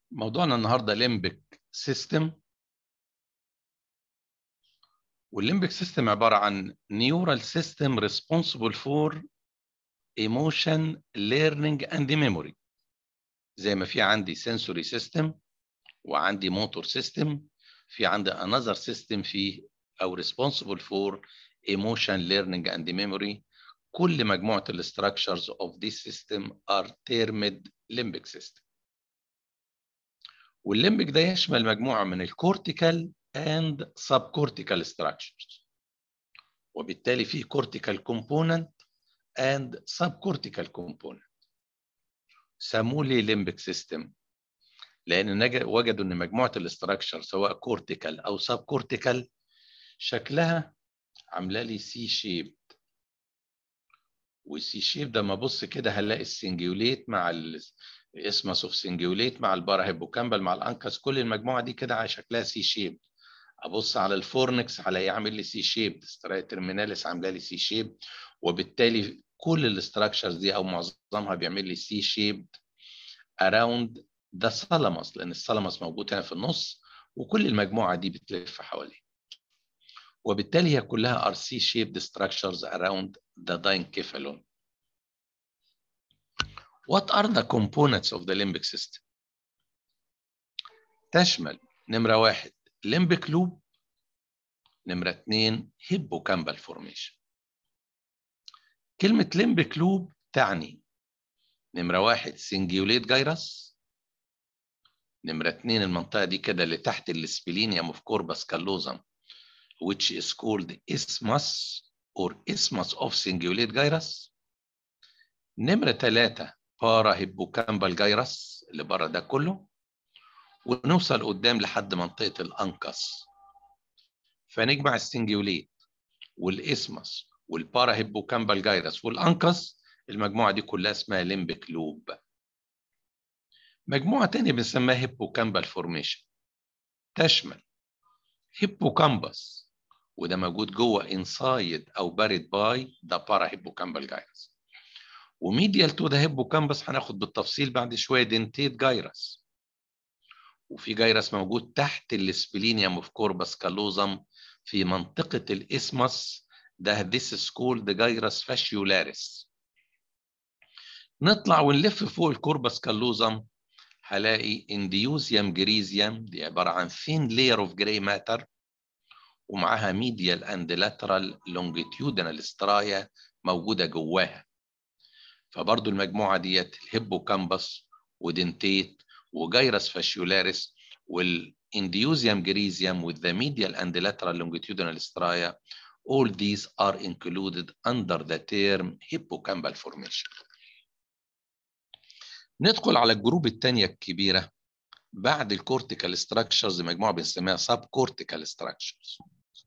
موضوعنا النهارده ليمبك سيستم والليمبك سيستم عباره عن نيورال سيستم ريسبونسبل فور ايموشن ليرنينج اند ميموري زي ما في عندي سنسوري سيستم وعندي موتور سيستم في عندي انذر سيستم في او ريسبونسبل فور ايموشن ليرنينج اند ميموري كل مجموعه الاستراكشرز اوف ذيس سيستم ار تيرمد ليمبك سيستم والليمبك ده يشمل مجموعه من الكورتيكال اند سب كورتيكال structures وبالتالي في كورتيكال كومبوننت اند سب كورتيكال كومبوننت سموه ليه ليمبك سيستم لان وجدوا ان مجموعه الاستراكشر سواء كورتيكال او سب كورتيكال شكلها عامله لي سي شيب والسي شيب ده ما ابص كده هنلاقي السنجيوليت مع الاسمس اوف سنجيوليت مع البارا هيبوكامبل مع الانكس كل المجموعه دي كده على شكلها سي شيب ابص على الفورنكس هلاقيه عامل لي سي شيب سترايا ترميناليس عامله لي سي شيب وبالتالي كل الاستراكشرز دي او معظمها بيعمل لي سي شيب اراوند ذا ثالاموس لان الثالاموس موجود هنا في النص وكل المجموعه دي بتلف حواليه وبالتالي هي كلها ار سي shaped structures around the diencephalon. What are the components of the limbic system? تشمل نمرة واحد limbic loop نمرة اتنين hippocampal formation. كلمة limbic loop تعني نمرة واحد cingulate gyrus نمرة اتنين المنطقة دي كده اللي تحت السبلينيوم of corpus callosum which is called isthmus or isthmus of cingulate gyrus نمرة ثلاثة بارا هيبوكامبال جايرس اللي بره ده كله ونوصل قدام لحد منطقة الأنكس فنجمع السنجيوليت والإسمس والبارا هيبوكامبال جايرس والأنكس المجموعة دي كلها اسمها ليمبك لوب مجموعة تانية بنسميها هيبوكامبال فورميشن تشمل هيبوكامبس وده موجود جوه انسايد او بارد باي ذا بارا هيبوكامبال جايرس وميديال تو ذا هيبوكامبس هناخد بالتفصيل بعد شويه دنتيت جايرس وفي جايرس موجود تحت السبلينيوم اوف كوربس كالوزم في منطقه الاسمس ده this is called the gyrus fasciolaris نطلع ونلف فوق الكوربس كالوزم هلاقي انديوزيوم جريزيوم دي عباره عن thin layer of gray matter ومعاها medial and lateral longitudinal سترايا موجوده جواها فبرضو المجموعه ديت الهيبوكامبس ودنتيت وجايرس فاشيولاريس والانديوزيوم جريزيوم with the medial and lateral longitudinal سترايا all these are included under the term hippocampal formation ندخل على الجروب الثانيه الكبيره بعد الكورتيكال ستراكشرز مجموعه بنسميها سب كورتيكال ستراكشرز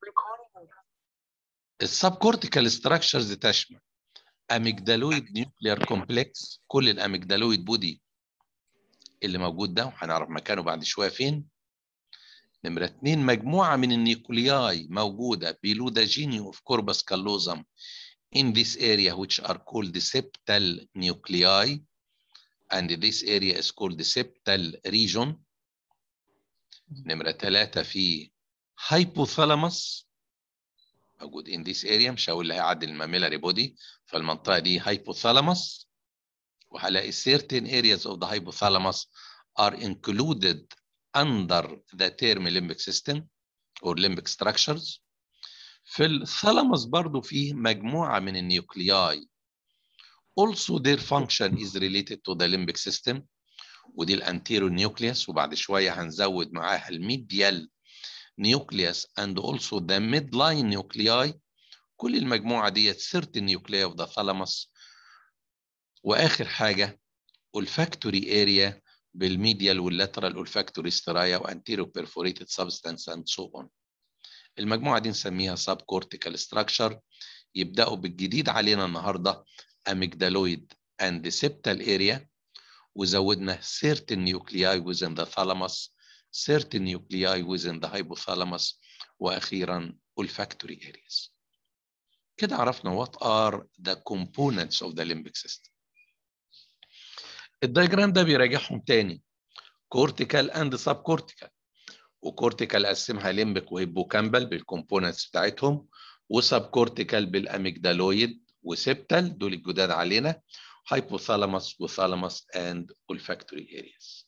السب كورتيكال ستراكشرز تشمل اميجدالويد نيوكليار كومبلكس كل الاميجدالويد بودي اللي موجود ده وهنعرف مكانه بعد شويه فين نمرة اتنين مجموعة من النيوكلياي موجودة below the genome of corpus callosum in this area which are called the septal nuclei and this area is called the septal region نمرة ثلاثة في hypothalamus موجود in this area مش هقول اللي هيعدي الماميلاري بودي فالمنطقة دي hypothalamus وهلاقي certain areas of the hypothalamus are included under the term limbic system or limbic structures في الثالاموس برضو فيه مجموعة من النيوكلياي also their function is related to the limbic system ودي الانتيرو نيوكليوس وبعد شوية هنزود معاها الميديال نيوكليوس and also the midline nuclei كل المجموعة ديت certain nuclei of the thalamus وآخر حاجة olfactory area بالميديال واللاترال olfactory سترايا وانتيرو perforated substance and so on المجموعة دي نسميها subcortical structure يبدأوا بالجديد علينا النهاردة amygdaloid and septal area وزودنا certain nuclei within the thalamus certain nuclei within the hypothalamus وأخيرا olfactory areas كده عرفنا what are the components of the limbic system الدايجرام ده بيراجعهم تاني كورتيكال اند سب كورتيكال وكورتيكال قسمها ليمبك وهيبوكامبال بالكومبوننتس بتاعتهم وسب كورتيكال بالاميجدالويد وسبتال دول الجداد علينا hypothalamus وثالاموس and olfactory areas.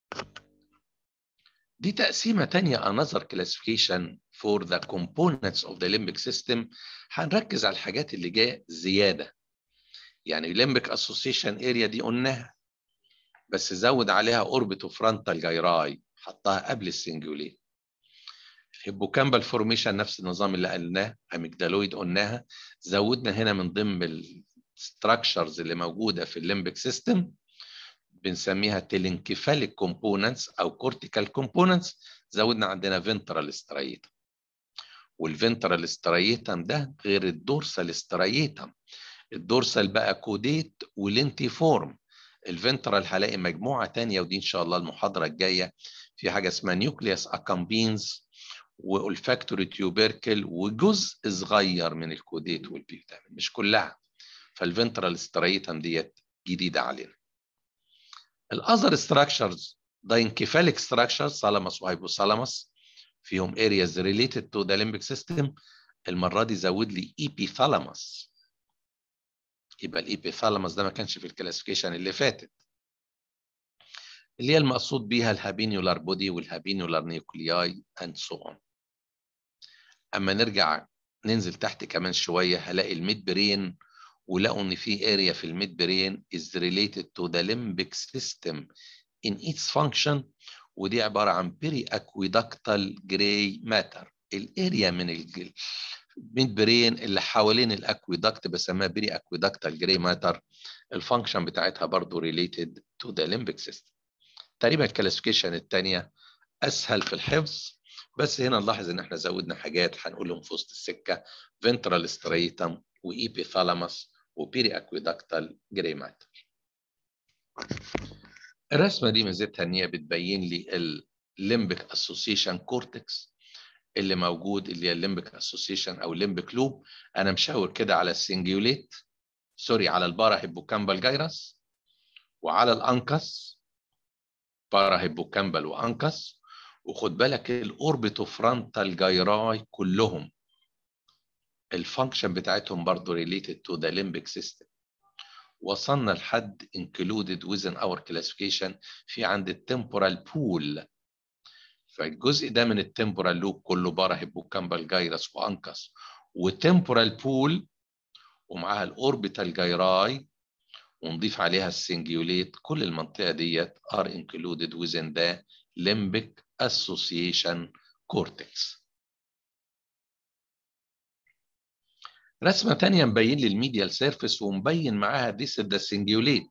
دي تقسيمة تانية another classification for the components of the limbic system هنركز على الحاجات اللي جاية زيادة يعني limbic association area دي قلناها بس زود عليها orbitofrontal gyri حطها قبل السنجوليت الهيبوكامبال فورميشن نفس النظام اللي قلناه اميجدالويد قلناها زودنا هنا من ضمن الستراكشرز اللي موجوده في الليمبك سيستم بنسميها تيلينكيفاليك كومبوننتس او كورتيكال كومبوننتس زودنا عندنا فنترال سترايتم والفنترال سترايتم ده غير الدورسال سترايتم الدورسال بقى كوديت ولينتي فورم الفنترال هلاقي مجموعه ثانيه ودي ان شاء الله المحاضره الجايه في حاجه اسمها نيوكليوس اكامبينز والفاكتوري تيوبركل وجزء صغير من الكوديت والبيوتامين مش كلها فالفنترال سترايتم ديت جديده علينا الاذر ستراكشرز داينكيفاليك ستراكشرز ثالاموس وهايبوثالاموس فيهم areas related to the limbic system المره دي زود لي ايبيثالاموس يبقى الايبيثالاموس ده ما كانش في الكلاسيفيكيشن اللي فاتت اللي هي المقصود بيها الهابينيولار بودي والهابينيولار نيوكلياي اند سو اون اما نرجع ننزل تحت كمان شويه هلاقي الميد برين ولقوا ان في اريا في الميد برين is related to the limbic system in its function ودي عباره عن بيري اكويدكتال جراي ماتر الاريا من الميد برين اللي حوالين الاكويدكت بسميها بيري اكويدكتال جراي ماتر الفانكشن بتاعتها برضه related to the limbic system تقريبا الكلاسيفيكيشن الثانيه اسهل في الحفظ بس هنا نلاحظ ان احنا زودنا حاجات هنقولهم في وسط السكه فنترال ستريتم وايبيثالاموس وبيري اكويدكتال جراي ماتر الرسمه دي ميزتها ان هي بتبين لي الليمبك اسوسيشن كورتكس اللي موجود اللي هي الليمبك اسوسيشن او الليمبك لوب انا مشاور كده على السنجيوليت سوري على البارا هيبوكامبال جايرس وعلى الانكس بارا هيبوكامبال وانكس وخد بالك الاوربيتو فرونتال جايراي كلهم الفانكشن بتاعتهم برضه related to the limbic system وصلنا لحد included within our classification في عند التمبورال بول فالجزء ده من التمبورال لوب كله بارا هيبوكامبال جايرس وانكس وتمبورال بول ومعاها الاوربيتال جايراي ونضيف عليها السنجيوليت كل المنطقه ديت are included within the limbic association cortex رسمة تانية مبين لي الميديال سيرفيس ومبين معاها ديس ده سنجيوليت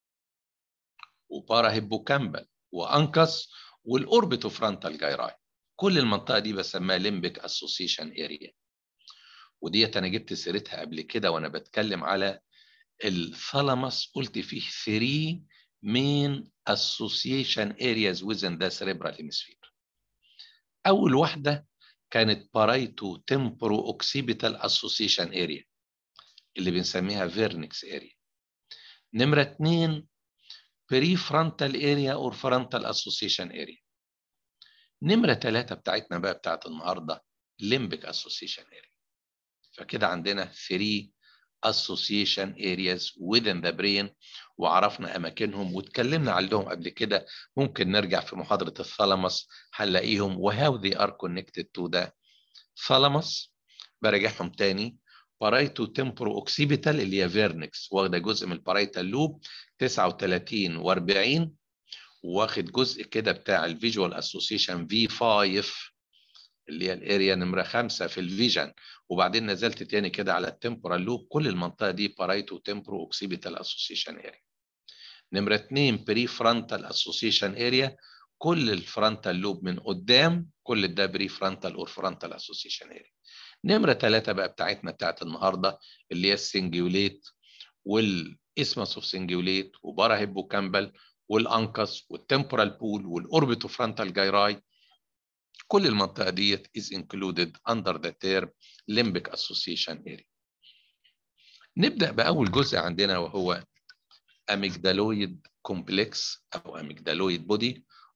وبارا هيبوكامبل وانكس والاوربيتو فرونتال جايراي كل المنطقة دي بسميها ليمبيك اسوسيشن اريا وديت انا جبت سيرتها قبل كده وانا بتكلم على الثالاموس قلت فيه 3 main association areas within the cerebral hemisphere اول واحده كانت بارايتو تمبرو اوكسيبيتال اسوسيشن اريا اللي بنسميها فيرنكس اريا نمره اثنين بري فرونتال اريا اور فرونتال اسوسيشن اريا نمره ثلاثه بتاعتنا بقى بتاعت النهارده ليمبك اسوسيشن اريا فكده عندنا 3 association areas within the brain وعرفنا اماكنهم واتكلمنا عليهم قبل كده ممكن نرجع في محاضره الثالاموس هنلاقيهم وهاو they are connected to the thalamus براجعهم تاني بارايتو تمبرو اوكسيبيتال اللي هي فيرنكس واخده جزء من البارايتال لوب 39 و40 واخد جزء كده بتاع الفيجوال اسوسيشن في 5 اللي هي الاريا نمره خمسة في الفيجن وبعدين نزلت تاني كده على التمبورال لوب كل المنطقه دي بارايتو تمبرو اوكسيبيتال اسوسيشن اريا نمره اثنين بري فرونتال اسوسيشن اريا كل الفرونتال لوب من قدام كل ده بري فرونتال اور فرونتال اسوسيشن اريا نمره ثلاثه بقى بتاعتنا بتاعت النهارده اللي هي السنجيوليت والاسمس اوف سنجيوليت وبارا هيبوكامبل والانكس والتمبورال بول والاوربيتو فرونتال جايراي كل المنطقة ديت is included under the term limbic association area. نبدأ بأول جزء عندنا وهو amygdaloid complex أو amygdaloid body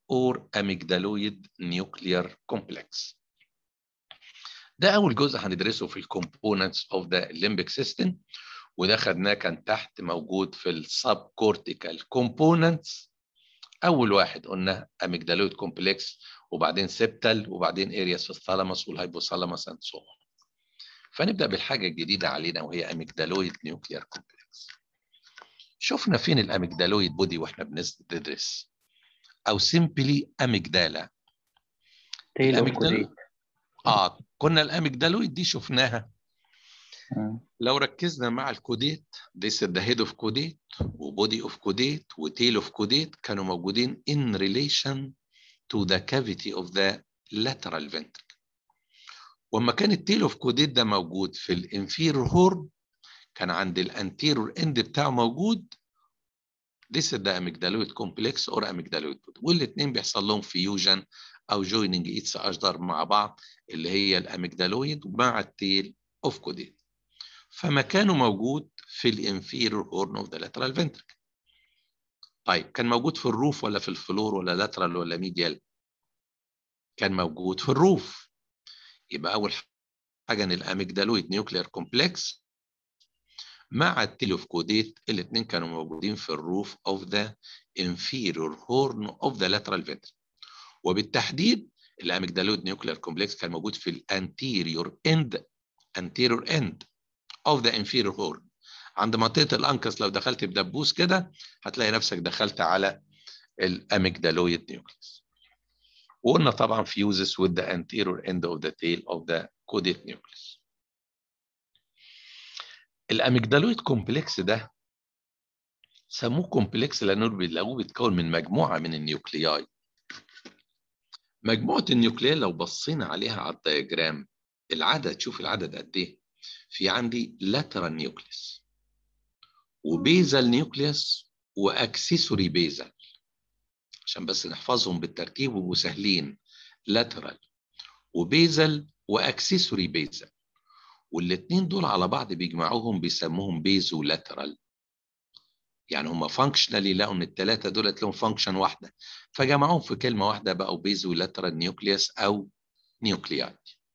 or amygdaloid nuclear complex ده أول جزء هندرسه في الكومبوننتس اوف ذا limbic system وده خدناه كان تحت موجود في السب كورتيكال كومبوننتس أول واحد قلنا amygdaloid complex وبعدين سيبتال وبعدين ارياس في الثالاموس والهايبوثالاموس اند سو فنبدا بالحاجه الجديده علينا وهي اميجدالويد نيوكليار كومبلكس شفنا فين الاميجدالويد بودي واحنا بندرس او سيمبلي اميجدالا الاميجدال اه كنا الاميجدالويد دي شفناها لو ركزنا مع الكوديت this is the head of كوديت وبودي اوف كوديت وتيل اوف كوديت كانوا موجودين in relation to the cavity of the lateral ventricle وما كان التيل اوف كوديت ده موجود في الانفيرور هورن كان عند الانتيرور اند بتاعه موجود this is the amygdaloid complex or amygdaloid body والاثنين بيحصل لهم فيوجن او جويننج اتس اشدر مع بعض اللي هي الاميجدالويد مع التيل اوف كوديت فمكانه موجود في الانفيرور هورن اوف ذا لاترال فنتركل طيب كان موجود في الروف ولا في الفلور ولا لاترال ولا ميديال كان موجود في الروف يبقى اول حاجه ان الاميجدالويد نيوكلير كومبلكس مع التيلوفكوديت الاثنين كانوا موجودين في الروف اوف ذا inferior horn of the lateral ventricle وبالتحديد الاميجدالويد نيوكلير كومبلكس كان موجود في الانتيريور اند anterior end of the inferior horn عند منطقه الانكس لو دخلت بدبوس كده هتلاقي نفسك دخلت على الاميجدالويد نيوكليس وقلنا طبعا fuses with the anterior end of the tail of the caudate nucleus الاميجدالويد كومبلكس ده سموه كومبلكس لانه بيلاقوه بيتكون من مجموعه من النيوكلياي مجموعه النيوكلياي لو بصينا عليها على الدياجرام العدد شوف العدد قد ايه في عندي لاترال نيوكليس وبيزال نيوكليس واكسسوري بيزال عشان بس نحفظهم بالترتيب ويبقوا سهلين لاترال وبيزل واكسسوري بيزل والاثنين دول على بعض بيجمعوهم بيسموهم بيزو لاترال يعني هم فانكشنالي لقوا ان الثلاثه دولت لهم فانكشن واحده فجمعوهم في كلمه واحده بقوا بيزو لاترال نيوكليوس او نيوكلياي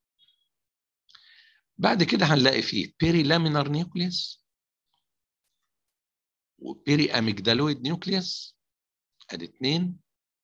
بعد كده هنلاقي فيه بيري لامينار نيوكليوس وبيري اميجدالويد نيوكليوس ادي اتنين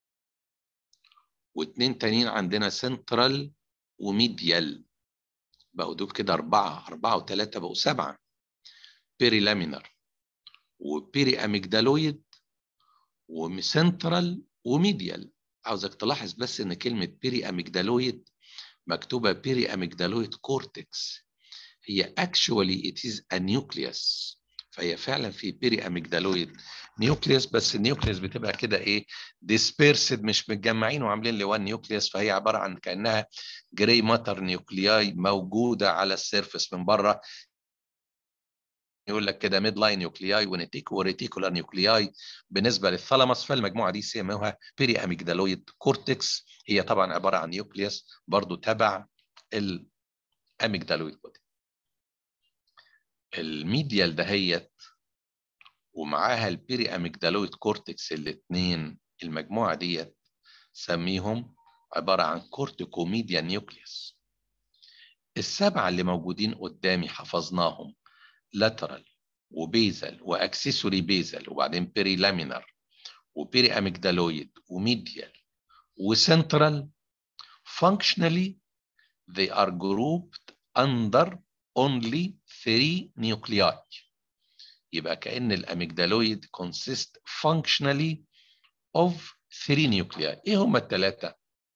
واتنين تانيين عندنا سنترال وميديال بقوا دول كده أربعة أربعة وثلاثة بقوا سبعة بيري لامينر وبيري أميجدالويد وسنترال وميديال عاوزك تلاحظ بس إن كلمة بيري أميجدالويد مكتوبة بيري أميجدالويد كورتكس هي actually it is a nucleus فهي فعلا في بيري أميجدالويد نيوكليوس بس النيوكليوس بتبقى كده ايه ديسبيرسد مش متجمعين وعاملين لي وان نيوكليوس فهي عباره عن كانها جراي ماتر نيوكلياي موجوده على السيرفس من بره يقول لك كده ميد لاين نيوكلياي ونتيك وريتيكولار نيوكلياي بالنسبه للثالاموس فالمجموعه دي سموها بيري اميجدالويد كورتكس هي طبعا عباره عن نيوكليوس برضو تبع الاميجدالويد بودي الميديال دهيت ومعاها البيري اميجدالويد كورتكس الاثنين المجموعه ديت سميهم عباره عن كورتيكوميديا نيوكليوس السبعه اللي موجودين قدامي حفظناهم لاترال وبيزل واكسسوري بيزل وبعدين بيري لامينر وبيري اميجدالويد وميديال وسنترال functionally they are grouped under only three nuclei يبقى كأن الأميجدالويد consist functionally of three nuclei إيه هم الثلاثة؟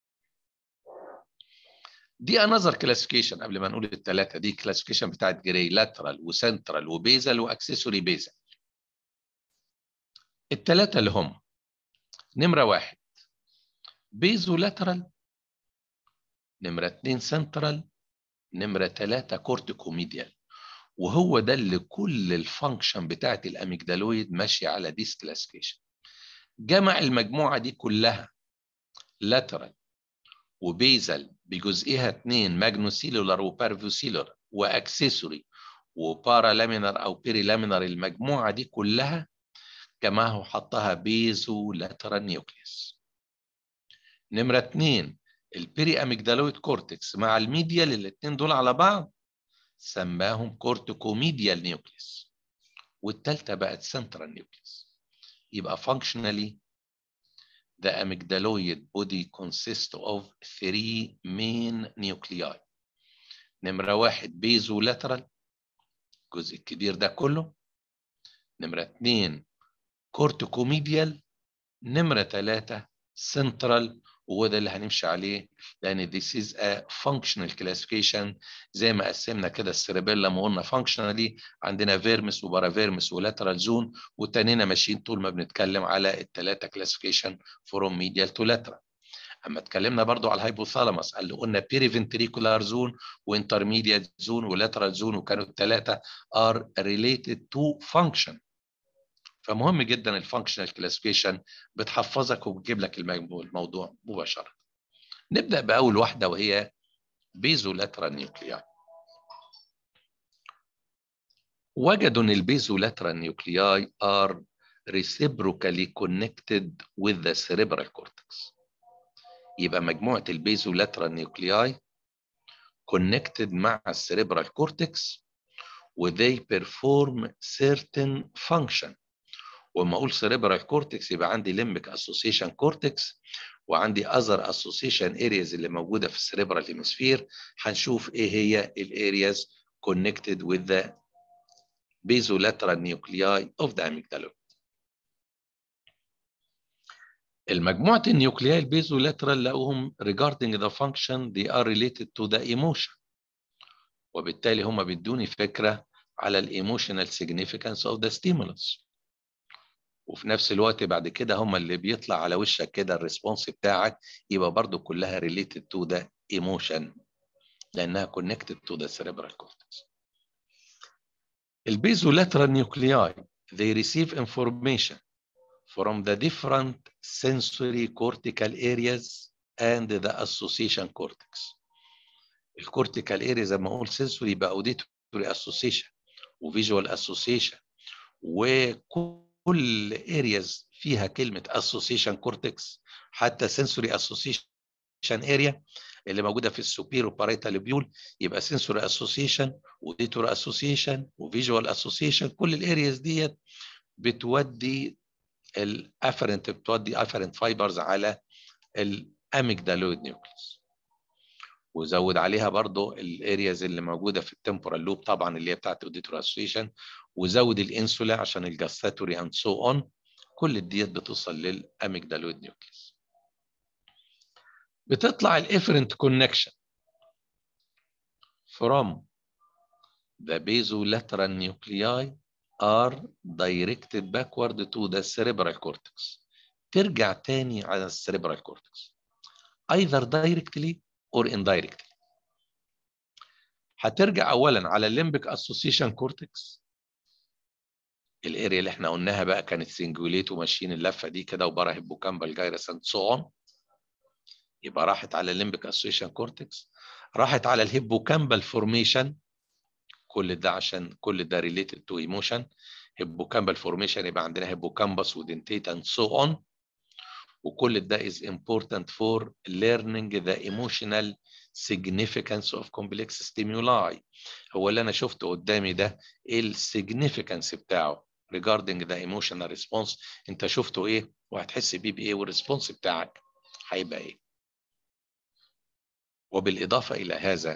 دي another classification قبل ما نقول الثلاثة دي classification بتاعت جراي lateral وسنترال وبيزل واكسسوري بيزل الثلاثة اللي هم نمرة واحد بيزو لاترال نمرة اتنين سنترال نمرة ثلاثة كورتيكوميديال وهو ده اللي كل الفانكشن بتاعت الاميجدالويد ماشيه على ديس كلاسيفيكيشن جمع المجموعه دي كلها لاترال وبيزل بجزئها اثنين ماجنوسيلولار وبارفوسيلولار واكسسوري وبارالامينر او بيريلامينر المجموعه دي كلها جمعها وحطها بيزو لاترال نيوكليوس نمرة اتنين البيري اميجدالويد كورتكس مع الميديال الاثنين دول على بعض سماهم كورتيكوميديال نيوكليس والثالثه بقت سنترال نيوكليس يبقى functionally the amygdaloid body consists of three main nuclei نمرة واحد بيزولاترال الجزء الكبير ده كله نمرة اتنين كورتيكوميديال نمرة ثلاثة سنترال وهو ده اللي هنمشي عليه لان this is a functional classification زي ما قسمنا كده السيربيلم وقلنا functionally عندنا فيرمس وبارافيرمس ولاترال زون والتانينا ماشيين طول ما بنتكلم على الثلاثه classification from medial to lateral اما اتكلمنا برضو على الهايبوثالاموس اللي قلنا بيري فنتريكولار زون وانترميديت زون ولاترال زون وكانوا الثلاثه are related to function فمهم جدا الفانكشنال كلاسيفيكيشن بتحفظك وبتجيب لك الموضوع مباشره. نبدا باول واحده وهي بيزولاترال نيوكلياي. وجدوا ان البيزولاترال نيوكلياي are reciprocally connected with the cerebral cortex. يبقى مجموعه البيزولاترال نيوكلياي connected مع السيريبرال كورتكس و they perform certain function وما اقول سيريبرال كورتكس يبقى عندي ليمبك اسوسيشن كورتكس وعندي اذر اسوسيشن ارياز اللي موجوده في السيريبرال هيمسفير هنشوف ايه هي الارياز connected with the basolateral nuclei of the amygdala. المجموعة النيوكلياي البيزولاترال لقوهم regarding the function they are related to the emotion وبالتالي هم بيدوني فكرة على الايموشنال significance of the stimulus وفي نفس الوقت بعد كده هم اللي بيطلع على وشك كده الريسبونس بتاعك يبقى برضو كلها related to the emotion لانها connected to the cerebral cortex. البيزولاترال nuclei they receive information from the different sensory cortical areas and the association cortex. الكورتيكال اريا زي ما اقول sensory يبقى auditory association وفيجوال association وكل areas فيها كلمة association cortex حتى sensory association area اللي موجودة في السوبيرو بارايتال بيول يبقى sensory association auditory association وفيجوال association كل الارياز ديت بتودي الافرنت بتودي افرنت فايبرز على الاميجدالويد نيوكليس وزود عليها برضو الارياز اللي موجوده في التمبورال لوب طبعا اللي هي بتاعت الاوديتور اسوسيشن وزود الانسولا عشان الجاستاتوري اند سو اون كل ديت بتوصل للاميجدالويد نيوكليس بتطلع الافرنت كونكشن from the basolateral nuclei are directed backward to the cerebral cortex ترجع تاني على السيريبرال كورتكس either directly or indirectly هترجع اولا على الليمبك اسوسيشن كورتكس الاريا اللي احنا قلناها بقى كانت سنجوليت وماشيين اللفه دي كده وبرا هيبوكامبال جايرس اند سو اون يبقى راحت على الليمبك اسوسيشن كورتكس راحت على الهيبوكامبال فورميشن كل ده عشان كل ده related to emotion hippocampal formation يبقى عندنا hippocampus ودنتيت and so on وكل ده is important for learning the emotional significance of complex stimuli هو اللي انا شفته قدامي ده ايه السيجنيفيكانس بتاعه regarding the emotional response انت شفته ايه وهتحس بيه بايه والريسبونس بتاعك هيبقى ايه وبالاضافه الى هذا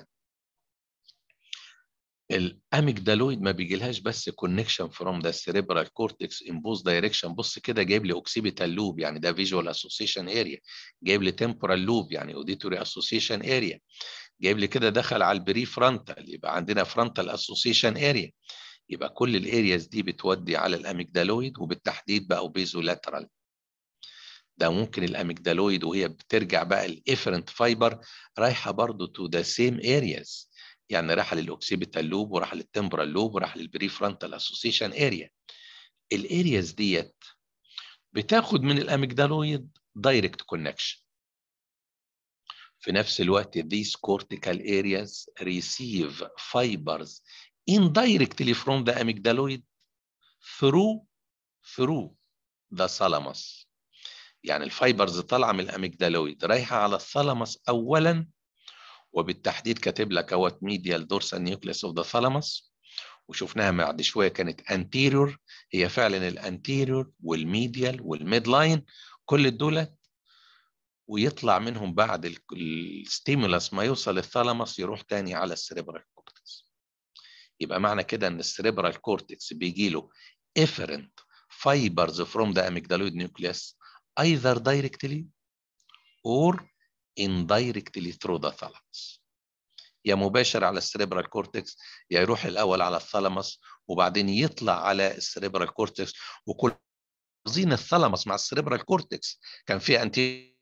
الاميجدالويد ما بيجيلهاش بس كونكشن فروم ذا سيريبرال كورتكس ان بوث دايركشن بص كده جايب لي اوكسيبيتال لوب يعني ده فيجوال اسوسيشن اريا جايب لي تمبورال لوب يعني اوديتوري اسوسيشن اريا جايب لي كده دخل على البري فرونتال يبقى عندنا فرونتال اسوسيشن اريا يبقى كل الارياز دي بتودي على الاميجدالويد وبالتحديد بقى بيزولاترال ده ممكن الاميجدالويد وهي بترجع بقى الافرنت فايبر رايحه برضو تو ذا سيم ارياز يعني راح للاوكسيبيتال لوب وراح للتمبرال لوب وراح للبري فرونتال اسوسيشن اريا الارياز ديت بتاخد من الاميجدالويد دايركت كونكشن في نفس الوقت these cortical areas receive fibers indirectly from the amygdaloid through through the thalamus يعني الفايبرز طالعه من الاميجدالويد رايحه على الثالاموس اولا وبالتحديد كاتب لك اهوت ميديال دورسال نيوكليس اوف ذا ثالاموس وشفناها بعد شويه كانت انتيريور هي فعلا الانتيريور والميديال والميد لاين كل دول ويطلع منهم بعد الستيمولاس ما يوصل للثالاموس يروح تاني على السريبرال كورتكس يبقى معنى كده ان السريبرال كورتكس بيجي له efferent fibers from the amygdaloid nucleus either directly or indirectly through the thalamus يا مباشر على السريبرال كورتكس يا يروح الاول على الثالاموس وبعدين يطلع على السريبرال كورتكس وكل زين الثالاموس مع السريبرال كورتكس كان في انتي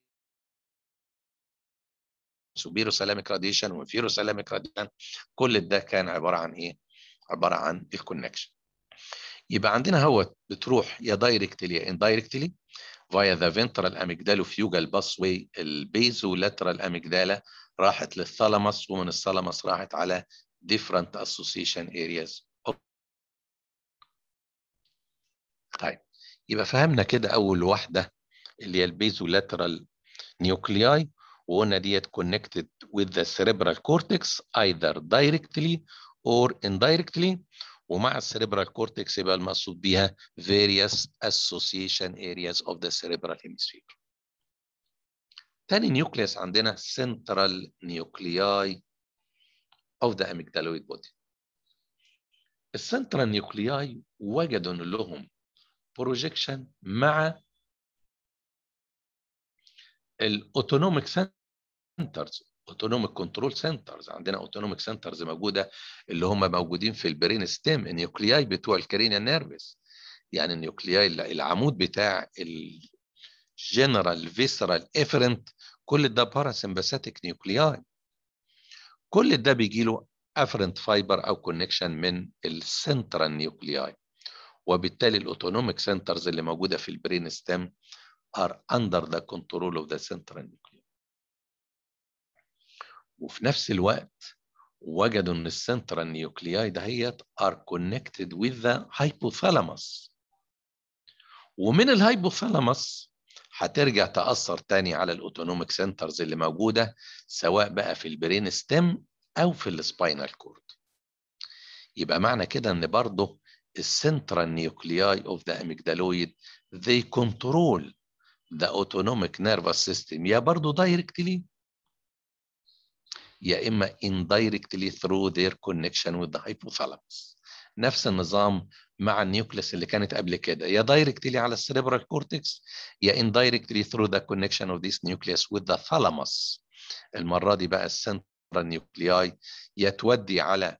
سوبيرو سلاميك راديشن وانفيرو سلاميك راديشن كل ده كان عباره عن ايه؟ عباره عن الكونكشن يبقى عندنا هو بتروح يا دايركتلي يا اندايركتلي فايا ذا فنترال اميجدالوفيوجال باسوي البيزو لاترال اميجدالا راحت للثالاموس ومن الثالاموس راحت على different association areas طيب يبقى فهمنا كده اول واحده اللي هي البيزو لاترال نيوكلياي وقلنا ديت connected with the cerebral cortex either directly or indirectly ومع السيريبرال كورتكس يبقى المقصود بيها various association areas of the cerebral hemisphere. تاني نيوكليوس عندنا central nuclei of the amygdaloid body. السنترال نيوكلياي وجدوا ان لهم بروجيكشن مع الاوتونوميك سنترز اوتونوميك كنترول سنترز عندنا اوتونوميك سنترز موجوده اللي هم موجودين في البرين ستيم النيوكلياي بتوع الكارينيا نيرفس يعني النيوكلياي العمود بتاع الجنرال فيسرال افرنت كل ده باراسمباثيك نيوكلياي كل ده بيجي له افرنت فايبر او كونكشن من السنترال نيوكلياي وبالتالي الاوتونوميك سنترز اللي موجوده في البرين ستيم are under the control of the central nucleus وفي نفس الوقت وجدوا ان السنترال نيوكلياي دهيت are connected with the hypothalamus ومن الهايبوثالاموس هترجع تأثر تاني على الاوتونوميك سنترز اللي موجودة سواء بقى في البرين ستيم أو في السباينال كورد يبقى معنى كده ان برضه السنترال نيوكلياي of the amygdaloid they control the autonomic nervous system يا برضه directly يا إما indirectly through their connection with the hypothalamus نفس النظام مع النيوكليس اللي كانت قبل كده يا دايركتلي على السريبرال كورتكس يا indirectly through the connection of this nucleus with the thalamus المرة دي بقى السنترال نيوكلياي يا تودي على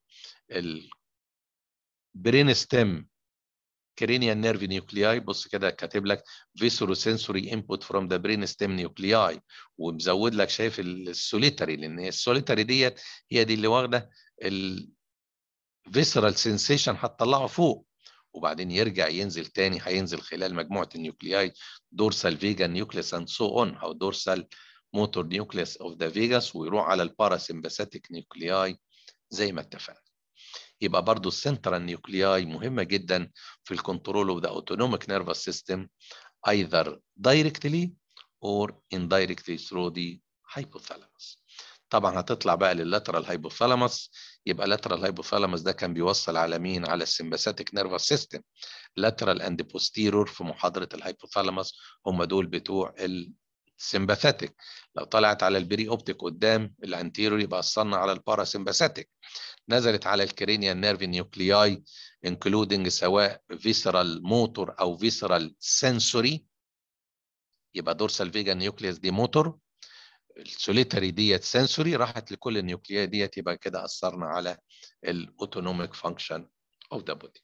البرين ستيم cranial nerve nuclei بص كده كاتب لك viscerosensory input from the brain stem nuclei ومزود لك شايف السوليتري لان السوليتري ديت هي دي اللي واخده الفيسرال سensation هتطلعه فوق وبعدين يرجع ينزل تاني هينزل خلال مجموعه النيوكلياي دورسال فيجا نيوكليس اند سو اون او دورسال موتور نيوكليس اوف ذا فيجاس ويروح على الباراسمباثيك نيوكلياي زي ما اتفقنا يبقى برضو السنترال نيوكلياي مهمه جدا في الكنترول اوف ذا اوتونوميك نيرفس سيستم either directly or indirectly through the hypothalamus طبعا هتطلع بقى لللاترال هايبوثالاموس يبقى لاترال هايبوثالاموس ده كان بيوصل على مين على السمباثيك نيرفس سيستم لاترال اند بوستيرور في محاضره الهايبوثالاموس هم دول بتوع السمباثيك لو طلعت على البري اوبتيك قدام الانتيرور يبقى اثرنا على الباراسمباثيك نزلت على الكرينيال نيرف نيوكلياي انكلودنج سواء فيسرال موتور او فيسرال سنسوري يبقى دورسال فيجا نيوكليوس دي موتور السوليتري ديت سنسوري راحت لكل النيوكلياي ديت يبقى كده اثرنا على الاوتونوميك فانكشن اوف ذا بودي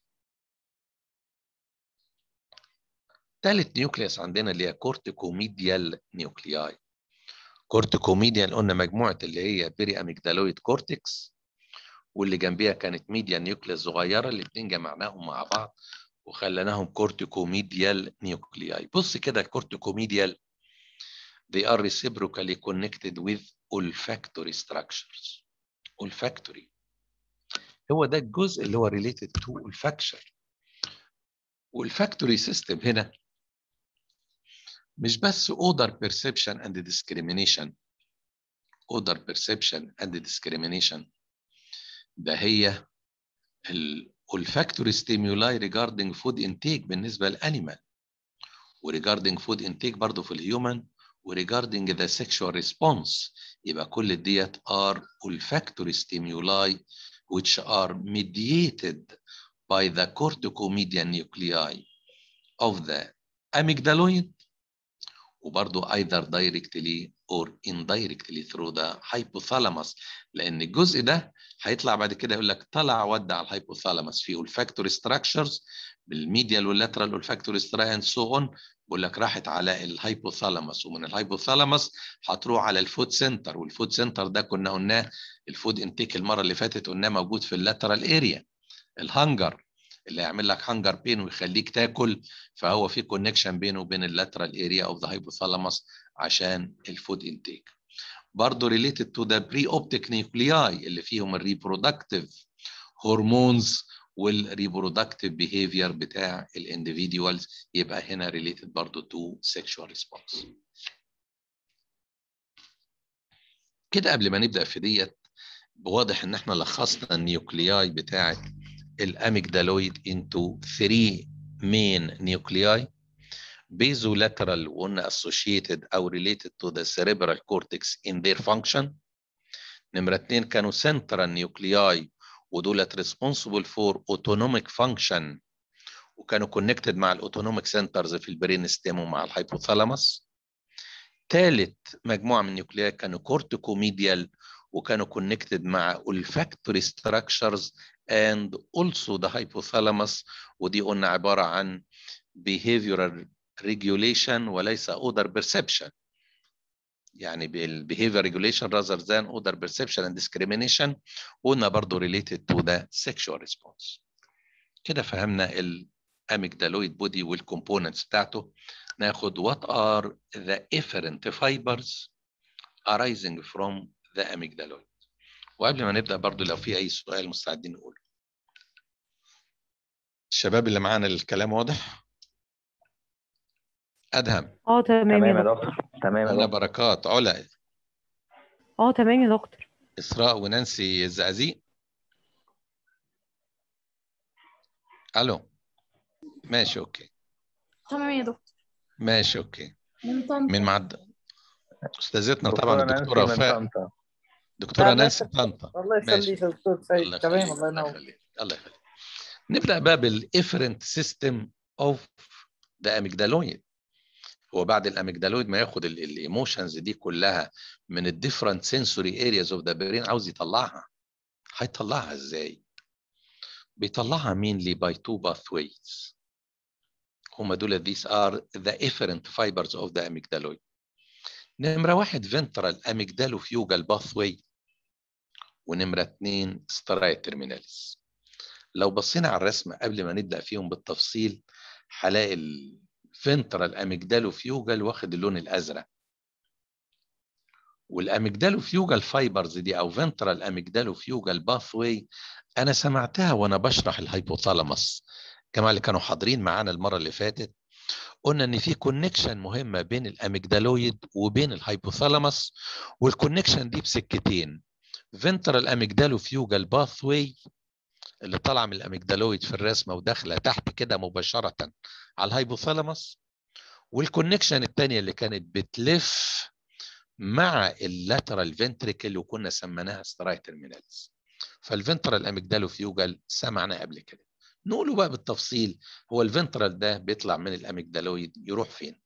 ثالث نيوكليوس عندنا اللي هي كورتيكوميديال نيوكلياي كورتيكوميديال قلنا مجموعه اللي هي بيري اميجدالويد كورتكس واللي جنبيها كانت ميديا نيوكليس صغيره الاثنين جمعناهم مع بعض وخليناهم كورتيكوميديال نيوكلياي بص كده الكورتيكوميديال they are reciprocally connected with olfactory structures olfactory هو ده الجزء اللي هو related to olfaction والفاكتوري سيستم هنا مش بس odor perception and discrimination odor perception and discrimination ده هي olfactory stimuli regarding food intake بالنسبة للأنيمال regarding food intake برضه في الهيومن regarding the sexual response يبقى كل ديت are olfactory stimuli which are mediated by the corticomedian nuclei of the amygdaloid وبرضه either directly or indirectly through the hypothalamus لان الجزء ده هيطلع بعد كده يقول لك طلع ودع على الهايبوثالاموس في olfactory structures بالميديال واللاترال olfactory structure and so on بقول لك راحت على الهايبوثالاموس ومن الهايبوثالاموس هتروح على الفود سنتر والفود سنتر ده كنا قلناه الفود انتيك المره اللي فاتت قلناه موجود في اللاترال اريا الهنجر اللي هيعمل لك هانجر بين ويخليك تاكل فهو في كونكشن بينه وبين اللاترال اريا اوف ذا هايبوثالاموس عشان الفود انتيك برضه related to the pre-optic nuclei اللي فيهم الريبرودكتيف هرمونز والريبرودكتيف behavior بتاع الانديفيدوالز يبقى هنا related برضه to sexual response كده قبل ما نبدا في ديت واضح ان احنا لخصنا النيوكلياي بتاعه الاميجدالويد into three main nuclei basolateral وقلنا associated او related to the cerebral cortex in their function نمرة اتنين كانوا central nuclei ودولت responsible for autonomic function وكانوا connected مع الاوتونوميك سنترز في البرين ستيم ومع الهايبوثالاموس ثالث مجموعة من النيوكلياي كانوا كورتيكوميديال وكانوا connected مع olfactory structures and also the hypothalamus ودي قلنا عبارة عن behavioral regulation وليس odor perception يعني behavior regulation rather than odor perception and discrimination قلنا برضو related to the sexual response كده فهمنا الاميجدالويد بودي والكومبوننتس بتاعته ناخد what are the efferent fibers arising from the amygdaloid وقبل ما نبدا برضو لو في اي سؤال مستعدين نقوله الشباب اللي معانا الكلام واضح ادهم اه تمام تمام يا يا دكتور دكتور تمام يا انا دكتور بركات علا اه تمام يا دكتور اسراء ونانسي الزقازيق الو ماشي اوكي تمام يا دكتور ماشي اوكي من طنطا مين معد استاذتنا دكتورة طبعا نانسي الدكتوره من وفاء طنطا دكتوره الله نانسي يخليك. طنطا الله ماشي. يخليك يا دكتور الله سعيد تمام يخليك الله الله ينور يخليك الله يخليك نبدا بقى بالافرنت سيستم اوف ذا اميجدالويد هو بعد الاميجدالويد ما ياخد الايموشنز دي كلها من الديفرنت سنسوري ارياز اوف ذا برين عاوز يطلعها هيطلعها ازاي بيطلعها mainly by two pathways هما دول these are the efferent fibers of the amygdaloid نمرة واحد ventral amygdalofugal pathway ونمرة اتنين سترايا terminalis لو بصينا على الرسمة قبل ما نبدأ فيهم بالتفصيل هلاقي الفنترال اميجدالوفيوجال واخد اللون الازرق والاميجدالوفيوجال فايبرز دي او فنترال اميجدالوفيوجال باثواي انا سمعتها وانا بشرح الهايبوثالاموس كما اللي كانوا حاضرين معانا المره اللي فاتت قلنا ان في كونكشن مهمه بين الاميجدالويد وبين الهايبوثالاموس والكونكشن دي بسكتين فنترال اميجدالوفيوجال باثواي اللي طالعه من الاميجدالويد في الرسمه وداخله تحت كده مباشره على الهايبوثالاموس والكونكشن الثانيه اللي كانت بتلف مع اللاترال فنتريكل وكنا سميناها ستراي ترمينالز فالفنترال اميجدالوفيوجال سمعناه قبل كده نقوله بقى بالتفصيل هو الفنترال ده بيطلع من الاميجدالويد يروح فين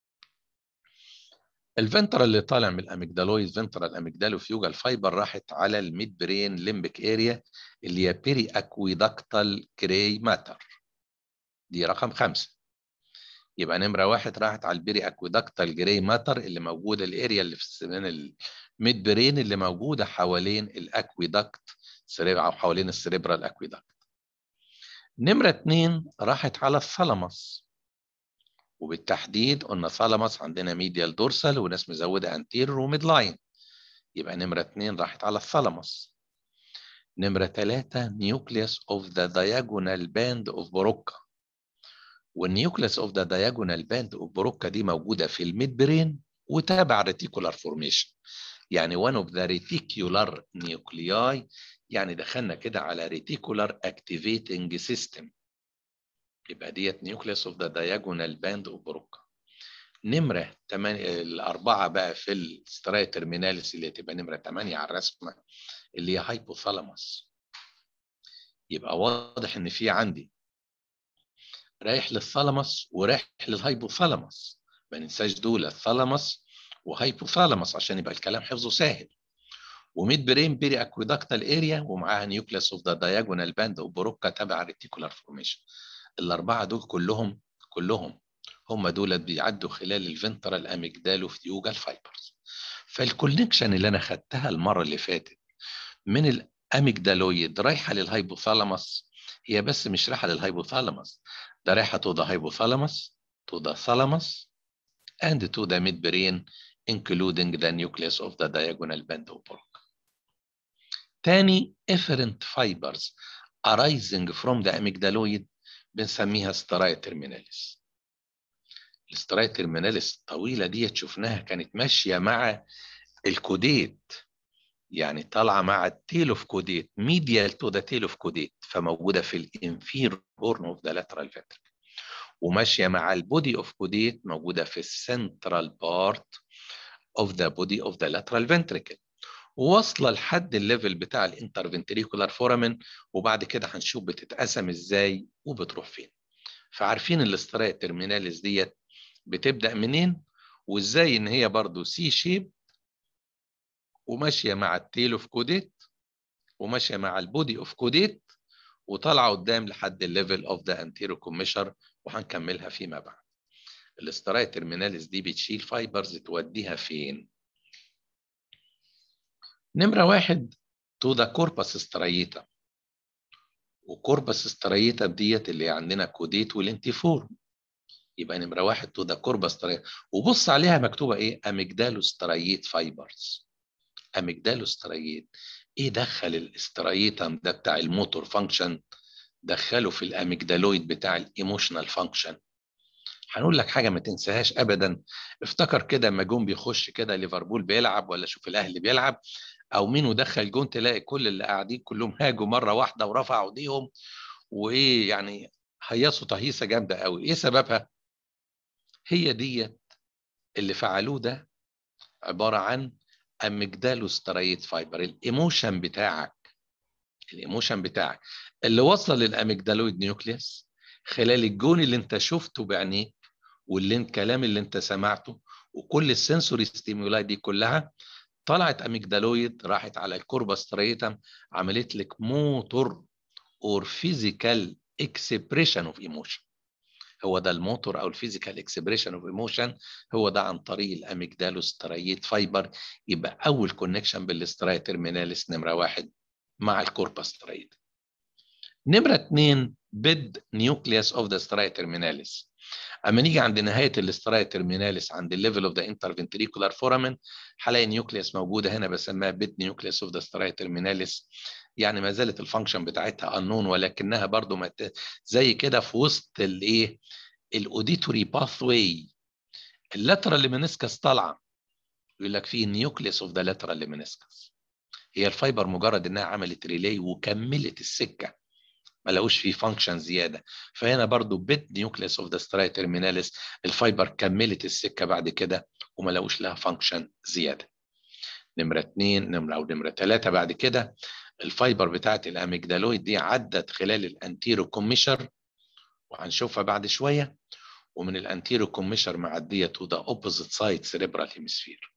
الفنترال اللي طالع من الاميجدالويد فنترال اميجدالوفيوجال فايبر راحت على الميد برين ليمبك اريا اللي هي بيري اكويدكتال كري ماتر دي رقم خمسة يبقى نمرة واحد راحت على البيري اكويدكتال جراي ماتر اللي موجودة الاريا اللي في السنان الميد برين اللي موجودة حوالين الاكويدكت او حوالين السريبرال اكويدكت نمرة اتنين راحت على الثالاموس وبالتحديد قلنا ثالاموس عندنا ميديال دورسال وناس مزودة انتيرور وميد لاين يبقى نمرة اتنين راحت على الثالاموس نمرة ثلاثة نيوكليوس اوف ذا diagonal باند اوف بروكا والنيوكليس اوف ذا دايجونال باند اوف بروكا دي موجوده في الميد برين وتابع ريتيكولار فورميشن يعني one of the reticular nuclei يعني دخلنا كده على reticular activating system يبقى ديت نيوكليس اوف ذا دايجونال باند اوف بروكا نمره 8 الاربعه بقى في السترايا ترميناليس اللي هتبقى نمره 8 على الرسمه اللي هي هايبوثالاموس يبقى واضح ان في عندي رايح للثالاموس ورايح للهايبوثالاموس ما ننساش دول الثالاموس وهايبوثالاموس عشان يبقى الكلام حفظه سهل وميد برين بيري اكويدكتال اريا ومعاها نيوكليس اوف ذا دايجونال باند وبروكا تبع ريتيكولار فورميشن الاربعه دول كلهم كلهم هم دول بيعدوا خلال الفنترال اميجدالو فيوجال فايبرز فالكونكشن اللي انا خدتها المره اللي فاتت من الاميجدالويد رايحه للهايبوثالاموس هي بس مش رايحه للهايبوثالاموس ده رايحه تو ذا هايبوثالاموس تو ذا ثالاموس and to the midbrain including the nucleus of the diagonal band of Broca. تاني efferent fibers arising from the amygdaloid بنسميها سترايا terminalis. السترايا terminalis الطويلة دي شفناها كانت ماشية مع الكوديت يعني طالعة مع التيل اوف كوديت medial to the tail of كوديت فموجودة في الانفير هورن اوف ذا lateral ventricle وماشيه مع البودي اوف كوديت موجوده في السنترال بارت اوف ذا بودي اوف ذا لاترال فنتريكل واصله لحد الليفل بتاع الانترفنتريكولار فورامين وبعد كده هنشوف بتتقسم ازاي وبتروح فين فعارفين الاسترايا ترميناليس ديت بتبدا منين وازاي ان هي برضو سي شيب وماشيه مع التيل اوف كوديت وماشيه مع البودي اوف كوديت وطالعه قدام لحد الليفل اوف ذا انتيرو كوميشر وهنكملها فيما بعد الاسترايا ترميناليس دي بتشيل فايبرز توديها فين نمرة واحد تو ذا كوربس سترايتا وكوربس سترايتا ديت اللي عندنا كوديت والانتيفورم يبقى نمرة واحد تو ذا كوربس سترايتا وبص عليها مكتوبة ايه اميجدالو سترايت فايبرز اميجدالو سترايت ايه دخل الاسترايتم ده بتاع الموتور فانكشن دخله في الاميجدالويد بتاع الايموشنال فانكشن هنقول لك حاجه ما تنساهاش ابدا افتكر كده اما جون بيخش كده ليفربول بيلعب ولا شوف الاهلي بيلعب او مين ودخل جون تلاقي كل اللي قاعدين كلهم هاجوا مره واحده ورفعوا ايديهم وايه يعني هيصوا تهيصه جامده قوي ايه سببها هي ديت اللي فعلوه ده عباره عن اميجدالو سترايت فايبر الايموشن بتاعك الايموشن بتاعك اللي وصل للاميجدالويد نيوكليوس خلال الجون اللي انت شفته بعينيك واللي الكلام اللي انت سمعته وكل السنسوري ستيمولاي دي كلها طلعت اميجدالويد راحت على الكوربا ستريتم عملت لك موتور اور فيزيكال اكسبريشن اوف ايموشن هو ده الموتور او الفيزيكال اكسبريشن اوف ايموشن هو ده عن طريق الاميجدالو ستريت فايبر يبقى اول كونكشن بالاسترايا ترميناليس نمره واحد مع الكوربا ستريت نمرة اتنين بيد نيوكليوس اوف ذا سترايا ترميناليس اما نيجي عند نهايه الاسترايا ترميناليس عند الليفل اوف ذا انترفنتريكولار فورامين هلاقي نيوكليوس موجوده هنا بسميها بيد نيوكليوس اوف ذا سترايا ترميناليس يعني ما زالت الفانكشن بتاعتها انون ولكنها برضو مت... زي كده في وسط الايه الاوديتوري باث واي اللاترال ليمينسكس طالعه يقول لك فيه نيوكليوس اوف ذا لاترال ليمينسكس هي الفايبر مجرد انها عملت ريلي وكملت السكه ما لقوش فيه فانكشن زياده فهنا برضو بيت نيوكليس اوف ذا ستراي ترميناليس الفايبر كملت السكه بعد كده وما لقوش لها فانكشن زياده نمره اثنين نمره او نمره ثلاثه بعد كده الفايبر بتاعت الاميجدالويد دي عدت خلال الانتيرو كوميشر وهنشوفها بعد شويه ومن الانتيرو كوميشر معديه تو ذا اوبوزيت سايد سيريبرال هيمسفير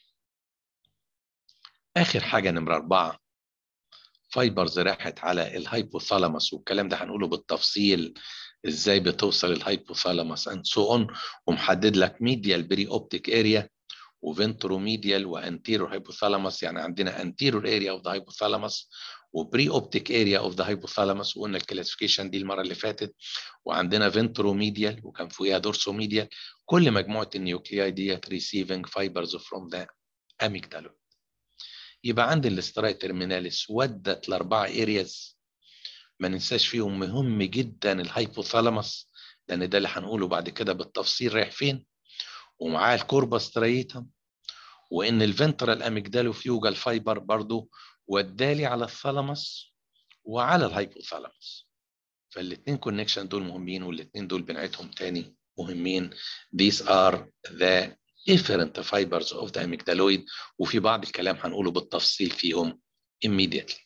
اخر حاجه نمره اربعه فايبرز راحت على الهايبوثالاموس والكلام ده هنقوله بالتفصيل ازاي بتوصل الهايبوثالاموس اند سو اون ومحدد لك ميديال بري اوبتيك اريا وفنترو ميديال وانتيرور هايبوثالاموس يعني عندنا انتيرور اريا اوف ذا هايبوثالاموس وبري اوبتيك اريا اوف ذا هايبوثالاموس وقلنا الكلاسيفيكيشن دي المره اللي فاتت وعندنا فنترو ميديال وكان فوقيها دورسو ميديال كل مجموعه النيوكلياي ديت ريسيفنج فايبرز فروم ذا اميجدالويد يبقى عندي الاستراي ترميناليس ودت الاربعه ارياز ما ننساش فيهم مهم جدا الهايبوثالاموس لان ده اللي هنقوله بعد كده بالتفصيل رايح فين ومعاه الكوربا ستريتم وان الفنترال اميجدالو فيوجال فايبر برضو ودالي على الثالاموس وعلى الهايبوثالاموس فالاثنين كونكشن دول مهمين والاثنين دول بنعيدهم تاني مهمين these are the efferent fibers of the amygdaloid وفي بعض الكلام هنقوله بالتفصيل فيهم immediately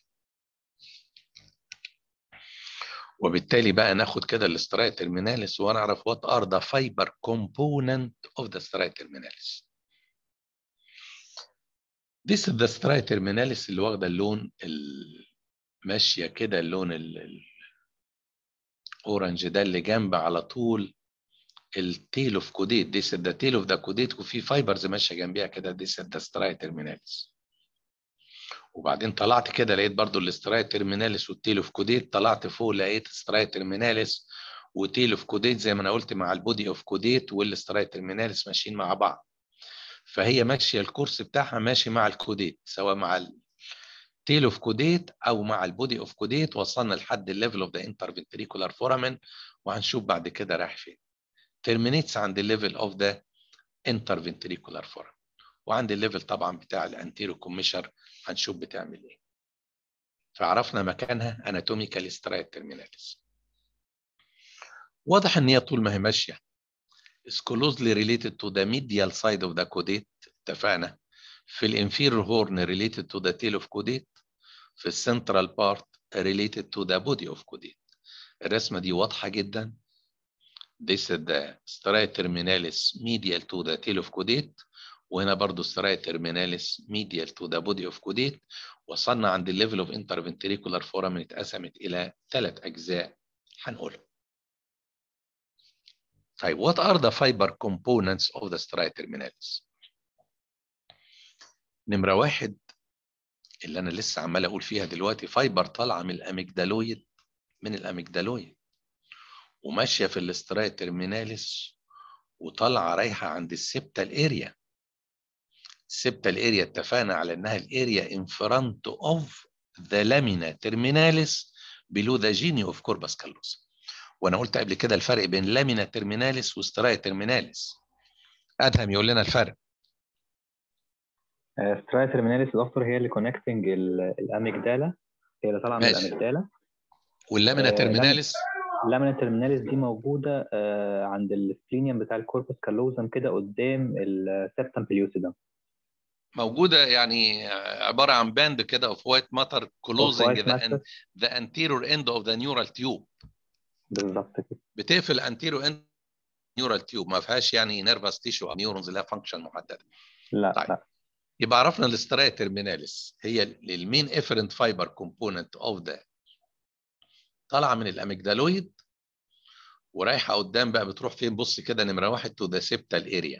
وبالتالي بقى ناخد كده الاسترايا ترميناليس ونعرف what are the fiber component of the سترايا terminalis. This is the سترايا terminalis اللي واخده اللون ماشيه كده اللون الاورنج ده اللي جنب على طول التيل اوف كوديت دي is the tail of the كوديت وفي فايبرز ماشيه جنبيها كده دي is the سترايا terminalis. وبعدين طلعت كده لقيت برضو الاسترايا ترميناليس والتيل اوف كوديت طلعت فوق لقيت استرايا ترميناليس وتيل اوف كوديت زي ما انا قلت مع البودي اوف كوديت والاسترايا ترميناليس ماشيين مع بعض فهي ماشيه الكورس بتاعها ماشي مع الكوديت سواء مع التيل اوف كوديت او مع البودي اوف كوديت وصلنا لحد الليفل اوف ذا انترفنتريكولار فورامين وهنشوف بعد كده رايح فين terminates عند الليفل اوف ذا انترفنتريكولار فورامين وعند الليفل طبعا بتاع الانتيرو كوميشر هنشوف بتعمل ايه فعرفنا مكانها اناتوميكال سترايت ترميناليس واضح ان هي طول ما هي ماشيه is closely related to the medial side of the caudate اتفقنا في الانفيرور هورن related to the tail of caudate في السنترال بارت related to the body of caudate الرسمه دي واضحه جدا this is the striate terminalis medial to the tail of caudate وهنا برضو سترايا ترميناليس ميديال تو ذا بودي اوف كوديت وصلنا عند الليفل اوف انترفنتريكولار فورامين اتقسمت الى ثلاث اجزاء هنقولهم. طيب what are the fiber components of the stria terminalis؟ نمرة واحد اللي أنا لسه عمال أقول فيها دلوقتي فايبر طالعة من الأميجدالويد من الأميجدالويد وماشية في الاسترايا ترميناليس وطالعة رايحة عند السبتال اريا السبتال اريا اتفقنا على انها الاريا in front of the lamina terminalis below the genius of corpus callosum وانا قلت قبل كده الفرق بين لامينا ترميناليس وسترايا ترميناليس ادهم يقول لنا الفرق سترايا ترميناليس دكتور هي اللي كونكتنج الاميجدالا هي اللي طالعه من ماشي. الاميجدالا واللامينا آه، ترميناليس اللامينا ترميناليس دي موجوده آه، عند السبلينيوم بتاع الكوربس كالوزم كده قدام السبتم بليوسيدم موجوده يعني عباره عن باند كده اوف وايت ماتر كلوزنج white matter. ذا anterior end of the neural tube بالظبط كده بتقفل anterior end neural tube ما فيهاش يعني نيرفس تيشو او نيورونز لها فانكشن محدده لا طيب. لا يبقى عرفنا الاسترايا ترميناليس هي المين افرنت فايبر كومبوننت اوف ذا طالعه من الاميجدالويد ورايحه قدام بقى بتروح فين بص كده نمره واحد تو ذا سيبتال اريا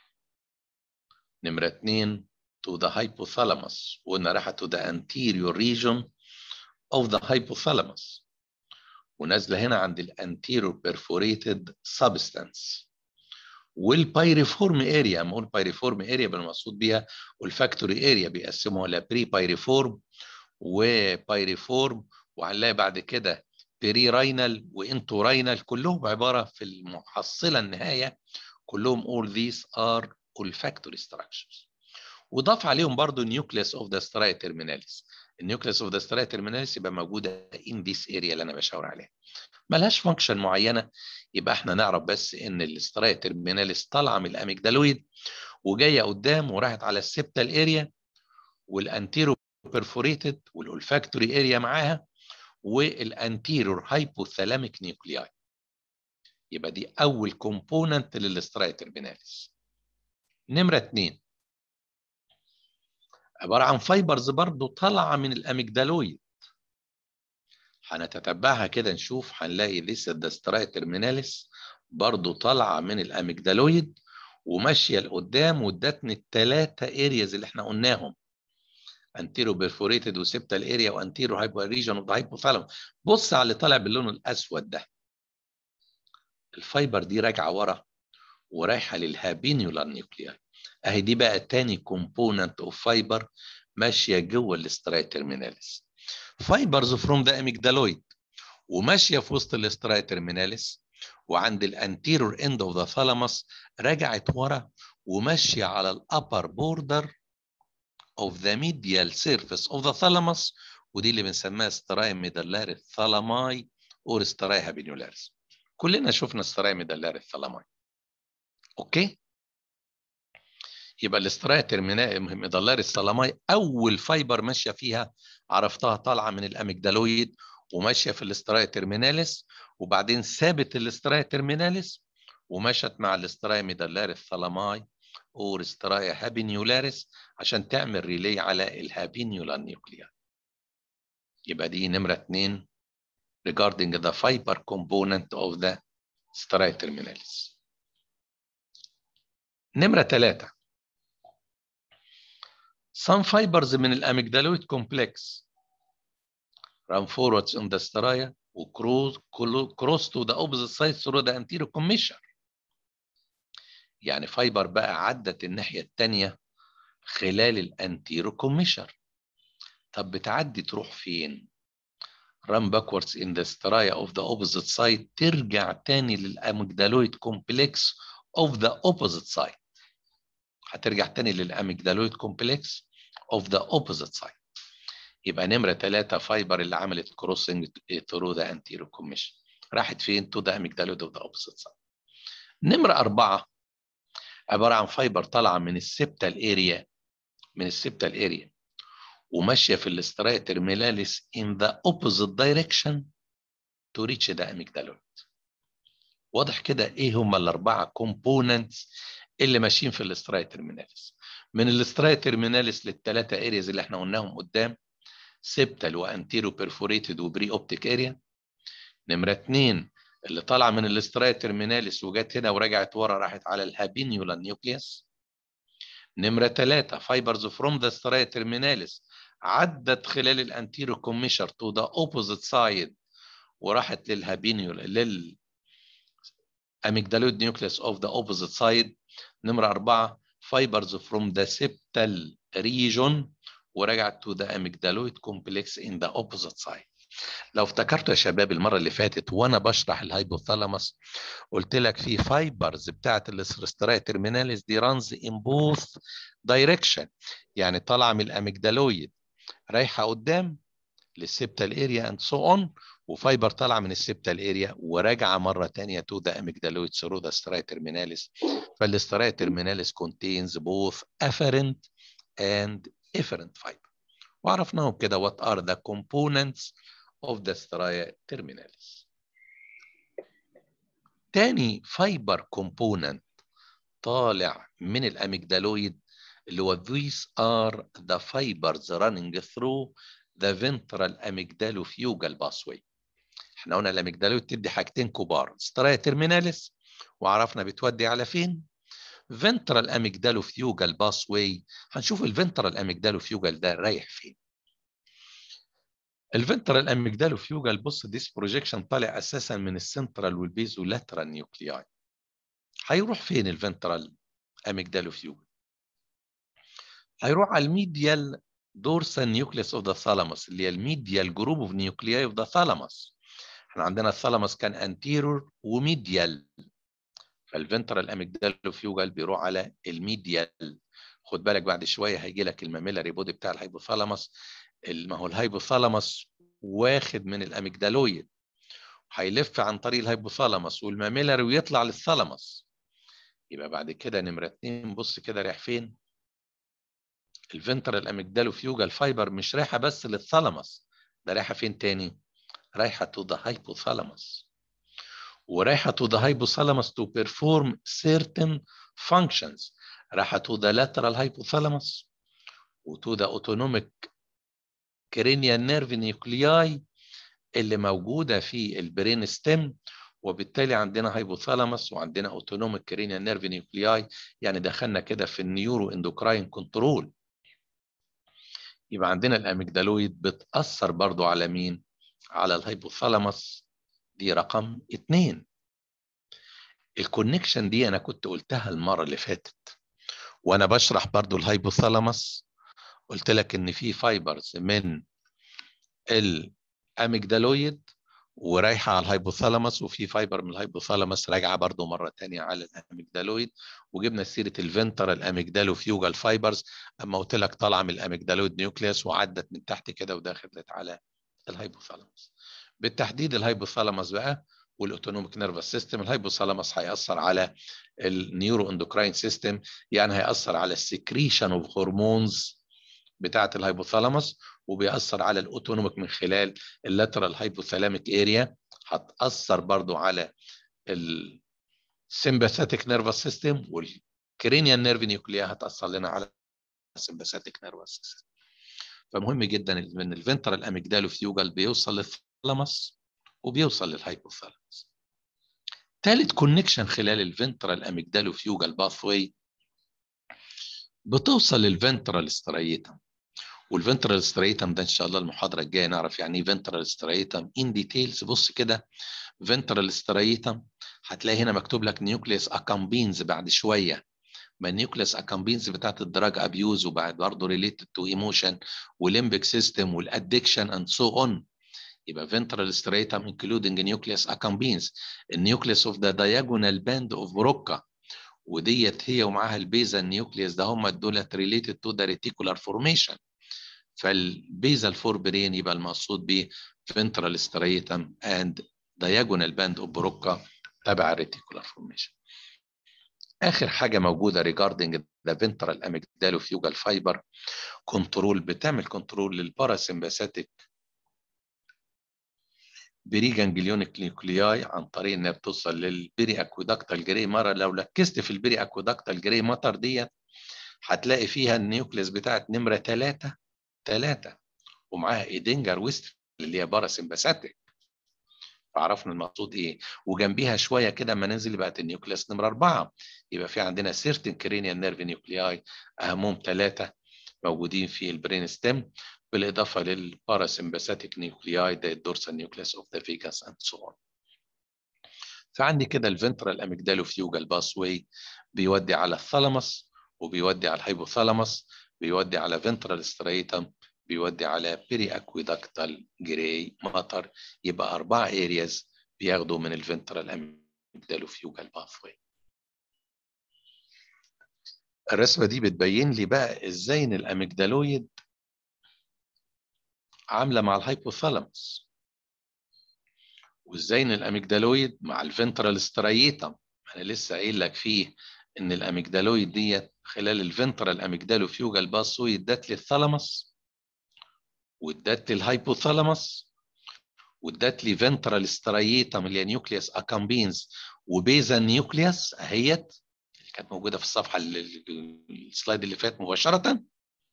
نمره اثنين to the hypothalamus وقلنا رايحه to the anterior region of the hypothalamus ونازله هنا عند الانتيريور perforated substance والبايريفورم اريا اما اقول بايريفورم اريا بالمقصود بيها والفاكتوري اريا بيقسموها لبري بايريفورم وبايريفورم وهنلاقي بعد كده بري راينال وانتو راينال كلهم عباره في المحصله النهايه كلهم all these are olfactory structures وضاف عليهم برضو النيوكليس اوف ذا سترايا ترميناليس النيوكليس اوف ذا سترايا ترميناليس يبقى موجوده ان ذيس اريا اللي انا بشاور عليها ملهاش فانكشن معينه يبقى احنا نعرف بس ان الاسترايا ترميناليس طالعه من الاميجدالويد وجايه قدام وراحت على السبتال اريا والانتيرو بيرفوريتد والولفاكتوري اريا معاها والانتيرور هايبوثالاميك نيوكلياي يبقى دي اول كومبوننت للاسترايا ترميناليس نمره اثنين عباره عن فايبرز برضو طالعه من الاميجدالويد هنتتبعها كده نشوف هنلاقي لسه الدسترايا ترميناليس برضو طالعه من الاميجدالويد وماشيه لقدام وادتني الثلاثه ارياز اللي احنا قلناهم انتيرو بيرفوريتد وسبتال اريا وانتيرو هايبو ريجن وهايبوثالاموس بص على اللي طالع باللون الاسود ده الفايبر دي راجعه ورا ورايحه للهابينيولار نيوكلياي اهي دي بقى تاني كومبوننت اوف فايبر ماشيه جوه الاسترايا ترميناليس فايبرز فروم ذا اميجدالويد وماشيه في وسط الاسترايا ترميناليس وعند الانتيرور اند اوف ذا ثالاموس رجعت ورا وماشيه على الابر بوردر اوف ذا ميديال سيرفيس اوف ذا ثالاموس ودي اللي بنسميها ستراي ميدالاري ثالاماي اور ستراي هابينيولاريس كلنا شفنا ستراي ميدالاري ثالاماي اوكي يبقى الاسترايا ترمينال ميدالاري الثالاماي اول فايبر ماشيه فيها عرفتها طالعه من الاميجدالويد وماشيه في الاسترايا ترميناليس وبعدين سابت الاسترايا ترميناليس ومشت مع الاسترايا ميدالاري الثالاماي اور استرايا هابينيولاريس عشان تعمل ريلي على الهابينيولار نيوكليا يبقى دي نمره اثنين regarding the fiber component of the stria terminalis نمرة ثلاثة some fibers من الاميجدالويد complex run forwards on the stria وcross cross to the opposite side through the anterior commissure يعني فايبر بقى عدت الناحية التانية خلال الانتيرو كوميشر طب بتعدي تروح فين؟ run backwards in the stria of the opposite side ترجع تاني للاميجدالويد كومبلكس of the opposite side هترجع تاني للاميجدالويد كومبلكس of the opposite side يبقى نمرة ثلاثة فايبر اللي عملت كروسنج through the anterior commission راحت فين to the amygdaloid of the opposite side نمرة أربعة عبارة عن فايبر طالعة من السبتال اريا من السبتال اريا وماشية في الاسترايا ترميناليس in the opposite direction to reach the amygdaloid واضح كده ايه هم الاربعه كومبوننتس اللي ماشيين في الاسترايا ترميناليس من الاسترايا ترميناليس للثلاثه ارياز اللي احنا قلناهم قدام سيبتال وانتيرو بيرفوريتد وبري اوبتيك اريا نمره اثنين اللي طالعه من الاسترايا ترميناليس وجت هنا ورجعت ورا راحت على الهابينيولا نيوكليوس نمره ثلاثه فايبرز فروم ذا استرايا ترميناليس عدت خلال الانتيرو كوميشر تو ذا اوبوزيت سايد وراحت للهابينيولا لل amygdaloid nucleus of the opposite side نمرة أربعة fibers from the septal region ورجعت to the amygdaloid complex in the opposite side لو افتكرتوا يا شباب المرة اللي فاتت وأنا بشرح الهايبوثالاموس قلت لك في فايبرز بتاعت الاسترايا ترميناليس دي رانز in both direction يعني طالعة من الاميجدالويد رايحة قدام للسبتال اريا اند سو اون وفايبر طالعه من السبتال اريا وراجعه مره ثانيه تو ذا اميجدالويد ثرو ذا سترايا ترميناليس فالاسترايا ترميناليس contains both afferent and efferent fiber وعرفناهم كده what are the components of the stria terminalis تاني فايبر كومبوننت طالع من الاميجدالويد اللي هو these are the fibers running through the ventral amygdalofugal pathway احنا قلنا الاميجدالويد تدي حاجتين كبار سترايا ترميناليس وعرفنا بتودي على فين ventral amygdalofugal pathway هنشوف الفنترال amygdalofugal ده رايح فين الفنترال amygdalofugal بص ديس بروجيكشن طالع اساسا من السنترال والبيزو لاترال نيوكلياي هيروح فين الفنترال amygdalofugal هيروح على الميديال دورسال نيوكليس اوف ذا ثالاموس اللي هي الميديال جروب اوف نيوكلياي اوف ذا ثالاموس احنا عندنا الثالاموس كان انتيرور وميديال فالفنترال اميجدالوفيوجال بيروح على الميديال خد بالك بعد شويه هيجي لك الماميلاري بودي بتاع الهايبوثالاموس ما هو الهايبوثالاموس واخد من الاميجدالويد هيلف عن طريق الهايبوثالاموس والماميلاري ويطلع للثالاموس يبقى بعد كده نمره اتنين بص كده رايح فين الفنترال اميجدالوفيوجال فايبر مش رايحه بس للثالاموس ده رايحه فين تاني رايحه تو ذا hypothalamus ورايحه تو ذا hypothalamus to perform certain functions رايحه تو ذا lateral hypothalamus وتو ذا autonomic cranial nerve nuclei اللي موجوده في البرين ستيم وبالتالي عندنا هايبوثالاموس وعندنا اوتونوميك كرينيال نيرف نيوكلياي يعني دخلنا كده في النيورو اندوكراين كنترول يبقى عندنا الاميجدالويد بتاثر برضو على مين على الهايبوثالاموس دي رقم اتنين الكونكشن دي انا كنت قلتها المره اللي فاتت وانا بشرح برضو الهايبوثالاموس قلت لك ان في فايبرز من الاميجدالويد ورايحه على الهايبوثالاموس وفي فايبر من الهايبوثالاموس راجعه برضو مره ثانيه على الاميجدالويد وجبنا سيره الفنتر الاميجدالو فيوجال فايبرز اما قلت لك طالعه من الاميجدالويد نيوكليوس وعدت من تحت كده ودخلت على الهايبوثالاموس بالتحديد الهايبوثالاموس بقى والاوتونوميك نيرفس سيستم الهايبوثالاموس هيأثر على النيورو اندوكراين سيستم يعني هيأثر على السكريشن اوف هرمونز بتاعه الهايبوثالاموس وبيأثر على الاوتونوميك من خلال اللاترال هايبوثالاميك اريا هتأثر برضو على السمباثيك نيرفس سيستم والكرينيال نيرف نيوكليا هتأثر لنا على السمباثيك نيرفس سيستم فمهم جدا ان الفنترال اميجدالو فيوجال بيوصل للثالاموس وبيوصل للهايبوثالاموس ثالث كونكشن خلال الفنترال اميجدالو فيوجال باثوي بتوصل للفنترال ستريتم والفنترال ستريتم ده ان شاء الله المحاضره الجايه نعرف يعني ايه فنترال ستريتم ان ديتيلز بص كده فنترال ستريتم هتلاقي هنا مكتوب لك نيوكليس اكامبينز بعد شويه ما النيوكليس اكامبينز بتاعت الدراج ابيوز وبعد برضه ريليتد تو ايموشن والليمبيك سيستم والادكشن اند سو اون يبقى ventral striatum including nucleus accumbens النيوكليس اوف ذا diagonal band of Broca وديت هي ومعاها البيزا النيوكليوس ده هم دولت ريليتد تو ذا ريتيكولار فورميشن فالبيزا الفور برين يبقى المقصود ب ventral striatum and diagonal band of Broca تبع الريتيكولار فورميشن اخر حاجه موجوده regarding the ventral amygdalofugal fiber كنترول بتعمل كنترول للباراسمباثيك بري جانجليونيك نيوكلياي عن طريق انها بتوصل للبري اكويدكتال جري ماتر لو ركزت في البري اكويدكتال جري ماتر ديت هتلاقي فيها النيوكليس بتاعت نمره 3 3 ومعاها ايدنجر ويست اللي هي باراسمباثيك فعرفنا المقصود ايه وجنبيها شويه كده اما ننزل بقت النيوكليس نمره 4 يبقى في عندنا سيرتن كرينيال نيرف نيوكلياي اهمهم ثلاثه موجودين في البرين ستيم بالاضافه للباراسمباثيك نيوكلياي ده الدورسال نيوكليس اوف ذا فيجاس اند سو اون فعندي كده الفنترال اميجدالو فيوجال باس واي بيودي على الثالاموس وبيودي على الهايبوثالاموس بيودي على فنترال ستريتم بيودي على بيري اكويدكتال جراي ماتر يبقى اربع ارياز بياخدوا من الفنترال اميجدالو فيوجال باث واي الرسمه دي بتبين لي بقى ازاي ان الاميجدالويد عامله مع الهايبوثالاموس وازاي ان الاميجدالويد مع الفنترال ستريتم انا لسه قايل لك فيه ان الاميجدالويد ديت خلال الفنترال اميجدالو فيوجال باسوي ادت لي الثالاموس وادت لي الهايبوثالاموس وادت لي فنترال ستريتم اللي هي نيوكليوس اكامبينز وبيزا نيوكليوس اهيت اللي كانت موجوده في الصفحه السلايد اللي فات مباشره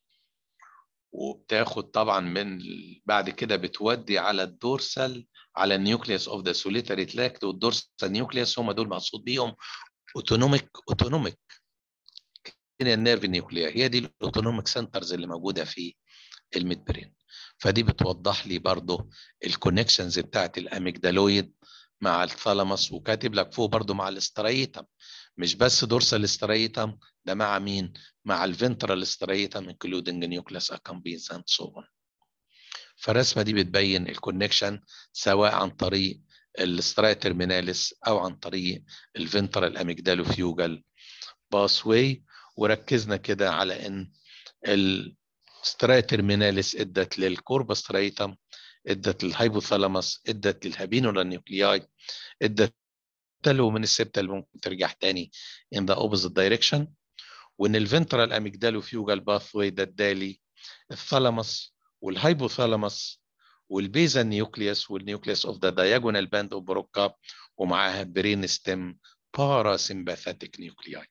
وبتاخد طبعا من بعد كده بتودي على الدورسال على النيوكليوس اوف ذا سوليتاري تراكت والدورسال نيوكليوس هم دول مقصود بيهم اوتونوميك اوتونوميك النيرف نيوكليا هي دي الاوتونوميك سنترز اللي موجوده في الميد برين فدي بتوضح لي برضو الكونكشنز بتاعت الاميجدالويد مع الثالاموس وكاتب لك فوق برضو مع الاستريتم مش بس دورسال ستريتم ده مع مين؟ مع الفنترال ستريتم انكلودنج نيوكليس اكامبينز اند سو اون فالرسمه دي بتبين الكونكشن سواء عن طريق السترايا ترميناليس او عن طريق الفنترال اميجدالو فيوجال باس واي وركزنا كده على ان السترايا ترميناليس ادت للكوربا ستريتم ادت للهايبوثالاموس ادت للهابينولا نيوكلياي ادت له من السبتة اللي ممكن ترجع تاني in the opposite direction وان الفنترال اميجدالو فيوجال باثوي ده ادالي الثالاموس والهايبوثالاموس والبيزا نيوكليوس والنيوكليوس اوف ذا diagonal باند اوف بروكا ومعاها برين ستيم باراسمباثيك نيوكلياي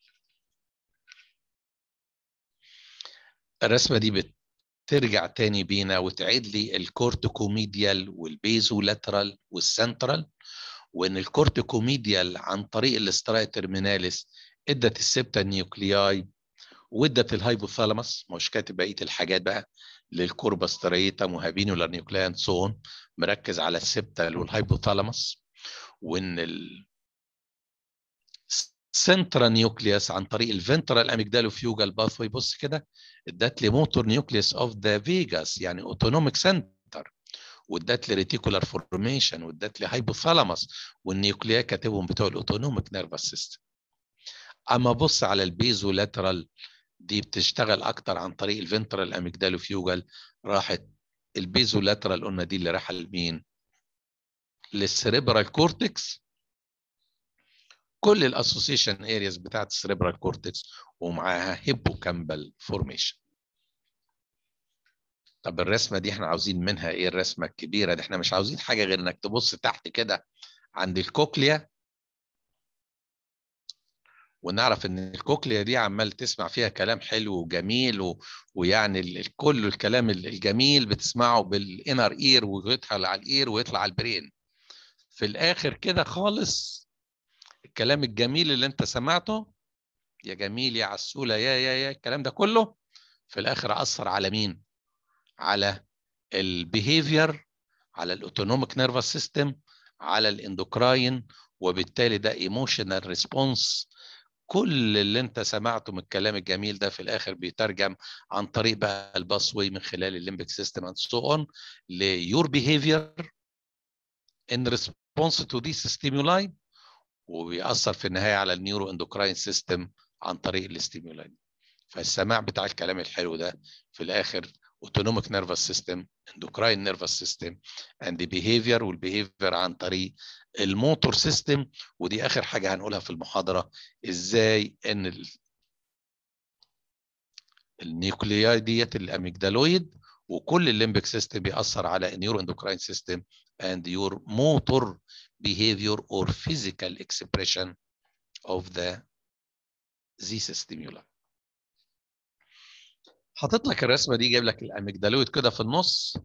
الرسمه دي بترجع تاني بينا وتعيد لي الكورتيكوميديال والبيزولاترال والسنترال وان الكورتيكوميديال عن طريق الاسترايا ترميناليس ادت السبتا نيوكلياي وادت الهايبوثالاموس مش كاتب بقيه الحاجات بقى للكوربا ستريتم وهابينولا نيوكليان سون مركز على السبتال والهايبوثالاموس وان ال سنترا نيوكليوس عن طريق الفنترال اميجدالو فيوجال باثوي بص كده ادت لي موتور نيوكليوس اوف ذا فيجاس يعني اوتونوميك سنتر وادت لي ريتيكولار فورميشن وادت لي هايبوثالاموس والنيوكليا كاتبهم بتوع الاوتونوميك نيرفس سيستم اما بص على البيزو لاترال دي بتشتغل اكتر عن طريق الفنترال اميجدالو فيوجل راحت البيزو لاترال قلنا دي اللي رايحه لمين للسريبرال كورتكس كل الاسوسيشن ارياز بتاعت السريبرال كورتكس ومعاها هيبوكامبال فورميشن طب الرسمه دي احنا عاوزين منها ايه الرسمه الكبيره دي احنا مش عاوزين حاجه غير انك تبص تحت كده عند الكوكليا ونعرف ان الكوكليا دي عمال تسمع فيها كلام حلو وجميل و... ويعني ال- كل الكلام الجميل بتسمعه بالانر اير ويدخل على الاير ويطلع على البرين في الاخر كده خالص الكلام الجميل اللي انت سمعته يا جميل يا عسولة يا يا يا الكلام ده كله في الاخر اثر على مين على البيهيفير على الاوتونوميك نيرفس سيستم على الاندوكراين وبالتالي ده ايموشنال ريسبونس كل اللي انت سمعته من الكلام الجميل ده في الاخر بيترجم عن طريق بقى الباسوي من خلال الليمبيك سيستم اند سو اون ليور بيهيفير ان ريسبونس تو ذيس ستيمولاي وبيأثر في النهايه على النيورو اندوكراين سيستم عن طريق الاستيمولاي فالسماع بتاع الكلام الحلو ده في الاخر autonomic nervous system endocrine nervous system and the behavior والbehavior عن طريق الموتور سيستم ودي اخر حاجه هنقولها في المحاضره ازاي ان ال- النيوكلياي ديت الاميجدالويد وكل الليمبيك سيستم بيأثر على النيورو اندوكراين سيستم and your motor behavior or physical expression of the these stimuli حاطط لك الرسمه دي جايب لك الاميجدالويد كده في النص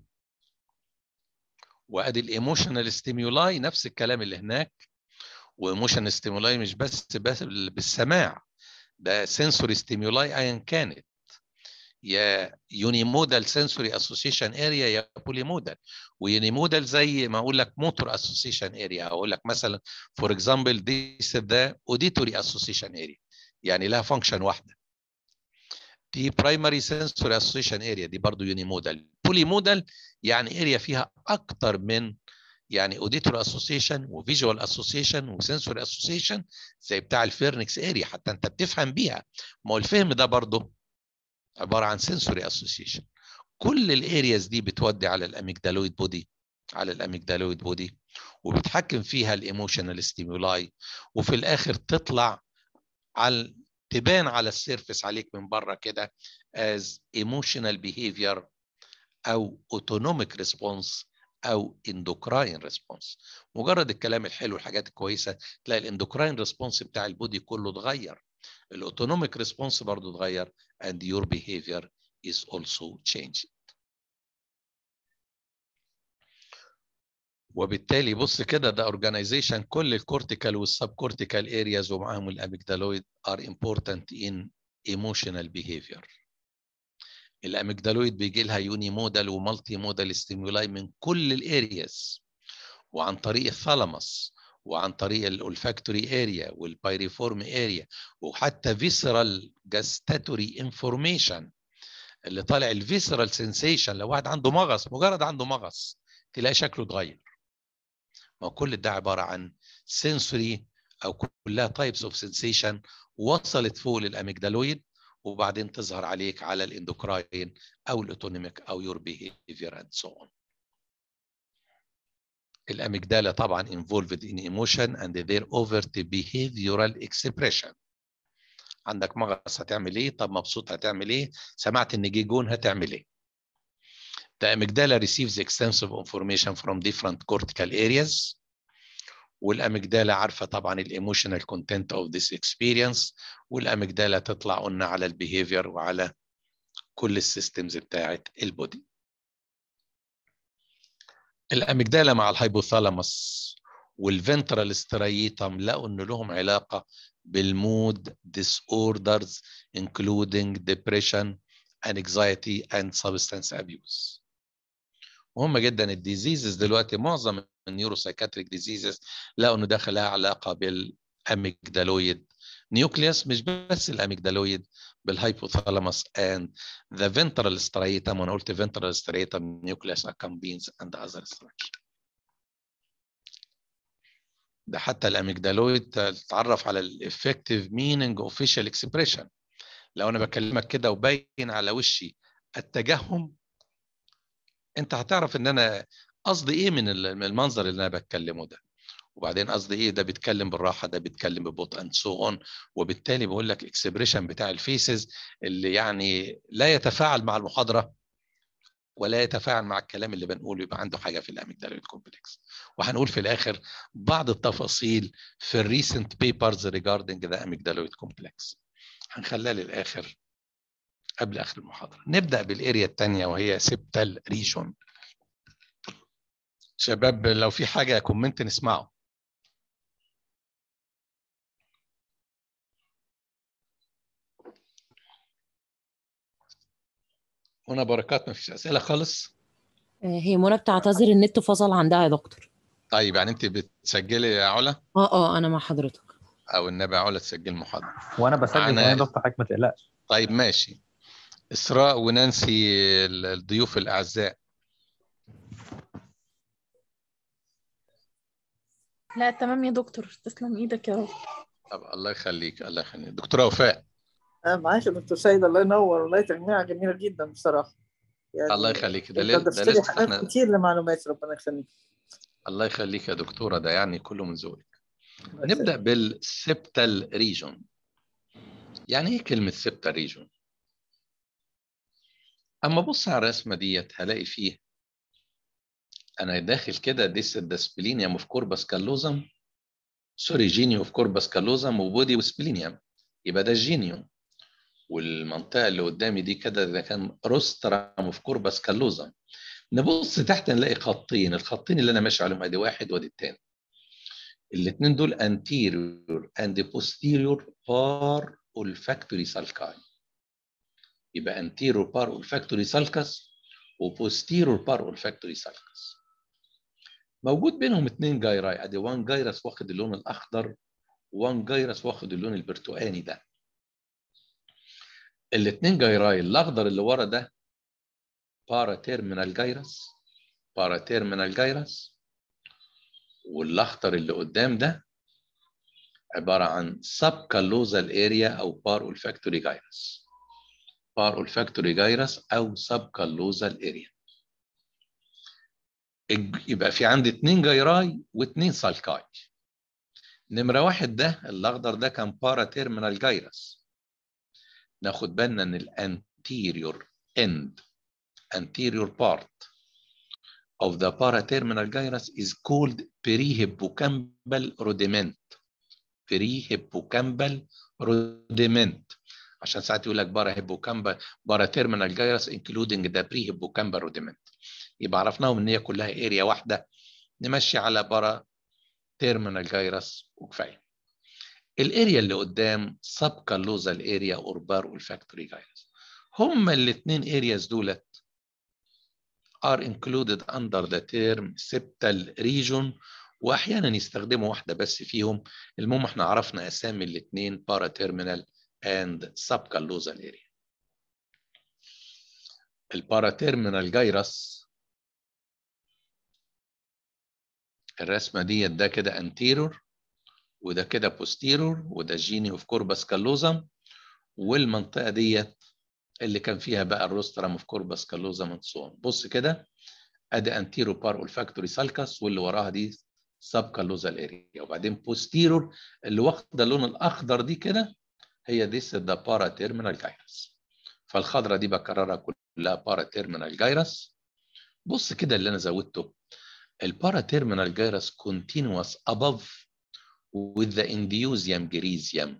وادي الايموشنال ستيمولاي نفس الكلام اللي هناك وايموشنال ستيمولاي مش بس بس بالسماع ده سنسوري ستيمولاي ايا كانت يا يونيمودال سنسوري اسوسيشن اريا يا بوليمودال ويونيمودال زي ما اقول لك موتور اسوسيشن اريا اقول لك مثلا فور اكزامبل ذيس ذا اوديتوري اسوسيشن اريا يعني لها فانكشن واحده دي برايمري سنسوري اسوسيشن اريا دي برضه يونيمودال بوليمودال يعني اريا فيها اكتر من يعني اوديتور اسوسيشن وفيجوال اسوسيشن وسنسوري اسوسيشن زي بتاع الفيرنكس اريا حتى انت بتفهم بيها ما هو الفهم ده برضه عباره عن سنسوري اسوسيشن كل الارياز دي بتودي على الاميجدالويد بودي على الاميجدالويد بودي وبتحكم فيها الايموشنال ستيمولاي وفي الاخر تطلع على تبان على السيرفس عليك من بره كده as emotional behavior او autonomic response او endocrine response مجرد الكلام الحلو الحاجات الكويسه تلاقي الاندوكراين ريسبونس بتاع البودي كله اتغير الاوتونوميك ريسبونس برضه اتغير and your behavior is also changing وبالتالي بص كده ده اورجانيزيشن كل الكورتيكال والسب كورتيكال ارياز ومعاهم الاميجدالويد are important in emotional behavior الاميجدالويد بيجي لها يوني مودال ومالتي مودال ستيمولاي من كل الارياز وعن طريق الثالاموس وعن طريق الاولفاكتوري اريا والبايريفورم اريا وحتى فيسرال جاستاتوري انفورميشن اللي طالع الفيسرال سنسيشن لو واحد عنده مغص مجرد عنده مغص تلاقي شكله اتغير ما هو كل ده عباره عن سنسوري او كلها تايبس اوف سنسيشن وصلت فوق للاميجدالويد وبعدين تظهر عليك على الاندوكراين او الاوتونوميك او يور بيهيفير اند سو اون الاميجدالا طبعا involved in emotion and their overt behavioral expression عندك مغص هتعمل ايه طب مبسوط هتعمل ايه سمعت ان جه جون هتعمل ايه The amygdala receives extensive information from different cortical areas والاميجدالا عارفه طبعا الايموشنال كونتنت اوف ذيس اكسبيرينس والاميجدالا تطلع قلنا على البيهيفير وعلى كل السيستمز بتاعه البودي الاميجدالا مع الهايبوثالاموس والفنترال سترايتم لقوا ان لهم علاقه بالمود disorders including depression anxiety and substance abuse مهمه جدا الديزيزز دلوقتي معظم النيوروسايكاتريك ديزيزز لقوا انه داخل لها علاقه بالاميجدالويد نيوكليوس مش بس الاميجدالويد بالهايبوثالاموس and the ventral striatum وانا قلت ventral striatum nucleus accumbens and other structure ده حتى الاميجدالويد تتعرف على الافكتيف مينينج اوفيشال اكسبريشن لو انا بكلمك كده وباين على وشي التجهم انت هتعرف ان انا قصدي ايه من المنظر اللي انا بتكلمه ده وبعدين قصدي ايه ده بيتكلم بالراحه ده بيتكلم ببطء اند سو اون وبالتالي بقول لك اكسبريشن بتاع الفيسز اللي يعني لا يتفاعل مع المحاضره ولا يتفاعل مع الكلام اللي بنقوله يبقى عنده حاجه في الاميجدالويد كومبلكس وهنقول في الاخر بعض التفاصيل في الريسنت بيبرز ريجاردنج ذا اميجدالويد كومبلكس هنخليها للاخر قبل اخر المحاضره نبدا بالاريا الثانيه وهي سبتال ريجون شباب لو في حاجه كومنت نسمعه هنا بركات ما فيش اسئله خالص هي منى بتعتذر النت فصل عندها يا دكتور طيب يعني انت بتسجلي يا علا اه اه انا مع حضرتك او النبي علا تسجل محاضره وانا بسجل معانا- كمان يا دكتور حضرتك ما تقلقش طيب ماشي اسراء ونانسي الضيوف الاعزاء لا تمام يا دكتور تسلم ايدك يا رب طب الله يخليك الله يخليك دكتوره وفاء آه معاك يا دكتور سيد الله ينور والله تجميعة جميلة جدا بصراحة يعني الله يخليك ده انت ليه ده ضفت لي لسه حاجات احنا كتير لمعلومات ربنا يخليك الله يخليك يا دكتوره ده يعني كله من ذوقك نبدا بالسبتال ريجون يعني ايه كلمه سبتال ريجون اما بص على الرسمه ديت هلاقي فيه انا داخل كده ديس الدسبلينيوم اوف كوربس كالوزم سوري جينيو اوف كوربس كالوزم وبودي وسبلينيوم يبقى ده الجينيوم والمنطقه اللي قدامي دي كده ده كان روسترام اوف كوربس كالوزم نبص تحت نلاقي خطين الخطين اللي انا ماشي عليهم ادي واحد وادي الثاني الاثنين دول anterior and posterior par olfactory sulci يبقى anterior par olfactory sulcus وposterior par olfactory sulcus موجود بينهم اثنين جايراي ادي وان جايرس واخد اللون الاخضر وان جايرس واخد اللون البرتقاني ده الاثنين جايراي الاخضر اللي ورا ده بارا تيرمينال جايرس بارا تيرمينال جايرس والاخضر اللي قدام ده عباره عن سب كالوزال اريا او بار اولفاكتوري جايرس بار اولفاكتوري جايرس او سب كالوزال اريا يبقى في عندي اتنين جايراي واتنين سالكاي نمرة واحد ده الأخضر ده كان بارا تيرمينال جايرس ناخد بالنا إن الانتيريور end anterior part of the paraterminal gyrus is called perihippocampal rudiment perihippocampal rudiment عشان ساعات يقول لك بارا هيبوكامبال بارا تيرمينال جايرس including the perihippocampal rudiment يبقى عرفناهم ان هي كلها اريا واحده نمشي على بارا تيرمينال جايرس وكفايه الاريا اللي قدام سب كالوزال اريا اور بار والفاكتوري جايرس هما الاثنين ارياز دولت are included under the term septal region واحيانا يستخدموا واحده بس فيهم المهم احنا عرفنا اسامي الاثنين paraterminal and subcallosal area الباراتيرمينال جايرس الرسمه ديت ده كده anterior وده كده posterior وده جيني اوف كوربس كالوزم والمنطقه ديت اللي كان فيها بقى الروسترام اوف كوربس كالوزم سون بص كده ادي انتيرو بار اولفاكتوري سالكس واللي وراها دي سب كالوزال اريا وبعدين بوستيرور اللي واخده اللون الاخضر دي كده هي دي ده بارا تيرمينال جايرس فالخضره دي بكررها كلها بارا تيرمينال جايرس بص كده اللي انا زودته البارا تيرمينال جايرس continuous above with the indusium geresium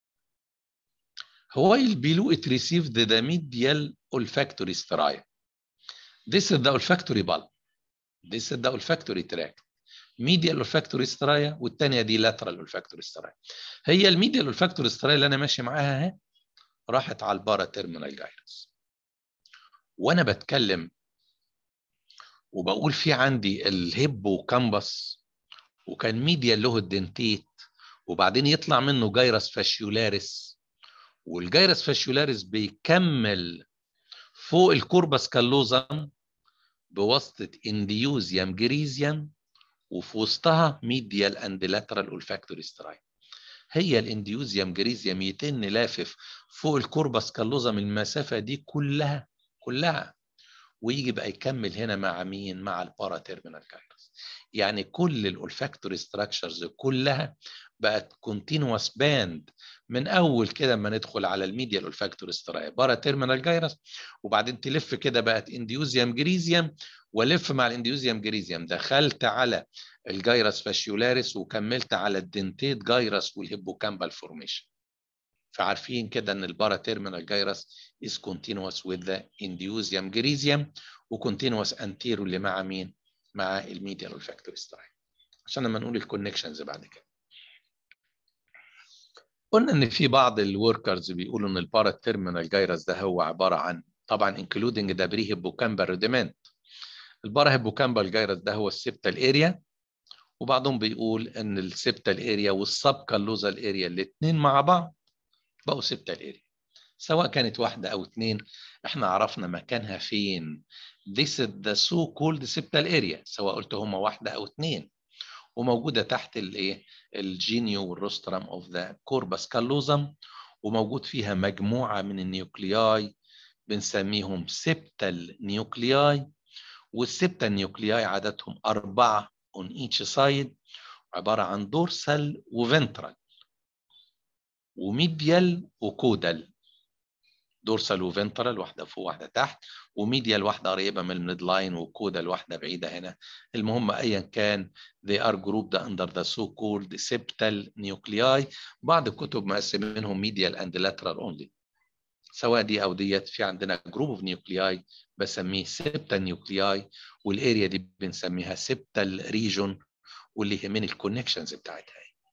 while below it received the medial olfactory striae. This is the olfactory bulb. This is the olfactory tract. medial olfactory striae والثانيه دي lateral olfactory striae. هي الميديال olfactory striae اللي انا ماشي معاها اهي راحت على البارا تيرمينال جايرس. وانا بتكلم وبقول في عندي الهيبو كامبس وكان ميديال له الدنتيت وبعدين يطلع منه جيرس فاشيولاريس والجيرس فاشيولاريس بيكمل فوق الكوربس كالوزم بواسطه انديوزيوم جريزيوم وفي وسطها ميديال اند لاترال اولفاكتوري سترايك هي الانديوزيوم جريزيوم يتن لافف فوق الكوربس كالوزم المسافه دي كلها كلها ويجي بقى يكمل هنا مع مين مع البارا تيرمينال جايرس يعني كل الاولفاكتوري ستراكشرز كلها بقت كونتينوس باند من اول كده ما ندخل على الميديا الاولفاكتوري سترايك بارا تيرمينال جايرس وبعدين تلف كده بقت انديوزيوم جريزيوم والف مع الانديوزيوم جريزيوم دخلت على الجايرس فاشيولاريس وكملت على الدنتيت جايرس والهيبوكامبال فورميشن فعارفين كده ان البارا تيرمينال جايرس is continuous with the indusium gerizium وكونتينوس anterior اللي مع مين؟ مع الميديال olfactory سترايك عشان لما نقول الكونكشنز بعد كده قلنا ان في بعض الوركرز بيقولوا ان البارا تيرمينال جايرس ده هو عباره عن طبعا including the بري هيبوكامبال روديمنت البارا هيبوكامبال جايرس ده هو السبتال اريا وبعضهم بيقول ان السبتال اريا والسب كالوزال اريا الاثنين مع بعض بقوا سبتال اريا سواء كانت واحدة أو اتنين احنا عرفنا مكانها فين This is the so called septal area سواء قلت هما واحدة أو اتنين وموجودة تحت الايه الجينيو والروسترم اوف ذا كوربس كالوزم وموجود فيها مجموعة من النيوكلياي بنسميهم سبتال نيوكلياي والسبتال نيوكلياي عددهم أربعة on each side عبارة عن دورسال وفنترال وميديال وكودال دورسال وفنترال واحده فوق واحده تحت وميديال واحده قريبه من الميد لاين وكودال واحده بعيده هنا المهم ايا كان they are grouped under the so called septal nuclei بعض الكتب مقسمينهم medial and lateral only سواء دي او ديت في عندنا جروب اوف نيوكلياي بسميه سبتال نيوكلياي والاريا دي بنسميها سبتال ريجون واللي يهمني الكونكشنز بتاعتها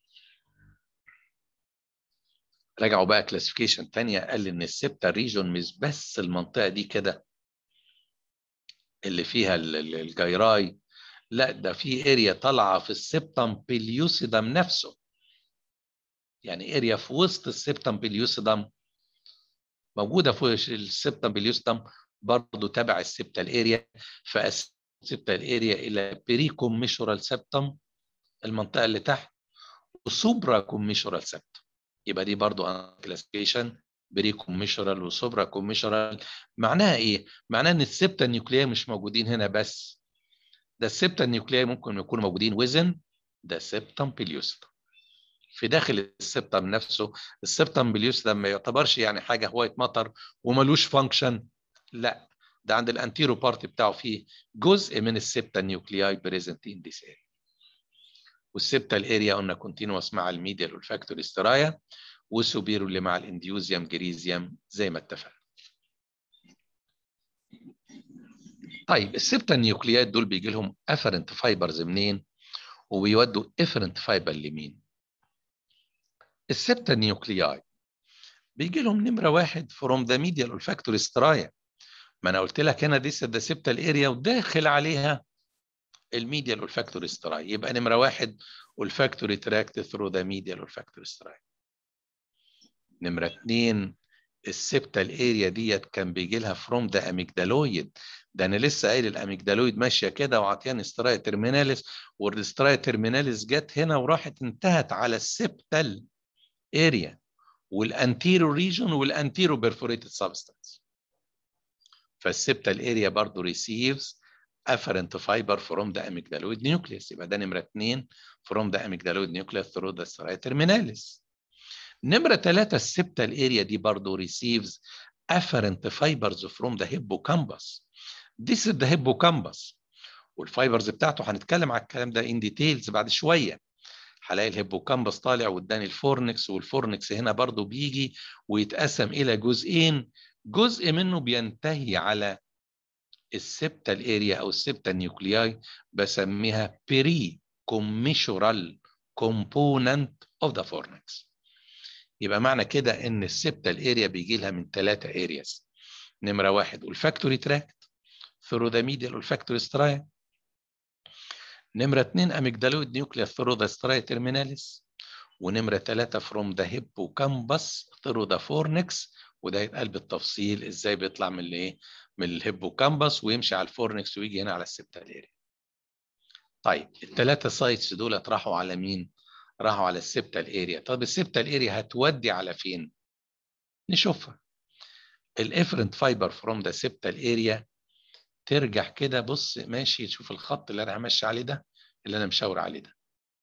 رجعوا بقى كلاسيفيكيشن تانية قال ان السبتا ريجون مش بس المنطقة دي كده اللي فيها الجيراي لا ده في اريا طالعة في السبتم بليوسيدم نفسه يعني اريا في وسط السبتم بليوسيدم موجودة في السبتم بليوسيدم برضه تبع السبتال اريا فالسبتال اريا الى بريكوميشورال سبتم المنطقة اللي تحت وسوبرا كوميشورال سبتم يبقى دي برضو كلاسيفيكيشن بري كوميشرال وسوبرا كوميشرال معناها ايه؟ معناها ان السبتا النيوكلياي مش موجودين هنا بس ده السبتا النيوكلياي ممكن يكونوا موجودين وزن ده سبتم بليوسيدم في داخل السبتم نفسه السبتم بليوسيدم ما يعتبرش يعني حاجه وايت مطر وملوش فانكشن لا ده عند الانتيرو بارت بتاعه فيه جزء من السبتا النيوكلياي بريزنت ان ذيس اريا والسبتال اريا قلنا كونتينوس مع الميديال والفاكتوري سترايا وسوبيرو اللي مع الانديوزيوم جريزيوم زي ما اتفقنا. طيب السبتا نيوكليات دول بيجي لهم افرنت فايبرز منين؟ وبيودوا افرنت فايبر لمين؟ السبتا نيوكلياي بيجي لهم نمره واحد فروم ذا ميديال والفاكتوري سترايا ما انا قلت لك هنا دي ذا سبتال اريا وداخل عليها الميديال والفاكتوري ستراي يبقى نمره واحد والفاكتوري تراكت ثرو ذا ميديال والفاكتوري ستراي نمره اثنين السبتال اريا ديت كان بيجي لها فروم ذا اميجدالويد ده انا لسه قايل الاميجدالويد ماشيه كده وعطياني ستراي ترميناليس والستراي ترميناليس جت هنا وراحت انتهت على السبتال اريا والانتيرو ريجون والانتيرو بيرفوريتد سبستانس فالسبتال اريا برضه ريسيفز afferent fiber from the amygdaloid nucleus يبقى ده نمرة اتنين from the amygdaloid nucleus through the striatum terminalis نمرة ثلاثة السبتال اريا دي برضه receives afferent fibers from the hippocampus this is the hippocampus والفايبرز بتاعته هنتكلم على الكلام ده in details بعد شوية هلاقي الهيبوكامبس طالع واداني الفورنكس والفورنكس هنا برضه بيجي ويتقسم إلى جزئين جزء منه بينتهي على السبتال اريا او السبتال نيوكلياي بسميها بري كوميشورال كومبوننت اوف ذا فورنكس يبقى معنى كده ان السبتال اريا بيجي لها من ثلاثه ارياز نمره واحد olfactory tract through the medial olfactory stria نمره اثنين amygdaloid nucleus through the stria terminalis ونمرة ثلاثة from the hippocampus through the fornix وده يتقال بالتفصيل ازاي بيطلع من الايه من الهيبوكامبس ويمشي على الفورنكس ويجي هنا على السبتال اريا طيب الثلاثة سايتس دول راحوا على مين؟ راحوا على السبتال اريا طب السبتال اريا هتودي على فين؟ نشوفها الافرنت فايبر فروم ذا سبتال اريا ترجع كده بص ماشي شوف الخط اللي انا همشي عليه ده اللي انا مشاور عليه ده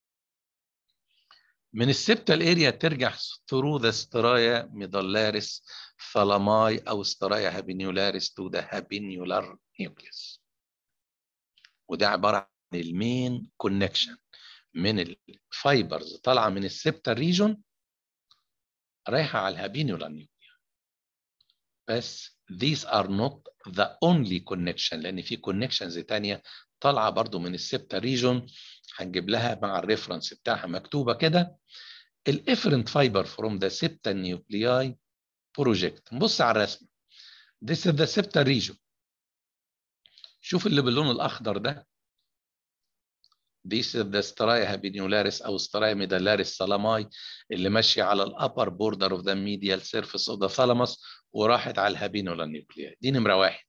من السبتال اريا ترجع ثرو ذا سترايا ميدالاريس ثالاماي او سترايا هابينيولاريس تو ذا هابينيولار نيوكليوس وده عباره عن المين كونكشن من الفايبرز طالعه من السبتال ريجون رايحه على الهابينيولار نيوكليوس بس these are not the only connection لان في connections تانية طالعه برضو من السبتا ريجون هنجيب لها مع الريفرنس بتاعها مكتوبه كده الافرنت فايبر from the septal nuclei project نبص على الرسمه this is the septal region شوف اللي باللون الاخضر ده This is the سترايا هابينيولاريس او سترايا ميدالاريس سالاماي اللي ماشيه على الابر بوردر اوف ذا ميديال سيرفيس اوف ذا ثالاموس وراحت على الهابينولا نيوكليا دي نمره واحد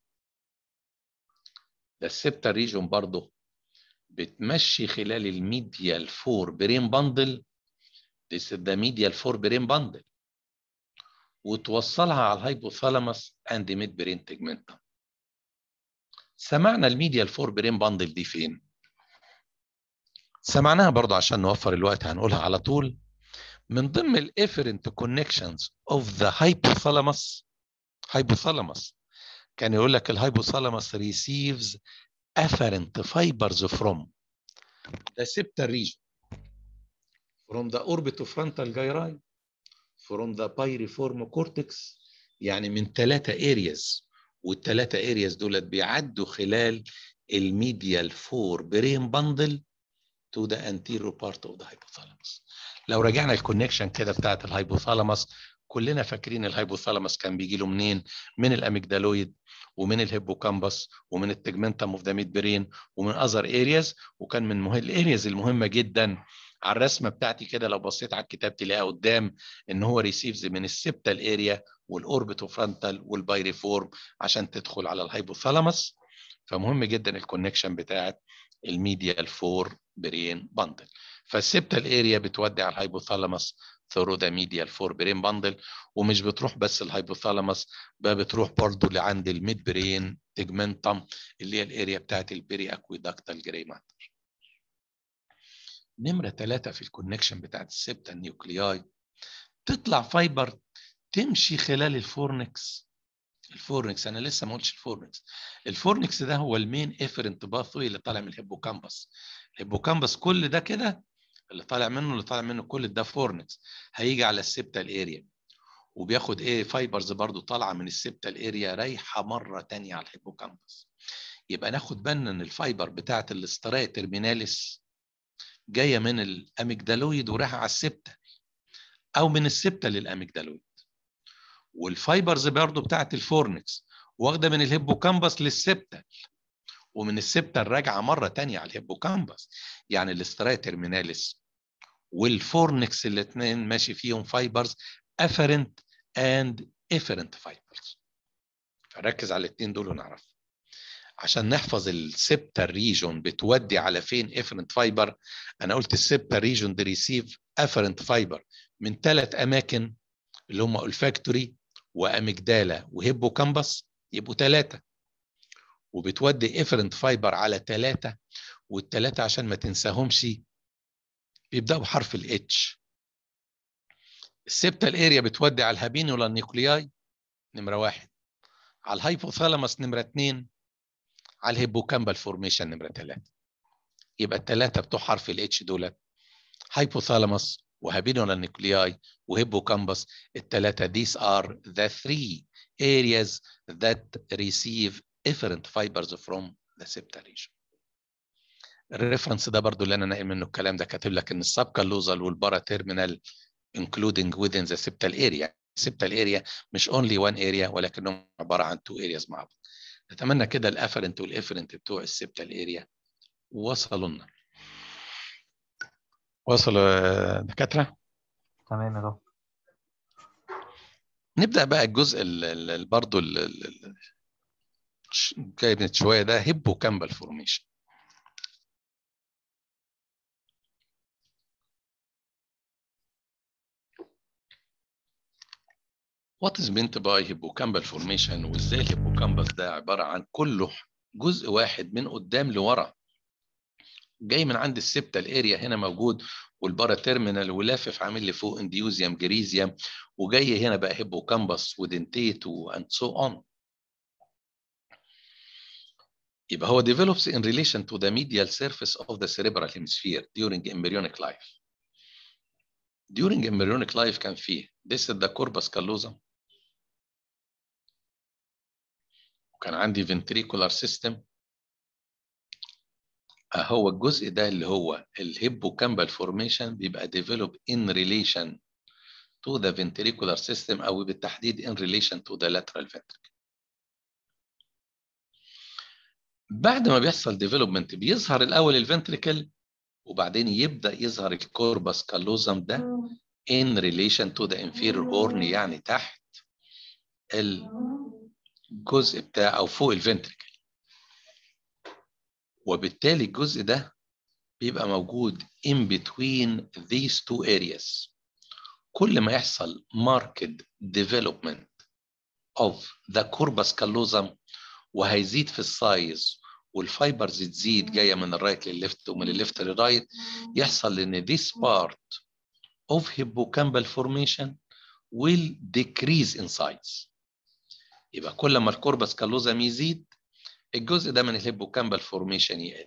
ده السبتا ريجون برضه بتمشي خلال الميديال فور برين باندل This is the medial فور برين باندل وتوصلها على الهايبوثالاموس اند ميد برين تجمنتم سمعنا الميديال فور برين باندل دي فين؟ سمعناها برضه عشان نوفر الوقت هنقولها على طول من ضمن الافرنت كونكشنز اوف ذا hypothalamus hypothalamus كان يقول لك الهايبوثالاموس receives afferent fibers from the septal region from the orbitofrontal gyri from the pyriform cortex يعني من ثلاثة areas والثلاثة areas دولت بيعدوا خلال الميديال فور برين باندل to the anterior part of the hypothalamus لو رجعنا الكونكشن كده بتاعت الهايبوثالاموس كلنا فاكرين الهايبوثالاموس كان بيجي له منين من الاميجدالويد ومن الهيبوكامبس ومن التجمنتم اوف ذا ميد برين ومن اذر ارياز وكان من مهم الارياز المهمه جدا على الرسمه بتاعتي كده لو بصيت على الكتاب تلاقيها قدام ان هو ريسيفز من السبتال اريا والاوربيتوفرونتال والبايريفورم عشان تدخل على الهايبوثالاموس فمهم جدا الكونكشن بتاعت الميديال فور برين باندل فالسبتال اريا بتودي على الهايبوثالاموس ثرو ذا ميديال فور برين باندل ومش بتروح بس الهايبوثالاموس بقى بتروح برضه لعند الميد برين تجمنتم اللي هي الاريا بتاعت البري اكويدكتال جراي ماتر نمره ثلاثه في الكونكشن بتاعت السبتال نيوكلياي تطلع فايبر تمشي خلال الفورنكس الفورنكس انا لسه ما قلتش الفورنكس الفورنكس ده هو المين افرنت باثوي اللي طالع من الهيبوكامبس الهيبوكامبس كل ده كده اللي طالع منه اللي طالع منه كل ده فورنكس هيجي على السبتال اريا وبياخد ايه فايبرز برضو طالعه من السبتال اريا رايحه مره تانية على الهيبوكامبس يبقى ناخد بالنا ان الفايبر بتاعه الاسترايا ترميناليس جايه من الاميجدالويد ورايحه على السبتال او من السبتال للاميجدالويد والفايبرز برضو بتاعت الفورنكس واخده من الهيبوكامبس للسبتال ومن السبتال راجعه مره تانية على الهيبوكامبس يعني الاسترايا ترميناليس والفورنكس الاثنين ماشي فيهم فايبرز افرنت اند افرنت فايبرز فركز على الاثنين دول ونعرف عشان نحفظ السبتال ريجون بتودي على فين افرنت فايبر انا قلت السبتال ريجون دي ريسيف افرنت فايبر من ثلاث اماكن اللي هم الفاكتوري واميجدالا وهيبوكامبس يبقوا ثلاثه وبتودي افرنت فايبر على ثلاثه والثلاثه عشان ما تنساهمش بيبداوا بحرف الاتش السبتال اريا بتودي على الهابينولا نيوكلياي نمره واحد على الهايبوثالاموس نمره اثنين على الهيبوكامبال فورميشن نمره ثلاثه يبقى الثلاثه بتوع حرف الاتش دولت هايبوثالاموس وهابينولا نيوكلياي وهيبوكامبس الثلاثه these are the three areas that receive efferent fibers from the septal region الريفرنس ده برضو اللي انا ناقل منه الكلام ده كاتب لك ان السبكالوزال والبارا تيرمينال including within the septal area septal area مش only one area ولكنهم عباره عن two areas مع بعض نتمنى كده الافرنت والافرنت بتوع السبتال اريا وصلوا لنا وصلوا دكاتره تمام يا دكتور نبدأ بقى الجزء ال- ال- ال- برضو ال- ال- ال- ش- كانت شوية ده هيبو كامبل فورميشن What is meant by hippocampal formation وازاي الهيبوكامبس ده عبارة عن كله جزء واحد من قدام لورا جاي من عند السبتال اريا هنا موجود والبارا تيرمينال ولافف عامل لي فوق انديوزيوم جريزيوم وجاي هنا بقى هيبوكامبس ودنتيت واند سو اون يبقى هو develops in relation to the medial surface of the cerebral hemisphere during embryonic life. During embryonic life كان فيه this is the corpus callosum وكان عندي ventricular system هو الجزء ده اللي هو الهيبوكامبال فورميشن بيبقى develop in relation to the ventricular system او بالتحديد in relation to the lateral ventricle. بعد ما بيحصل ديفلوبمنت بيظهر الاول الفنتريكل وبعدين يبدا يظهر الكوربس كالوزم ده in relation to the inferior horn يعني تحت الجزء بتاع او فوق الفنتريكل وبالتالي الجزء ده بيبقى موجود in between these two areas كل ما يحصل marked development of the corpus callosum وهيزيد في السايز والفايبرز تزيد جايه من الرايت للليفت ومن الليفت للرايت يحصل ان this part of hippocampal formation will decrease in size يبقى كل ما الكوربس كالوزم يزيد الجزء ده من الهيبوكامبال فورميشن يقل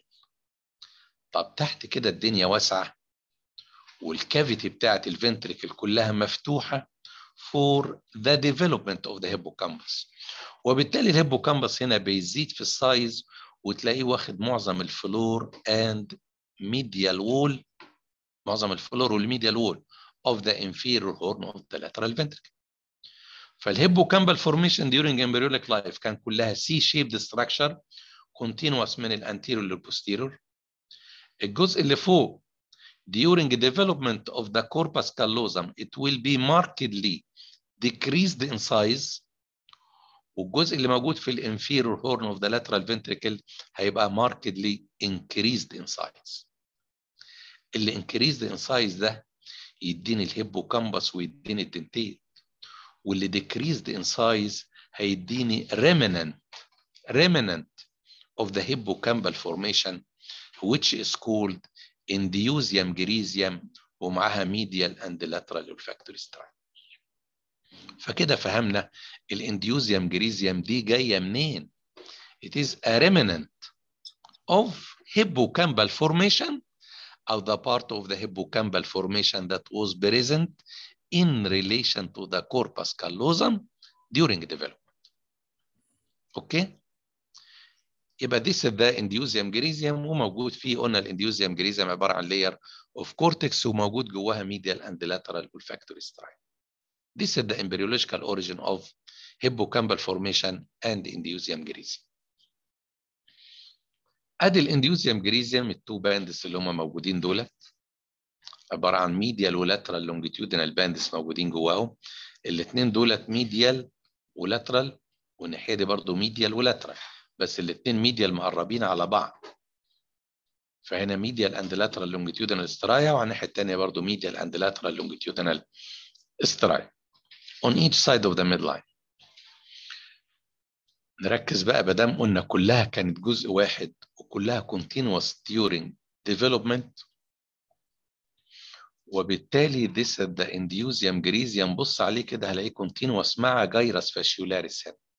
طب تحت كده الدنيا واسعه والكافيتي بتاعت الفنتريكل كلها مفتوحه for the development of the hippocampus وبالتالي الهيبوكامبس هنا بيزيد في السايز وتلاقيه واخد معظم الفلور and medial wall معظم الفلور والميديال وول of the inferior horn of the lateral ventricle. فالهيبوكامبال formation during embryonic life كان كلها C-shaped structure continuous من الانتيريور للبوستيريور. الجزء اللي فوق during development of the corpus callosum it will be markedly decreased in size والجزء اللي موجود في الانفيرور هورن اوف ذا lateral ventricle هيبقى markedly increased in size. اللي increased in size ده يديني الهيبوكامبس ويديني الدنتيت واللي decreased in size هيديني remnant remnant of the hippocampal formation which is called indusium gerizium ومعاها medial and lateral olfactory stripe. فكده فهمنا الانديوزيوم جريزيوم دي جايه منين؟ It is a remnant of hippocampal formation or the part of the hippocampal formation that was present in relation to the corpus callosum during development. اوكي؟ يبقى this is the indusium gerizium وموجود فيه قلنا الانديوزيوم جريزيوم عباره عن layer of cortex وموجود جواها medial and lateral olfactory stripe. This is the embryological origin of hippocampal formation and indusium gerizium. ادي الانديوزيوم جريزيوم التو باندس اللي هم موجودين دولت عباره عن ميديال ولاترال لونجيتيودينال باندس موجودين جواهم الاثنين دولت ميديال ولاترال والناحيه دي برضه ميديال ولاترال بس الاثنين ميديال مقربين على بعض فهنا ميديال اند لاترال لونجيتيودينال سترايا وعلى الناحيه الثانيه برضه ميديال اند لاترال لونجيتيودينال سترايا on each side of the midline نركز بقى بدام قلنا كلها كانت جزء واحد وكلها continuous during development وبالتالي this is the indusium gerizium بص عليه كده هلاقيه continuous مع جايرس فاشيولاريس هنا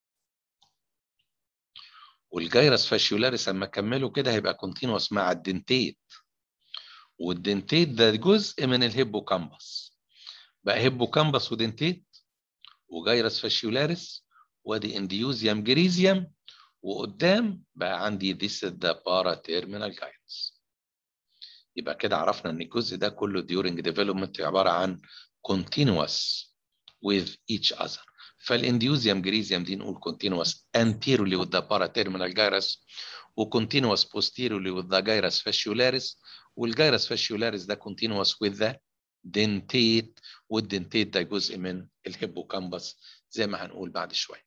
والجايرس فاشيولاريس اما اكمله كده هيبقى continuous مع الدنتيت والدنتيت ده جزء من الهيبوكامبس بقى هيبوكامبس ودنتيت وجايرس فاشيولاريس وادي انديوزيوم جريزيوم وقدام بقى عندي this is the paraterminal gyrus يبقى كده عرفنا ان الجزء ده كله during development عباره عن continuous with each other فالانديوزيوم جريزيوم دي نقول continuous anteriorly with the paraterminal gyrus و continuous posteriorly with the gyrus fasciolaris والجيرس fasciolaris ده continuous with the دنتيت والدنتيت ده جزء من الهيبوكامبس زي ما هنقول بعد شويه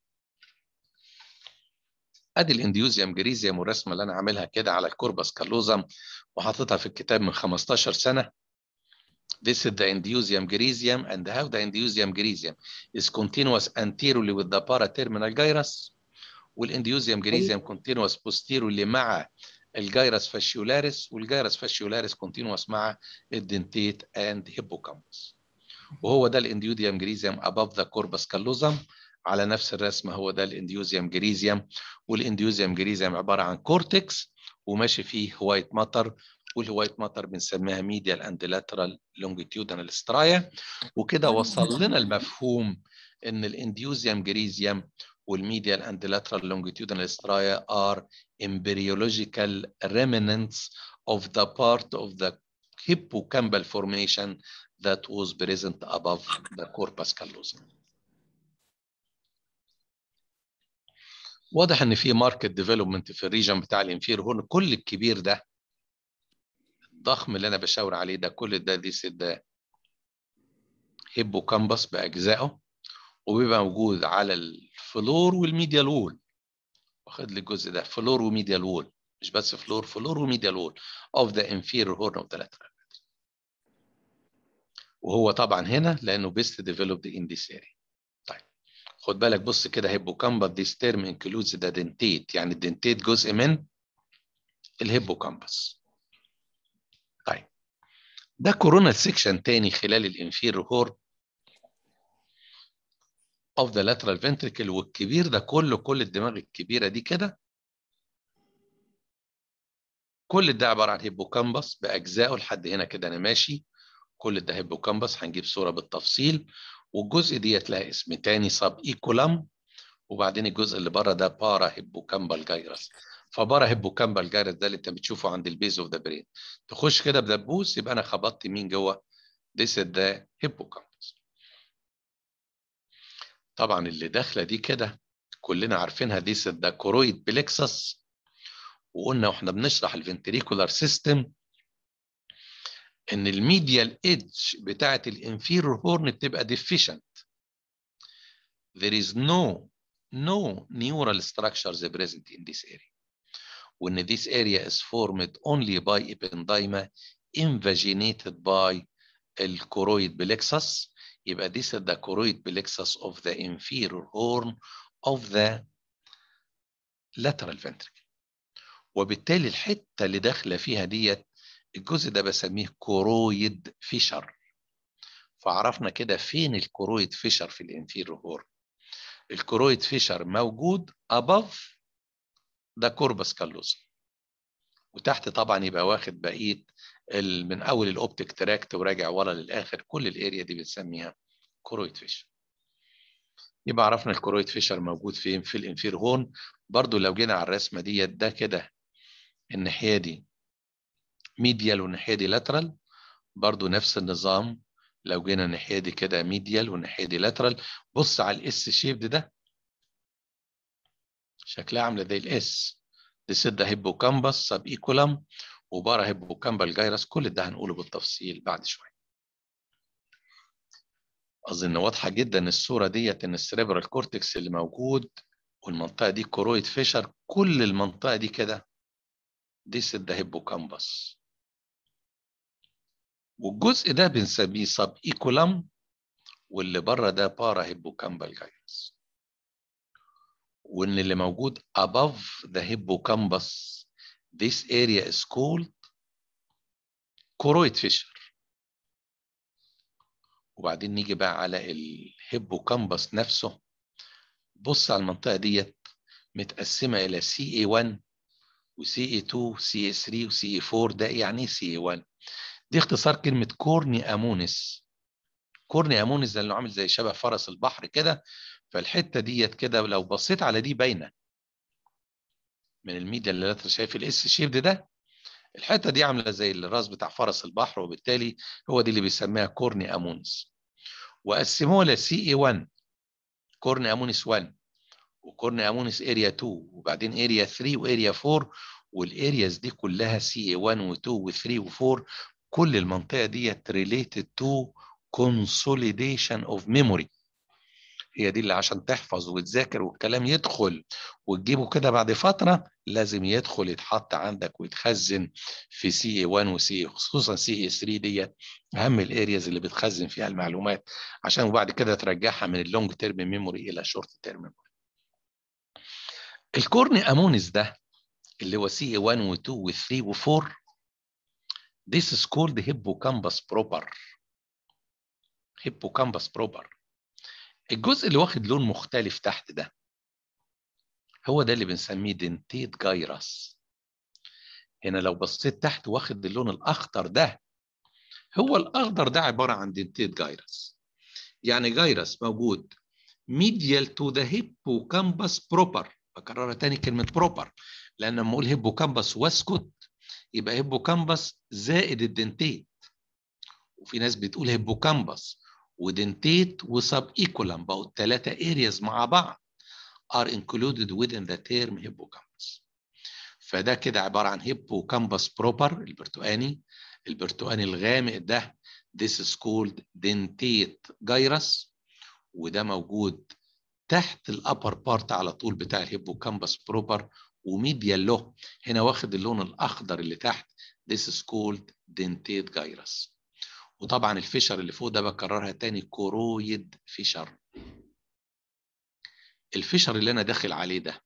ادي الانديوزيوم جريزيوم والرسمه اللي انا عاملها كده على الكوربس كالوزم وحاططها في الكتاب من 15 سنه This is the endiusium gerasium and how the endiusium gerasium is continuous anteriorly with the paraterminal gyrus والانديوزيوم جريزيوم continuous posteriorly مع الجيرس فاشيولاريس والجيرس فاشيولاريس continuous مع الدنتيت and hippocampus وهو ده الانديوديوم جريزيوم above the corpus callosum على نفس الرسمه هو ده الانديوزيوم جريزيوم والانديوزيوم جريزيوم عباره عن كورتكس وماشي فيه وايت ماتر والوايت ماتر بنسميها ميديال اند لاترال لونجيتيودنال سترايا وكده وصل لنا المفهوم ان الانديوزيوم جريزيوم والميديال اند لاترال لونجيتيودنال سترايا are embryological remnants of the part of the hippocampal formation that was present above the corpus callosum. واضح ان في ماركت ديفلوبمنت في الريجن بتاع الانفير هون كل الكبير ده الضخم اللي انا بشاور عليه ده كل ده دي ده هيبوكامبس باجزائه وبيبقى موجود على الفلور والميديال وول واخد لي الجزء ده فلور وميديال وول مش بس فلور فلور وميديال وول اوف ذا inferior horn of the lateral وهو طبعا هنا لانه بيست ديفلوبد ان ذيس اريا طيب خد بالك بص كده هيبوكامبس ديس تيرم انكلودز ذا دنتيت يعني الدنتيت جزء من الهيبوكامبس طيب ده كورونال سيكشن تاني خلال الانفير هورن اوف ذا لاترال فنتريكل والكبير ده كله كل الدماغ الكبيره دي كده كل ده عباره عن هيبوكامبس باجزائه لحد هنا كده انا ماشي كل ده هيبوكامبس هنجيب صوره بالتفصيل والجزء ديت لها اسم تاني سب ايكولام وبعدين الجزء اللي بره ده بارا هيبوكامبال جايرس فبارا هيبوكامبال جايرس ده اللي انت بتشوفه عند البيز اوف ذا برين تخش كده بدبوس يبقى انا خبطت مين جوه this is the hippocampus طبعا اللي داخله دي كده كلنا عارفينها دي is the choroid plexus وقلنا واحنا بنشرح الفنتريكولار سيستم ان الميديال ايدج بتاعه الانفيرور هورن بتبقى deficient there is no no neural structures present in this area when this area is formed only by ependyma invaginated by الكورويد plexus يبقى this is the choroid plexus of the inferior horn of the lateral ventricle وبالتالي الحته اللي داخله فيها ديت الجزء ده بسميه كورويد فيشر فعرفنا كده فين الكورويد فيشر في الانفيرو هورن الكورويد فيشر موجود above ده كوربس كالوزم وتحت طبعا يبقى واخد بقيه من اول الاوبتيك تراكت وراجع ورا للاخر كل الاريا دي بنسميها كورويد فيشر يبقى عرفنا الكورويد فيشر موجود فين في الانفير هون برضو لو جينا على الرسمه ديت ده كده الناحيه دي ميديال والناحيه دي لاترال برضو نفس النظام لو جينا الناحيه دي كده ميديال والناحيه دي لاترال بص على الاس شيبد ده شكلها عامله زي الاس دي سد هيبوكامبس سب ايكولم وبارا هيبوكامبال جايرس كل ده هنقوله بالتفصيل بعد شويه اظن واضحه جدا الصوره ديت ان السريبرال كورتكس اللي موجود والمنطقه دي كورويد فيشر كل المنطقه دي كده دي سد هيبوكامبس والجزء ده بنسميه سب ايكولم واللي بره ده بارا هيبوكامبال جايرس وان اللي موجود above the hippocampus this area is called choroid fissure وبعدين نيجي بقى على الهيبوكامبس نفسه بص على المنطقة ديت متقسمة إلى CA1 وCA2 CA3 وCA4 ده يعني CA1 دي اختصار كلمة كورني أمونس كورني أمونس ده اللي عامل زي شبه فرس البحر كده فالحتة ديت كده لو بصيت على دي باينة من الميديا اللي انت شايف الاس شيبد ده الحته دي عامله زي الراس بتاع فرس البحر وبالتالي هو دي اللي بيسميها كورني امونس وقسموها لسي اي 1 كورني امونس 1 وكورني امونس اريا 2 وبعدين اريا 3 واريا 4 والارياز دي كلها سي اي 1 و2 و3 و4 كل المنطقه ديت related to consolidation of memory هي دي اللي عشان تحفظ وتذاكر والكلام يدخل وتجيبه كده بعد فتره لازم يدخل يتحط عندك ويتخزن في سي اي 1 وسي خصوصا سي اي 3 ديت اهم الارياز اللي بتخزن فيها المعلومات عشان وبعد كده ترجعها من اللونج تيرم ميموري الى شورت تيرم ميموري الكورني امونس ده اللي هو سي اي 1 و2 و3 و4 This is called hippocampus proper. hippocampus proper. الجزء اللي واخد لون مختلف تحت ده هو ده اللي بنسميه دنتيت جايرس. هنا لو بصيت تحت واخد اللون الاخضر ده هو الاخضر ده عباره عن دنتيت جايرس. يعني جايرس موجود medial to the hippocampus proper. بكررها تاني كلمه proper لان لما اقول هيبوكامبس واسكت يبقى هيبوكامبس زائد الدنتيت وفي ناس بتقول هيبوكامبس ودنتيت وسب ايكولم بقوا الثلاثه ارياز مع بعض are included within the term hippocampus فده كده عباره عن هيبوكامبس بروبر البرتقاني البرتقاني الغامق ده this is called dentate gyrus وده موجود تحت الابر بارت على طول بتاع الهيبوكامبس بروبر وميديال له هنا واخد اللون الاخضر اللي تحت this is called dentate gyrus وطبعا الفشر اللي فوق ده بكررها تاني كورويد فيشر الفشر اللي انا داخل عليه ده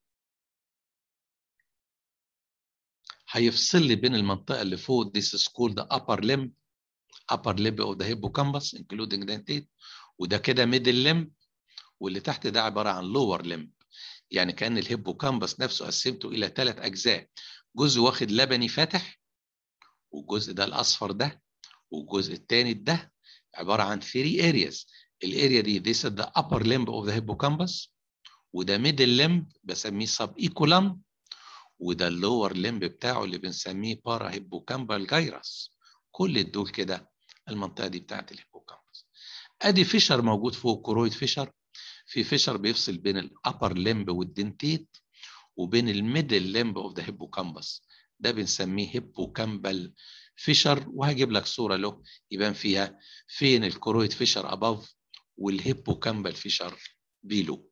هيفصل لي بين المنطقه اللي فوق this is called the upper limb upper limb of the hippocampus including dentate وده كده middle limb واللي تحت ده عباره عن lower limb يعني كان الهيبوكامبس نفسه قسمته الى ثلاث اجزاء جزء واخد لبني فاتح والجزء ده الاصفر ده والجزء الثاني ده عباره عن 3 areas الاريا دي this is the upper limb of the hippocampus وده middle limb بسميه subeculum وده اللور limb بتاعه اللي بنسميه para hippocampal gyrus كل دول كده المنطقه دي بتاعت الهيبوكامبس ادي فيشر موجود فوق كرويد فيشر في فيشر بيفصل بين الابر لمب والدنتيت وبين الميدل لمب اوف ذا هيبوكامبس ده بنسميه هيبوكامبال فيشر وهجيب لك صوره له يبان فيها فين الكرويد فيشر اباف والهيبوكامبال فيشر بيلو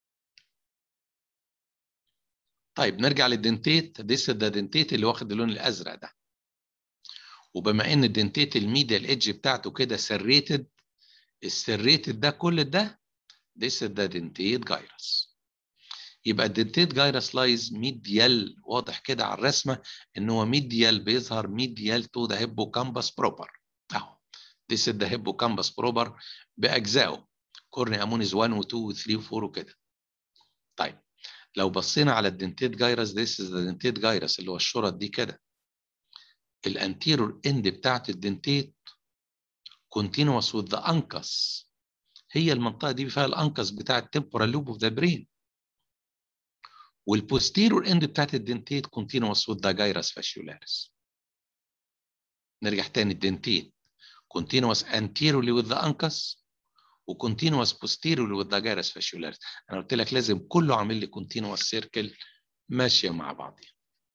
طيب نرجع للدنتيت ديس ده دنتيت اللي واخد اللون الازرق ده وبما ان الدنتيت الميديال ايدج بتاعته كده سريتد السريتد ده كل ده This is the dentate gyrus. يبقى الدنتيت جايرس لايز ميديال واضح كده على الرسمه ان هو ميديال بيظهر ميديال تو ذا هيبوكامبس بروبر اهو This is the hippocampus proper باجزائه كورني امونيز 1 و 2 و 3 و 4 وكده. طيب لو بصينا على الدنتيت جايرس This is the dentate gyrus اللي هو الشرط دي كده. الانتيرور اند بتاعت الدنتيت continuous with the uncus هي المنطقه دي فيها الانكس بتاع التمبورال لوب اوف ذا برين والبوستيرور اند بتاعت الدنتيت كونتينوس وذ ذا جايرس فاشيولاريس نرجع تاني الدنتيت كونتينوس انتيرولي وذ ذا انكس وكونتينوس بوستيرولي وذ ذا جايرس فاشيولاريس انا قلت لك لازم كله عامل لي كونتينوس سيركل ماشيه مع بعضها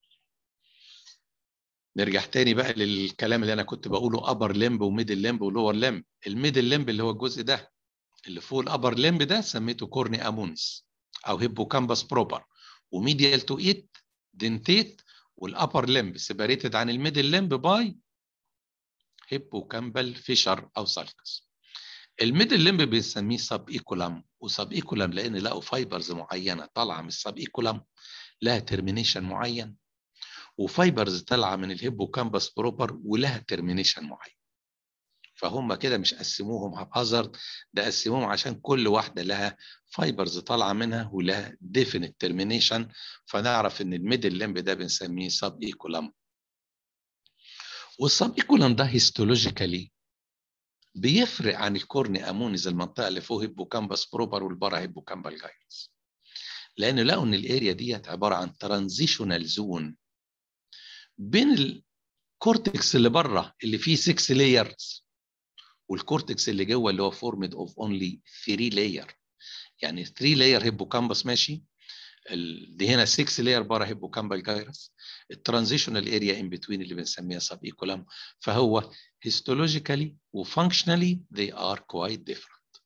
نرجع تاني بقى للكلام اللي انا كنت بقوله ابر لمب وميدل لمب ولور لمب الميدل لمب اللي هو الجزء ده اللي فوق الابر لمب ده سميته كورني امونس او هيبوكامبس بروبر وميديال تو ايت دنتيت والابر لمب سيبريتد عن الميدل لمب باي هيبوكامبال فيشر او سالكس الميدل لمب بنسميه سب ايكولام وسب ايكولام لان لقوا فايبرز معينه طالعه من السب ايكولام لها ترمينيشن معين وفايبرز طالعه من الهيبوكامبس بروبر ولها ترمينيشن معين فهم كده مش قسموهم هازارد ده قسموهم عشان كل واحده لها فايبرز طالعه منها ولها ديفينيت ترمينيشن فنعرف ان الميدل لمب ده بنسميه سب ايكولام والسب ايكولام ده هيستولوجيكالي بيفرق عن الكورني امونيز المنطقه اللي فوق هيبوكامبس بروبر والبارا هيبوكامبال جايرس لان لقوا ان الاريا ديت عباره عن ترانزيشنال زون بين الكورتكس اللي بره اللي فيه 6 لايرز والكورتكس اللي جوه اللي هو فورمد اوف اونلي 3 لاير يعني 3 لاير هيبوكامبس ماشي ال- دي هنا 6 لاير بارا هيبوكامبال جايرس الترانزيشنال اريا ان بتوين اللي بنسميها سب ايكولم فهو histologically وfunctionally they are quite different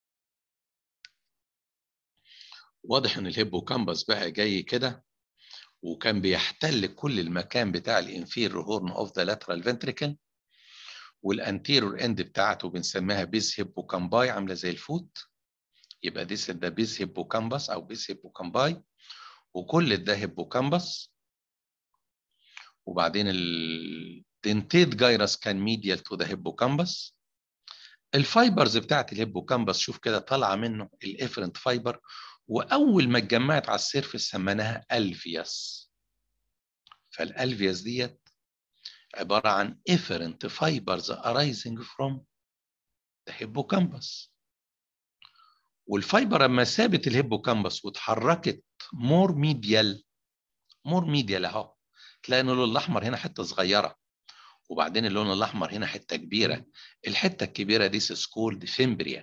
واضح ان الهيبوكامبس بقى جاي كده وكان بيحتل كل المكان بتاع الانفيرور هورن اوف ذا لاترال فنتريكل والانتيرور اند بتاعته بنسميها بيز هيبوكامباي عامله زي الفوت يبقى دي ده بيز هيبوكامبس او بيز هيبوكامباي وكل ده هيبوكامبس وبعدين الدنتيت جايرس كان ميديال تو ذا هيبوكامبس الفايبرز بتاعت الهيبوكامبس شوف كده طالعه منه الافرنت فايبر واول ما اتجمعت على السيرفس سميناها الفياس فالالفياس ديت عباره عن efferent fibers arising from the hippocampus والفايبر لما سابت الهيبوكامبس واتحركت مور ميديال مور ميديال اهو تلاقي ان اللون الاحمر هنا حته صغيره وبعدين اللون الاحمر هنا حته كبيره الحته الكبيره دي سكولد فيمبريا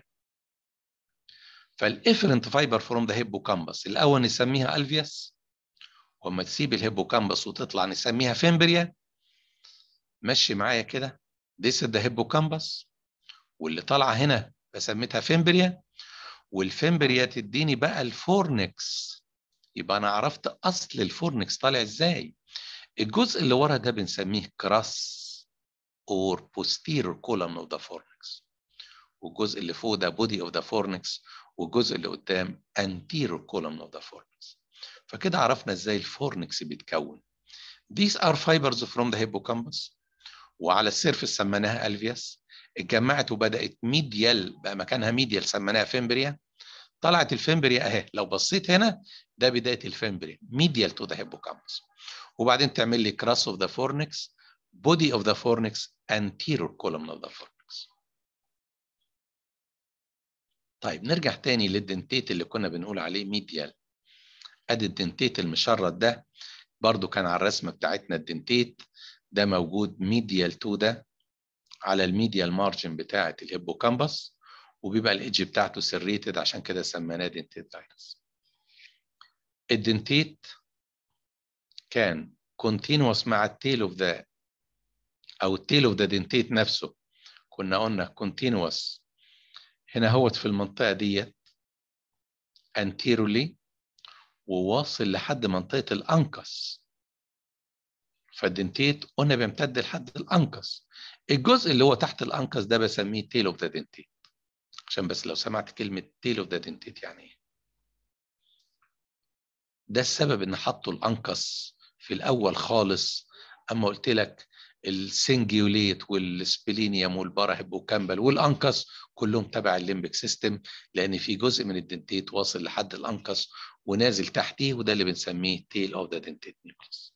فالافرنت فايبر فروم ذا هيبوكامبس الاول نسميها الفياس واما تسيب الهيبوكامبس وتطلع نسميها فيمبريا مشي معايا كده ديس ذا هيبوكامبس واللي طالعه هنا بسميتها فيمبريا والفيمبريا تديني بقى الفورنكس يبقى انا عرفت اصل الفورنكس طالع ازاي الجزء اللي ورا ده بنسميه كراس or posterior column of the fornix والجزء اللي فوق ده body of the fornix والجزء اللي قدام anterior column of the fornix فكده عرفنا ازاي الفورنكس بيتكون these are fibers from the hippocampus وعلى السيرفس سميناها الفياس اتجمعت وبدات ميديال بقى مكانها ميديال سميناها فيمبريا طلعت الفيمبريا اهي لو بصيت هنا ده بدايه الفيمبريا ميديال تو ذا هيبوكامبس وبعدين تعمل لي كراس اوف ذا فورنكس body of the fornix anterior column of the fornix طيب نرجع تاني للدنتيت اللي كنا بنقول عليه ميديال ادي الدنتيت المشرد ده برضو كان على الرسمه بتاعتنا الدنتيت ده موجود ميديال تو ده على الميديال مارجن بتاعه الهيبوكامبس وبيبقى الايدج بتاعته سريتد عشان كده سميناه دنتيت فيروس الدنتيت كان كونتينوس مع التيل اوف ذا او التيل اوف ذا دنتيت نفسه كنا قلنا كونتينوس هنا هوت في المنطقه ديت انتيرولي وواصل لحد منطقه الانكس فالدنتيت قلنا بيمتد لحد الانكس الجزء اللي هو تحت الانكس ده بسميه تيل اوف ذا دنتيت عشان بس لو سمعت كلمه تيل اوف ذا دنتيت يعني ايه ده السبب ان حطوا الانكس في الاول خالص اما قلت لك السنجيوليت والسبلينيوم والباراهيبوكامبل والانكس كلهم تبع الليمبك سيستم لان في جزء من الدنتيت واصل لحد الانكس ونازل تحتيه وده اللي بنسميه تيل اوف ذا دنتيت نيوكليس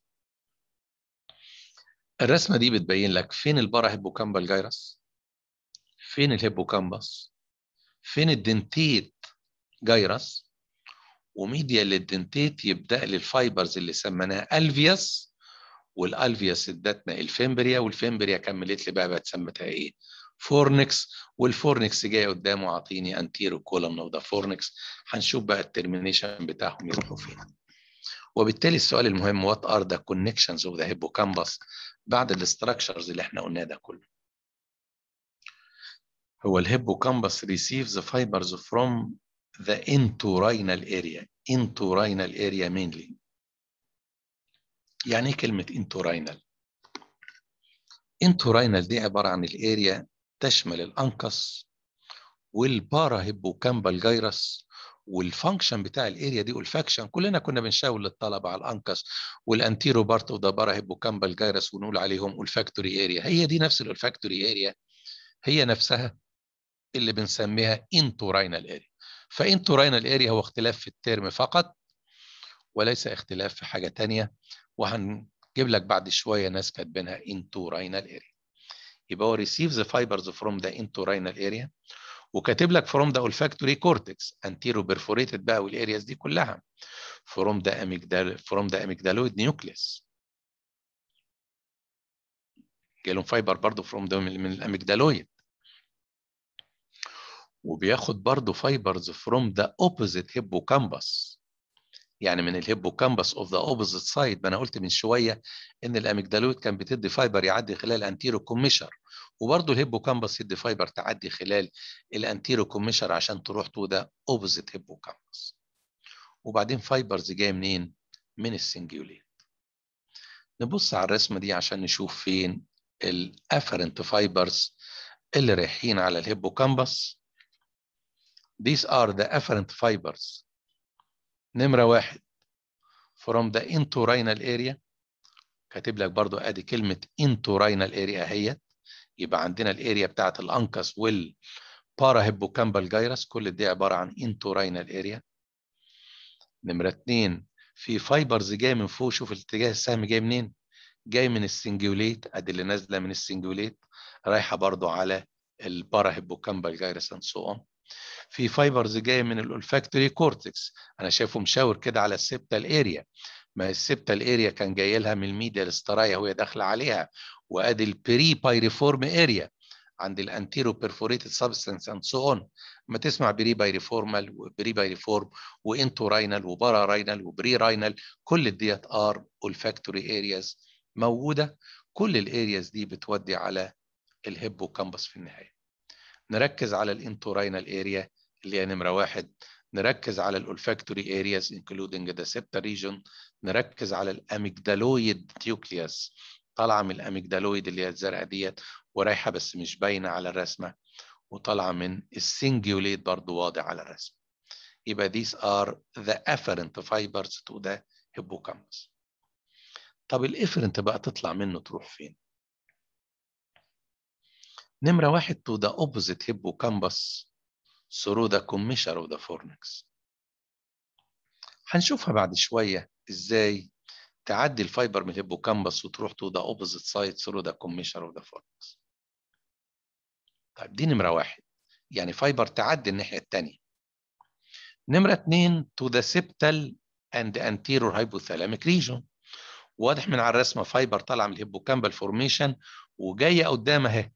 الرسمه دي بتبين لك فين الباراهيبوكامبل جايرس فين الهيبوكامبس فين الدنتيت جايرس وميديا للدنتيت يبدا لي الفايبرز اللي سميناها الفياس والالفياس ادتنا الفيمبريا والفيمبريا كملت لي بقى بقت سمتها ايه فورنكس والفورنكس جاي قدامه عاطيني انتيرو كولوم اوف ذا فورنكس هنشوف بقى الترمينيشن بتاعهم يروحوا فين وبالتالي السؤال المهم وات ار ذا كونكشنز اوف ذا هيبوكامبس بعد الاستراكشرز اللي احنا قلناه ده كله هو الهيبوكامبس receives the fibers from the entorhinal area entorhinal area mainly يعني ايه كلمة entorhinal entorhinal دي عبارة عن الاريا تشمل الانكس والبارا هيبوكامبال جايرس والفانكشن بتاع الاريا دي والفاكشن كلنا كنا بنشاور للطلبه على الانكس والانتيرو بارت اوف ذا بارا هيبوكامبال جايرس ونقول عليهم والفاكتوري اريا هي دي نفس الفاكتوري اريا هي نفسها اللي بنسميها انتورينال اريا فانتورينال اريا هو اختلاف في الترم فقط وليس اختلاف في حاجه تانية وهنجيب لك بعد شويه ناس كاتبينها انتورينال اريا يبقى هو receives the fibers from the entorhinal area وكاتب لك from the olfactory cortex anterior perforated بقى والارياز دي كلها from the amygdala from the amygdaloid nucleus جالهم فايبر برضه from the من الاميجدالويد وبياخد برضه فايبرز from the opposite hippocampus يعني من الهيبوكامبس اوف ذا اوبوزيت سايد ما انا قلت من شويه ان الاميجدالويد كان بتدي فايبر يعدي خلال الانتيرو كوميشر وبرضه الهيبوكامبس يدي فايبر تعدي خلال الانتيرو كوميشر عشان تروح تو ذا اوبوزيت هيبوكامبس وبعدين فايبرز جايه منين؟ من السنجيوليت نبص على الرسمه دي عشان نشوف فين الافرنت فايبرز اللي رايحين على الهيبوكامبس These are the afferent fibers نمرة واحد from the entorhinal area كاتب لك برضو ادي كلمة entorhinal area اهيت يبقى عندنا الاريا بتاعت الانكس والبارا هيبوكامبال جايرس كل دي عبارة عن entorhinal area نمرة اتنين في فايبرز جاية من فوق شوف الاتجاه السهم جاي منين جاي من السنجوليت ادي اللي نازلة من السنجوليت رايحة برضو على البارا هيبوكامبال جايرس and so on في فايبرز جايه من الولفاكتوري كورتكس انا شايفه مشاور كده على السبتال اريا ما السبتال اريا كان جاي لها من الميديا الاسترايا وهي داخله عليها وادي البري بايريفورم اريا عند الانتيرو بيرفوريتد سبستانس اند سو اون ما تسمع بري بايريفورمال وبري بايريفورم وانتو راينال وبارا راينال وبري راينال كل ديت ار olfactory ارياز موجوده كل الارياز دي بتودي على الهيبوكامبس في النهايه نركز على الانتوراينال اريا اللي هي نمره واحد نركز على الولفاكتوري ارياز including the septa region نركز على الاميجدالويد نيوكليوس طالعه من الاميجدالويد اللي هي الزرقاء ديت ورايحه بس مش باينه على الرسمه وطالعه من السنجوليت برضو واضح على الرسمه يبقى these are the afferent fibers to the hippocampus طب الافرنت بقى تطلع منه تروح فين؟ نمرة واحد to the opposite hippocampus through the commissure of the fornix. هنشوفها بعد شوية ازاي تعدي الفايبر من الهيبوكامبس وتروح to the opposite side through the commissure of the fornix. طيب دي نمرة واحد يعني فايبر تعدي الناحية التانية. نمرة اتنين to the septal and anterior hypothalamic region. واضح من على الرسمة فايبر طالعة من الهيبوكامبال فورميشن وجاية قدام اهي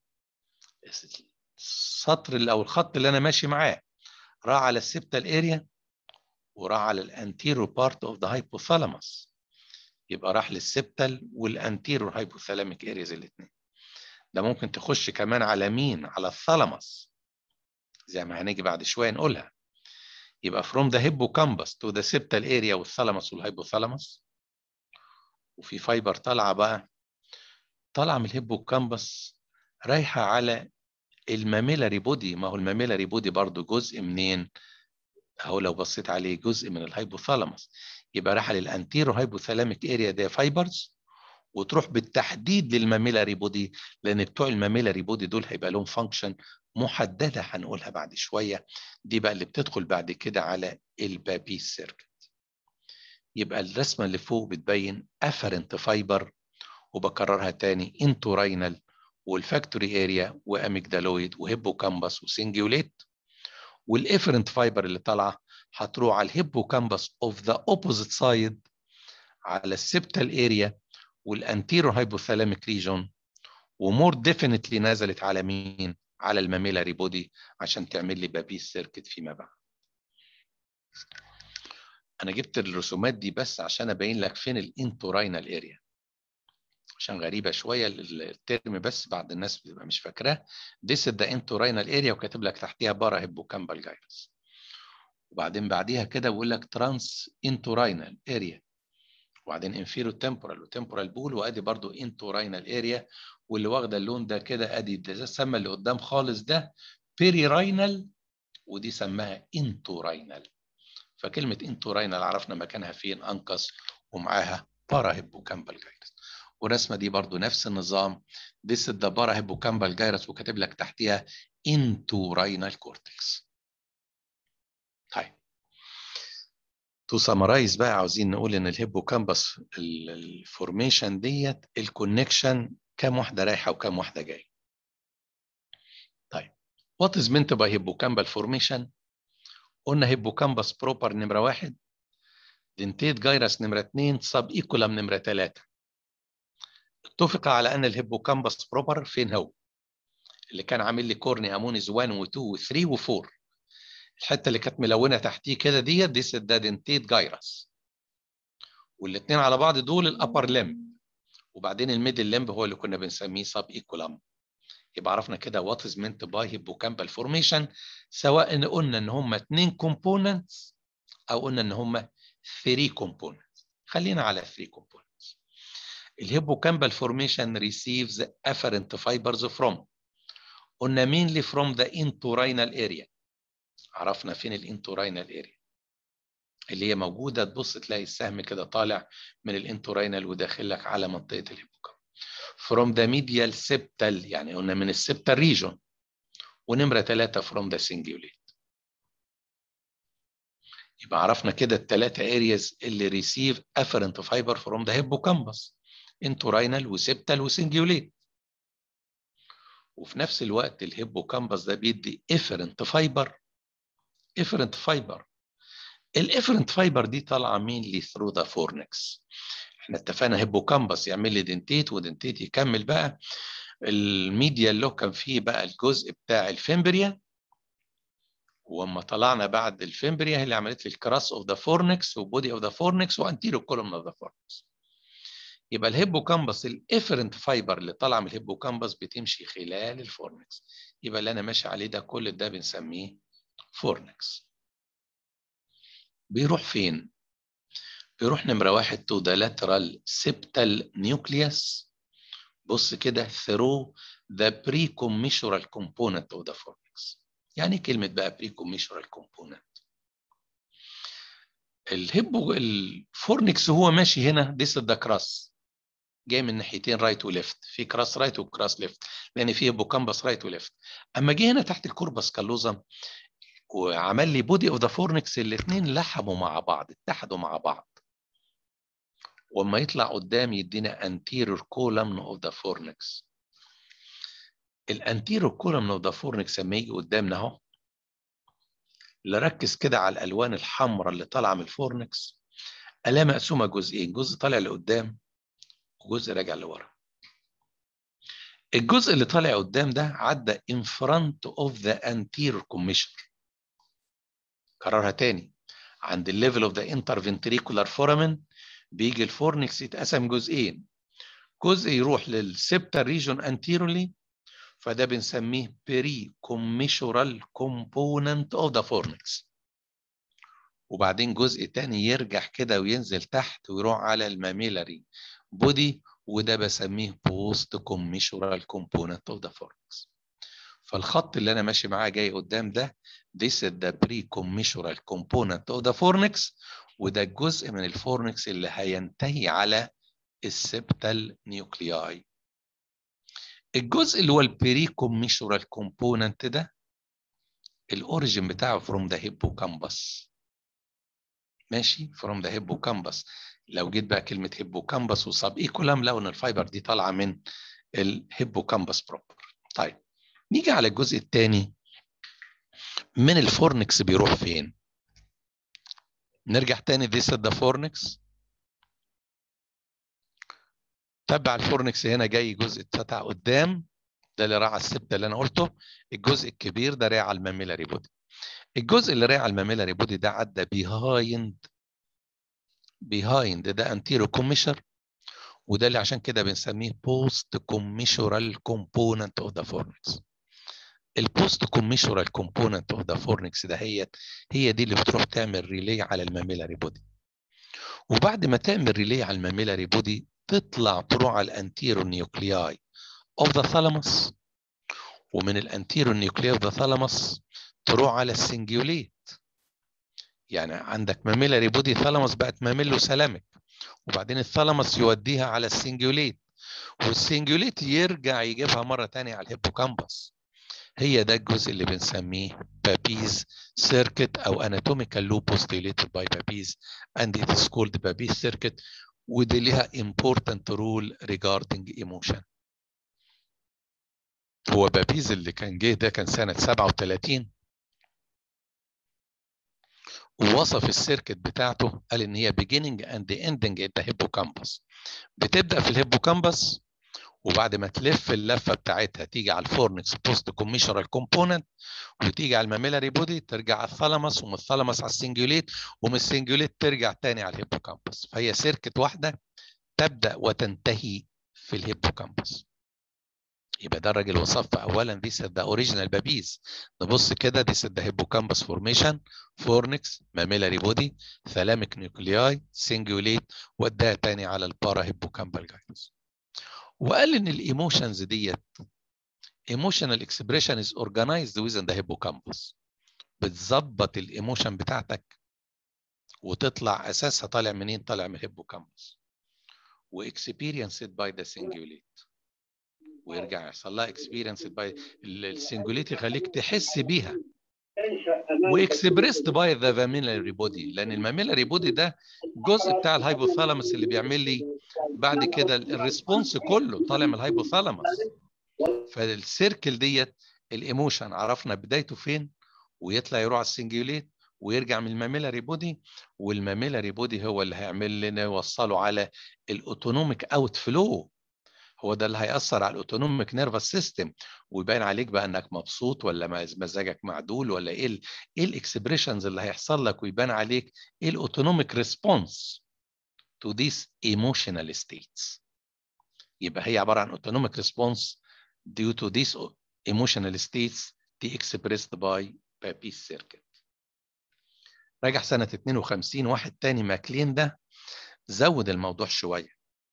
السطر او الخط اللي انا ماشي معاه راح على السبتال اريا وراح على الانتيرو بارت اوف ذا هايبوثالاموس يبقى راح للسبتال والانتيرو هايبوثالاميك ارياز الاثنين ده ممكن تخش كمان على مين على الثالاموس زي ما هنيجي بعد شويه نقولها يبقى from the hippocampus to the septal area والثالاموس والهايبوثالاموس وفي فايبر طالعه بقى طالعه من الهيبوكامبس رايحه على الماميلاري بودي ما هو الماميلاري بودي برضو جزء منين اهو لو بصيت عليه جزء من الهايبوثالاموس يبقى راح للانتيرو هايبوثالاميك اريا ده فايبرز وتروح بالتحديد للماميلاري بودي لان بتوع الماميلاري بودي دول هيبقى لهم فانكشن محدده هنقولها بعد شويه دي بقى اللي بتدخل بعد كده على البابي سيركت يبقى الرسمه اللي فوق بتبين افرنت فايبر وبكررها تاني انتوراينال والفاكتوري اريا واميجدالويد وهيبوكامبس وسنجيوليت والافرنت فايبر اللي طالعه هتروح على الهيبوكامبس اوف ذا اوبوزيت سايد على السبتال اريا والانتيرو هايبوثالاميك ريجون ومور ديفينتلي نزلت على مين؟ على الماميلاري بودي عشان تعمل لي بابيس سيركت فيما بعد. انا جبت الرسومات دي بس عشان ابين لك فين الانتوراينال اريا. عشان غريبه شويه الترم بس بعض الناس بتبقى مش فاكراه this is the entorhinal area وكاتب لك تحتيها بارا هيبوكامبال جايرس وبعدين بعديها كده بيقول لك ترانس انتورينال اريا وبعدين انفيرو تمبورال وتمبورال بول وادي برضو انتورينال اريا واللي واخده اللون ده كده ادي ده سمى اللي قدام خالص ده بيريراينال ودي سماها انتورينال فكلمه انتورينال عرفنا مكانها فين انقص ومعاها بارا هيبوكامبال جايرس والرسمه دي برضو نفس النظام this is the بارا هيبوكامبال جايرس وكاتب لك تحتيها انتورينال كورتكس طيب تو سمرايز بقى عاوزين نقول ان الهيبوكامبس الفورميشن ديت الكونكشن كام واحده رايحه وكام واحده جايه طيب وات از meant by hippocampal formation قلنا هيبوكامبس بروبر نمره واحد دنتيت جايرس نمره اثنين سب ايكولم نمره ثلاثه اتفق على ان الهيبوكامبس بروبر فين هو اللي كان عامل لي كورني امونيز 1 و2 و3 و4 الحته اللي كانت ملونه تحتيه كده ديت دي ده دنتيت جايرس والاثنين على بعض دول الابر لمب وبعدين الميدل لمب هو اللي كنا بنسميه سب ايكولام يبقى عرفنا كده وات از مينت باي هيبوكامبال فورميشن سواء إن قلنا ان هم اثنين كومبوننتس او قلنا ان هم 3 كومبوننتس خلينا على 3 كومبوننتس الهيبوكامبال فورميشن receives afferent fibers from قلنا mainly from the entorhinal area عرفنا فين الانتورينال اريا اللي هي موجوده تبص تلاقي السهم كده طالع من الانتورينال وداخل لك على منطقه الهيبوكامب from the medial septal يعني قلنا من السبتال ريجون ونمره ثلاثه from the cingulate يبقى عرفنا كده الثلاثه areas اللي receive afferent fiber from the hippocampus انتورينال وسبتال وسنجيوليت وفي نفس الوقت الهيبوكامبس ده بيدي افرنت فايبر افرنت فايبر الافرنت فايبر دي طالعه مين لي ثرو ذا فورنكس احنا اتفقنا هيبوكامبس يعمل لي دنتيت ودنتيت يكمل بقى الميديا اللي كان فيه بقى الجزء بتاع الفيمبريا واما طلعنا بعد الفيمبريا هي اللي عملت لي الكراس اوف ذا فورنكس وبودي اوف ذا فورنكس وانتيرو كولوم اوف ذا فورنكس يبقى الهيبوكامبس الافرنت فايبر اللي طالعه من الهيبوكامبس بتمشي خلال الفورنكس يبقى اللي انا ماشي عليه ده كل ده بنسميه فورنكس بيروح فين؟ بيروح نمرة واحد to the lateral septal nucleus بص كده through the precommissural component of the fornix يعني كلمة بقى precommissural component الهيبو الفورنكس هو ماشي هنا this is the cross جاي من ناحيتين رايت وليفت في كراس رايت وكراس ليفت لان في هيبوكامبس رايت وليفت اما جه هنا تحت الكوربس كالوزم وعمل لي بودي اوف ذا فورنكس الاثنين لحموا مع بعض اتحدوا مع بعض واما يطلع قدام يدينا anterior column of the fornix الانتيرور كولمن اوف ذا فورنكس لما يجي قدامنا اهو اللي ركز كده على الالوان الحمراء اللي طالعه من الفورنكس الاقيها مقسومه جزئين جزء طالع لقدام وجزء راجع لورا الجزء اللي طالع قدام ده عدى in front of the anterior commissure كررها تاني عند الليفل اوف ذا interventricular foramen بيجي الفورنكس يتقسم جزئين جزء يروح للسبتال ريجون anteriorly فده بنسميه pericommissural component of the fornix وبعدين جزء تاني يرجع كده وينزل تحت ويروح على الماميلاري بودي وده بسميه post commissural component of the fornix فالخط اللي انا ماشي معاه جاي قدام ده this is the pre-commissural component of the fornix وده الجزء من الفورنكس اللي هينتهي على السبتال نيوكلياي الجزء اللي هو البري كوميشورال كومبوننت ده الاوريجين بتاعه from the hippocampus ماشي from the hippocampus لو جيت بقى كلمة hippocampus وسب ايكولام لو ان الفايبر دي طالعة من الهيبوكامبس بروبر طيب نيجي على الجزء الثاني من الفورنكس بيروح فين نرجع تاني this is the fornix تبع الفورنكس هنا جاي جزء اتفتح قدام ده اللي راح على السبتة اللي انا قلته الجزء الكبير ده رايح على الماميلاري بودي الجزء اللي رايح على الماميلاري بودي ده عدى بيهايند بيهايند ده انتيرو كوميشر وده اللي عشان كده بنسميه بوست كوميشورال كومبوننت اوف ذا فورنكس البوست كوميشورال كومبوننت اوف ذا فورنكس ده هي هي دي اللي بتروح تعمل ريلي على الماميلاري بودي وبعد ما تعمل ريلي على الماميلاري بودي تطلع تروح على الانتيرو نيوكلياي اوف ذا ثالاموس ومن الانتيرو نيوكلياي اوف ذا ثالاموس تروح على السنجيوليت يعني عندك ماميلاري بودي ثالاموس بقت ماميلو سلامك وبعدين الثالاموس يوديها على السنجيوليت والسنجيوليت يرجع يجيبها مره ثانيه على الهيبوكامبس هي ده الجزء اللي بنسميه بابيز سيركت او اناتوميكال لوب postulated by بابيز and it is called بابيز سيركت ودي ليها important rule regarding emotion هو بابيز اللي كان جه ده كان سنة 37 ووصف السيركت بتاعته قال ان هي beginning and ending at the hippocampus بتبدأ في الهيبوكامبس وبعد ما تلف اللفه بتاعتها تيجي على الفورنكس بوست كوميشنال كومبوننت وتيجي على الماميلاري بودي ترجع على الثالاموس ومن الثالاموس على السنجوليت ومن السنجوليت ترجع تاني على الهيبوكامبس فهي سيركت واحده تبدا وتنتهي في الهيبوكامبس يبقى ده الراجل وصف اولا دي ده اوريجينال بابيز نبص كده دي ده هيبوكامبس فورميشن فورنكس ماميلاري بودي ثالاميك نيوكلياي سنجوليت وداها تاني على البارا هيبوكامبال جاينس وقال ان الايموشنز ديت emotional expression is organized within the hippocampus بتظبط الايموشن بتاعتك وتطلع اساسها طالع منين طالع من الهيبوكامبس واكسبيرينسد باي ذا سنجوليت ويرجع يحصل لها اكسبيرينسد باي السنجوليت يخليك تحس بيها واكسبريسد باي ذا ماميلاري بودي لان الماميلاري بودي ده جزء بتاع الهايبوثالاموس اللي بيعمل لي بعد كده الريسبونس كله طالع من الهايبوثالاموس فالسيركل ديت الايموشن عرفنا بدايته فين ويطلع يروح على السنجوليت ويرجع من الماميلاري بودي والماميلاري بودي هو اللي هيعمل لنا يوصله على الاوتونوميك اوت فلو هو ده اللي هيأثر على الاوتونوميك نيرفس سيستم ويبان عليك بقى انك مبسوط ولا مزاجك معدول ولا ايه ال ايه الاكسبريشنز اللي هيحصل لك ويبان عليك ايه الاوتونوميك ريسبونس to these emotional states يبقى هي عباره عن autonomic response due to these emotional states دي expressed by Papez circuit راجع سنة 52 واحد تاني ماكلين ده زود الموضوع شوية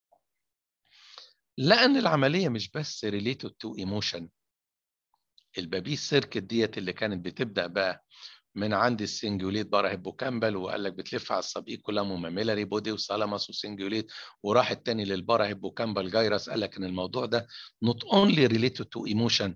لأن العملية مش بس related to emotion البابيس سيركت ديت اللي كانت بتبدأ بقى من عند السنجوليت بارا هيبوكامبل وقال لك بتلف على السبيكولام وماميلاري بودي وسالاماس وسنجوليت وراحت تاني للبارا هيبوكامبل جايرس قال لك ان الموضوع ده not only related to emotion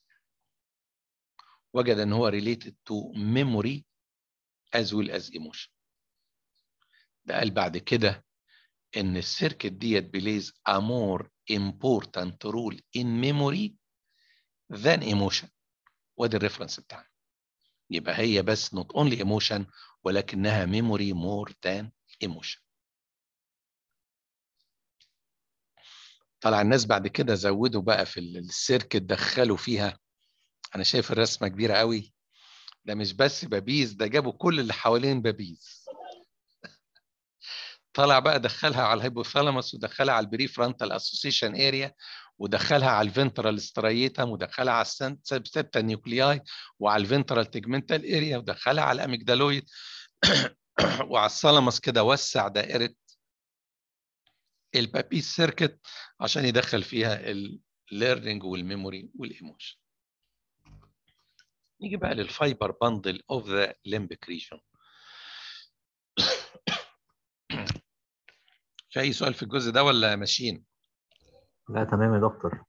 وجد ان هو related to memory as well as emotion ده قال بعد كده ان السيركت ديت بليز a more important role in memory than emotion وادي الريفرنس بتاعنا يبقى هي بس not only emotion ولكنها memory more than emotion طلع الناس بعد كده زودوا بقى في السيركت دخلوا فيها انا شايف الرسمه كبيره قوي ده مش بس بابيز ده جابوا كل اللي حوالين بابيز طلع بقى دخلها على الهيبوثالاموس ودخلها على البري فرونتال اسوسيشن اريا ودخلها على الفنترال ستريتم ودخلها على السبتا نيوكلياي وعلى الفنترال تيجمنتال اريا ودخلها على الاميجدالويد وعلى الثالاموس كده وسع دائره البابيس سيركت عشان يدخل فيها الليرنينج والميموري والايموشن نيجي بقى للفايبر باندل اوف ذا ليمبيك ريجن في اي سؤال في الجزء ده ولا ماشيين لا تمام يا دكتور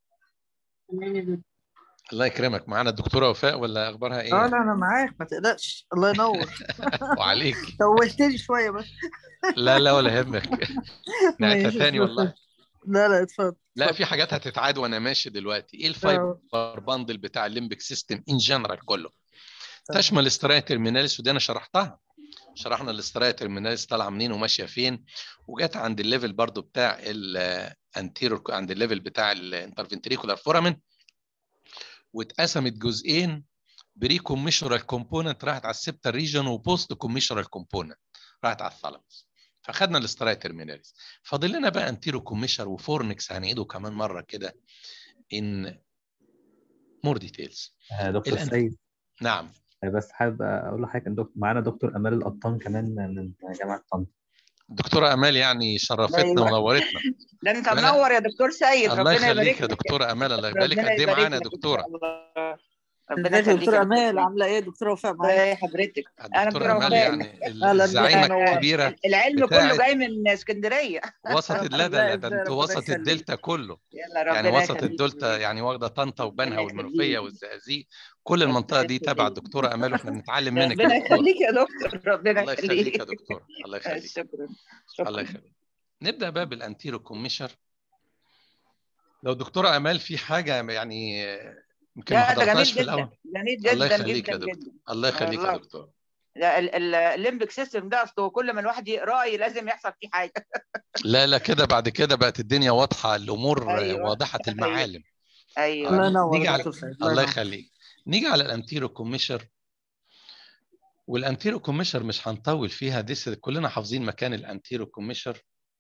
الله يكرمك معانا الدكتوره وفاء ولا اخبارها ايه اه لا انا معاك ما تقلقش الله ينور وعليك توهتني شويه بس لا لا ولا يهمك نعتها ماشي، تاني والله لا لا اتفضل لا اتفضل. في حاجات هتتعاد وانا ماشي دلوقتي ايه الفايبر باندل بتاع الليمبك سيستم ان جنرال كله تشمل الاسترايا ترميناليس ودي انا شرحتها شرحنا الاسترايا ترميناليس طالعه منين وماشيه فين وجت عند الليفل برضو بتاع الانتيرور عند الليفل بتاع الانترفنتريكولار فورامين واتقسمت جزئين بري كوميشنال كومبوننت راحت على السبتا ريجن وبوست كوميشنال كومبوننت راحت على الثالاموس فخدنا الاسترايا ترميناليس فاضل لنا بقى انتيرو كوميشر وفورنكس هنعيده كمان مره كده ان مور ديتيلز آه، دكتور الآن. سيد نعم آه، بس حابب اقول لحضرتك ان دكتور معانا دكتور امال القطان كمان من جامعه طنطا دكتوره امال يعني شرفتنا أيوة. ونورتنا ده انت لا، لا. منور يا دكتور سيد الله ربنا يخليك يبارك يا لك دكتوره امال الله يبارك ربنا قد ايه يبارك معانا يا لك إن دكتوره شاء الله. ربنا ازيك يا يخليك دكتوره يا امال دكتور. عامله ايه دكتوره وفاء معايا ازي حضرتك انا دكتوره دكتوره امال وفاء يعني أهلاً الزعيمه بيك. الكبيره العلم بتاعت- كله جاي من اسكندريه وسط لا ده لا ده لا، انت ربنا وسط يخليك. الدلتا كله يلا ربنا يعني وسط يخليك. الدلتا يعني واخده طنطا وبنها ربنا والمنوفيه يخليك. والزقازيق كل المنطقه دي تبع الدكتوره امال واحنا بنتعلم منك ربنا يا دكتور يخليك يا دكتور ربنا الله يخليك يخليك يا دكتور الله يخليك شكرا الله شكرا يخليك نبدا بقى بالانتيرو كوميشر لو دكتوره امال في حاجه يعني يمكن ما لا ده جميل حضرتهاش في جدا الاول جميل الله جدا يخليك يا جدا دكتور جدا الله يخليك يا والله. دكتور لا، ال- ال- الليمبك سيستم ده اصله كل ما الواحد يقراه لازم يحصل فيه حاجه لا لا كده بعد كده بقت الدنيا واضحه الامور أيوة. واضحه المعالم ايوه الله ينور نيجي يا على دكتور سعيد الله ينور. يخليك نيجي على الانتيرو كوميشر والانتيرو كوميشر مش هنطول فيها دي س- كلنا حافظين مكان الانتيرو كوميشر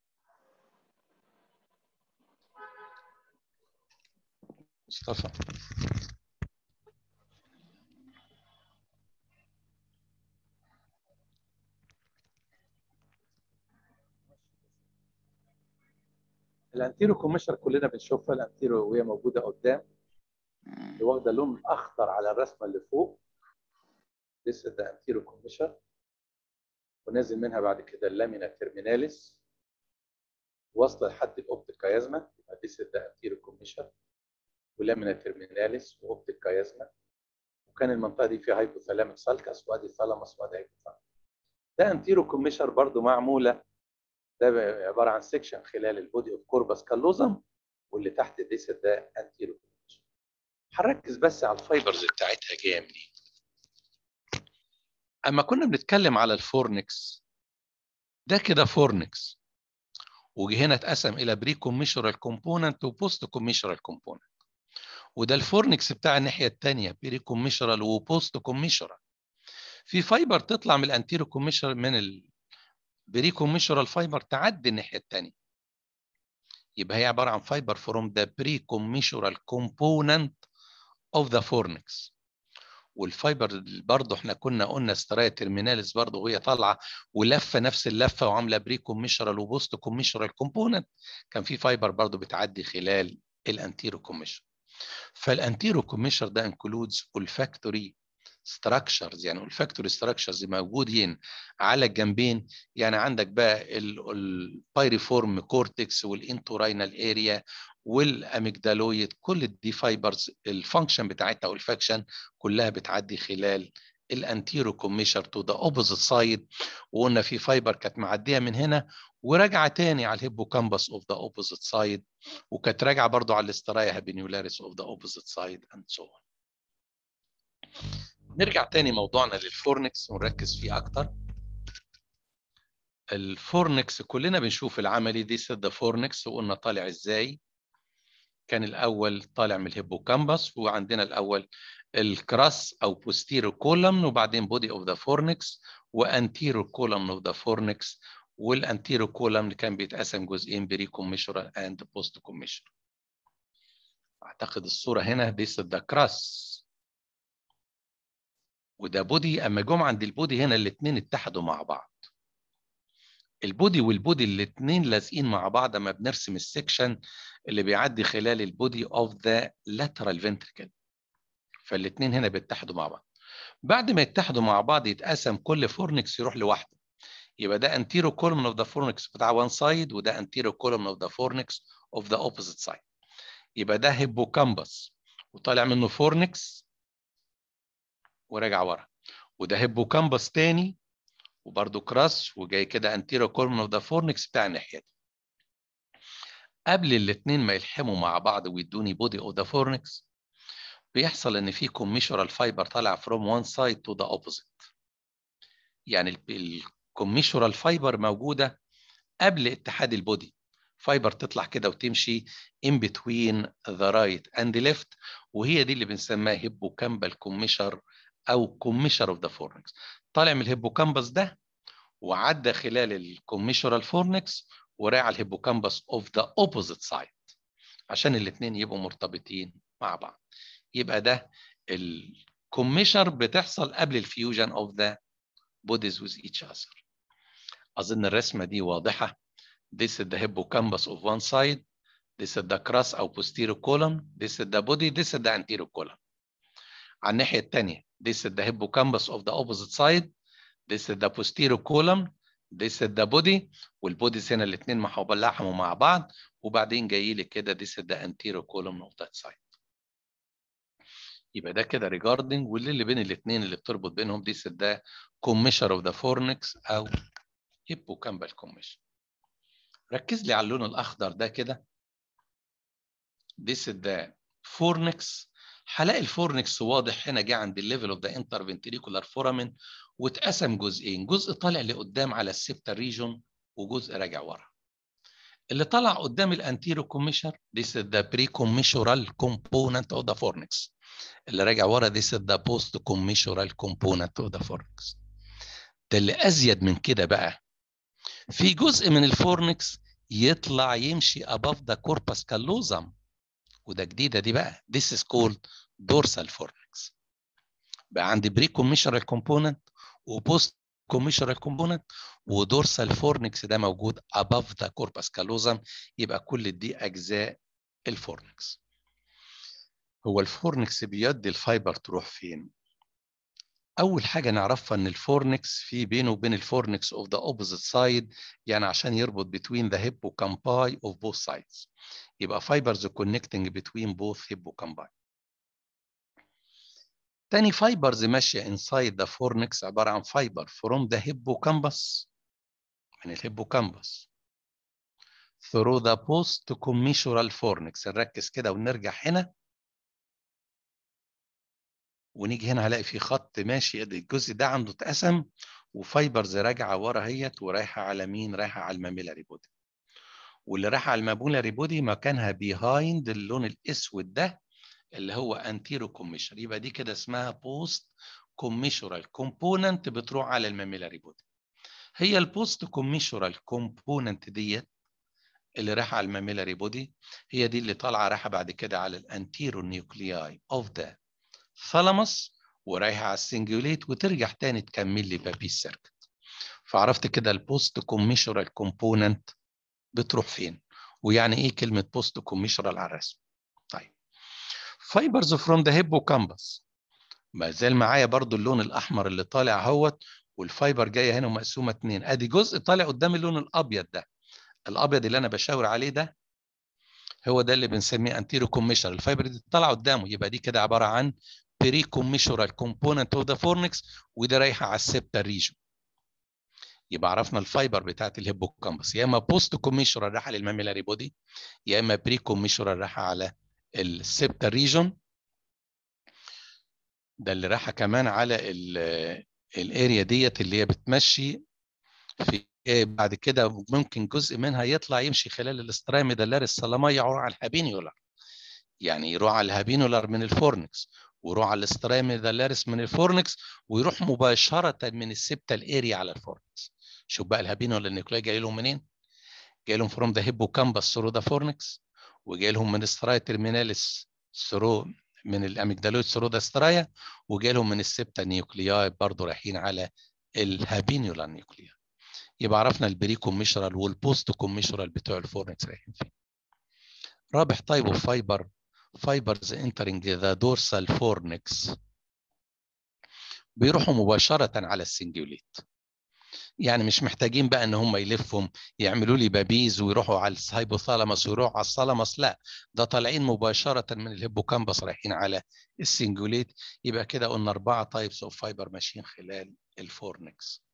مصطفى الانتيرو كوميشر كلنا بنشوفها الانتيرو وهي موجوده قدام اللي واخده اللون الاخضر على الرسمه اللي فوق لسه ده انتيرو كوميشر ونازل منها بعد كده اللامينا تيرميناليس واصله لحد الاوبتيك كيازما يبقى لسه ده انتيرو كوميشر ولامينا تيرميناليس واوبتيك كيازما وكان المنطقه دي فيها هايبوثالاميك سالكس وادي ثالاموس وادي هايبوثالاموس ده انتيرو كوميشر برضو معموله ده عباره عن سيكشن خلال البودي اوف كوربس كالوزم واللي تحت ديس ده انتيرو كوميشر هنركز بس على الفايبرز بتاعتها جايه منين اما كنا بنتكلم على الفورنكس ده كده فورنكس وجي هنا اتقسم الى بري كوميشرال كومبوننت وبوست كوميشرال كومبوننت وده الفورنكس بتاع الناحيه الثانيه بري كوميشرال وبوست كوميشرال في فايبر تطلع من الانتيرو كوميشرال من البري كوميشرال فايبر تعدي الناحيه الثانيه يبقى هي عباره عن فايبر فروم ذا بري كوميشرال كومبوننت اوف ذا فورنكس والفايبر برضه احنا كنا قلنا سترايا تيرميناليس برضه وهي طالعه ولفه نفس اللفه وعامله بري كوميشرال وبوست كوميشرال كومبوننت كان في فايبر برضه بتعدي خلال الانتيرو كوميشر فالانتيرو كوميشر ده انكلودز olfactory structures يعني olfactory structures موجودين على الجنبين يعني عندك بقى البايريفورم كورتكس والانتوراينال اريا والاميجدالويد كل الدي فايبرز الفانكشن بتاعتها والفاكشن كلها بتعدي خلال الانتيرو كوميشر تو ذا اوبوزيت سايد وقلنا في فايبر كانت معديه من هنا وراجعه تاني على الهيبوكامبس اوف ذا اوبوزيت سايد وكانت راجعه برضو على الاسترايا هابينيولاريس اوف ذا اوبوزيت سايد اند سو نرجع تاني موضوعنا للفورنكس ونركز فيه اكتر الفورنكس كلنا بنشوف العملي دي سد فورنكس وقلنا طالع ازاي كان الاول طالع من الهيبوكامبس وعندنا الاول الكراس او بوستيرو كولمن وبعدين بودي اوف ذا فورنكس وانتيرو كولمن اوف ذا فورنكس والانتيرو كولمن كان بيتقسم جزئين بري كوميشرال اند بوست كوميشرال اعتقد الصوره هنا دي ذا كراس وده بودي اما جم عند البودي هنا الاثنين اتحدوا مع بعض البودي والبودي الاثنين لازقين مع بعض اما بنرسم السكشن اللي بيعدي خلال البودي اوف ذا lateral ventricle فالاثنين هنا بيتحدوا مع بعض بعد ما يتحدوا مع بعض يتقسم كل فورنكس يروح لوحده يبقى ده anterior column of the fornix بتاع one side وده anterior column of the fornix of the opposite side يبقى ده هيبوكامبس وطالع منه فورنكس وراجع ورا وده هيبوكامبس تاني وبرده كراس وجاي كده anterior column of the fornix بتاع الناحيه دي قبل الاثنين ما يلحموا مع بعض ويدوني بودي اوف ذا فورنكس بيحصل ان في كوميشرال فايبر طالع from one side to the opposite يعني الكوميشرال فايبر موجوده قبل اتحاد البودي فايبر تطلع كده وتمشي in between the right and the left وهي دي اللي بنسميها هيبوكامبال كوميشر او كوميشر اوف ذا فورنكس طالع من الهيبوكامبس ده وعدى خلال الكوميشرال فورنكس وراعى الهيبوكامبس اوف ذا اوبوزيت سايد عشان الاثنين يبقوا مرتبطين مع بعض يبقى ده الكوميشر بتحصل قبل الفيوجن اوف ذا bodies with each other اظن الرسمه دي واضحه this is the hippocampus of one side this is the crus او posterior column this is the body this is the anterior column على الناحيه الثانيه this is the hippocampus of the opposite side this is the posterior column this is the body والبوديز هنا الاثنين محولحموا مع بعض وبعدين جاي لي كده this is the anterior column of that side يبقى ده كده regarding واللي اللي بين الاثنين اللي بتربط بينهم this is the commissure of the fornix او hippocampal commissure ركز لي على اللون الاخضر ده كده this is the fornix هلاقي الفورنكس واضح هنا جه عند الليفل اوف ذا انترفنتريكولار فورامين واتقسم جزئين جزء طالع لقدام على السيبتا ريجون وجزء راجع ورا اللي طلع قدام الانتيرو كوميشر this is the pre-commissural component of the fornix اللي راجع ورا this is the post-commissural component of the fornix ده اللي ازيد من كده بقى في جزء من الفورنكس يطلع يمشي above the corpus callosum وده جديده دي بقى this is called dorsal fornix بقى عندي pre-commissural component وبوست commissural component ودورسال فورنكس ده موجود above the corpus callosum يبقى كل دي اجزاء الفورنكس هو الفورنكس بيدي الفايبر تروح فين اول حاجه نعرفها ان الفورنكس في بينه وبين الفورنكس of the opposite side يعني عشان يربط between the hippocampi of both sides يبقى fibers connecting between both hippocampi تاني فايبرز ماشيه inside the fornix عباره عن فايبر from the hippocampus من الهيبوكامبس through the post commissural fornix نركز كده ونرجع هنا ونيجي هنا هلاقي في خط ماشي الجزء ده عنده اتقسم وفايبرز راجعه ورا هيت ورايحه على مين؟ رايحه على الماميلاري بودي واللي رايحه على الماميلاري بودي مكانها بيهايند اللون الاسود ده اللي هو انتيرو كوميشر يبقى دي كده اسمها بوست كوميشورال كومبوننت بتروح على الماميلاري بودي هي البوست كوميشورال كومبوننت ديت اللي رايحه على الماميلاري بودي هي دي اللي طالعه رايحه بعد كده على الانتيرو نيوكلياي اوف ذا ثالاموس ورايحه على السنجوليت وترجع تاني تكمل لي بابي سيركت فعرفت كده البوست كوميشورال كومبوننت بتروح فين ويعني ايه كلمه بوست كوميشورال على الرسم طيب فايبرز فروم ذا هيبوكامبس ما زال معايا برضو اللون الاحمر اللي طالع اهوت والفايبر جايه هنا ومقسومه اتنين ادي جزء طالع قدام اللون الابيض ده الابيض اللي انا بشاور عليه ده هو ده اللي بنسميه انتيرو كوميشر الفايبر دي طالعه قدامه يبقى دي كده عباره عن بري كوميشورال كومبوننت اوف ذا فورنكس ودي رايحه على السبتا ريجون يبقى عرفنا الفايبر بتاعت الهيبوكامبس يا اما بوست كوميشورال رايحه للماميلاري بودي يا اما بري كوميشورال رايحه على السبتا ريجون ده اللي رايحه كمان على الاريا ديت اللي هي بتمشي في بعد كده ممكن جزء منها يطلع يمشي خلال الاستراميدالاريس السلاميه يروح على الهابينيولار يعني يروح على الهابينيولار من الفورنكس ويروح على الاستراميدالاريس من الفورنكس ويروح مباشره من السبتال اريا على الفورنكس شوف بقى الهابينيولار النيوكلاي جاي لهم منين؟ جاي لهم فروم ذا هيبوكامبس ثرو ذا فورنكس وجاي لهم من استرايا ترميناليس ثرو من الاميجدالويد ثرو ذا استرايا وجاي لهم من السبتا نيوكلياي برضه رايحين على الهابينيولار نيوكلياي يبقى عرفنا البري كوميشرال والبوست كوميشرال بتوع الفورنكس رايحين فين رابع تايب اوف فايبر فايبرز انترنج ذا دورسال فورنكس بيروحوا مباشره على السنجوليت يعني مش محتاجين بقى ان هم يلفهم يعملوا لي بابيز ويروحوا على الهايبوثالاموس ويروحوا على الثالاموس لا ده طالعين مباشره من الهيبوكامبس رايحين على السنجوليت يبقى كده قلنا اربعه تايبس اوف فايبر ماشيين خلال الفورنكس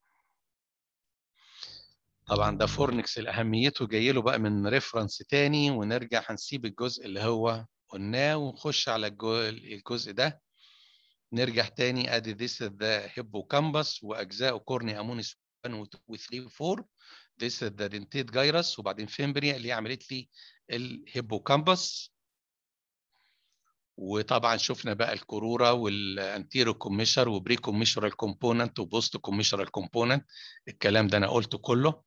طبعا ده فورنكس اهميته جاي له بقى من ريفرنس تاني ونرجع هنسيب الجزء اللي هو قلناه ونخش على الجزء ده نرجع تاني ادي ذيس ذا هيبوكامبس واجزاء كورني امونيس 1 و 3 و 4 ذيس ذا دنتيت جايرس وبعدين فيمبريا اللي عملت لي الهيبوكامبس وطبعا شفنا بقى الكوروره والانتيرو كوميشر وبري كوميشرال كومبوننت وبوست كوميشرال كومبوننت الكلام ده انا قلته كله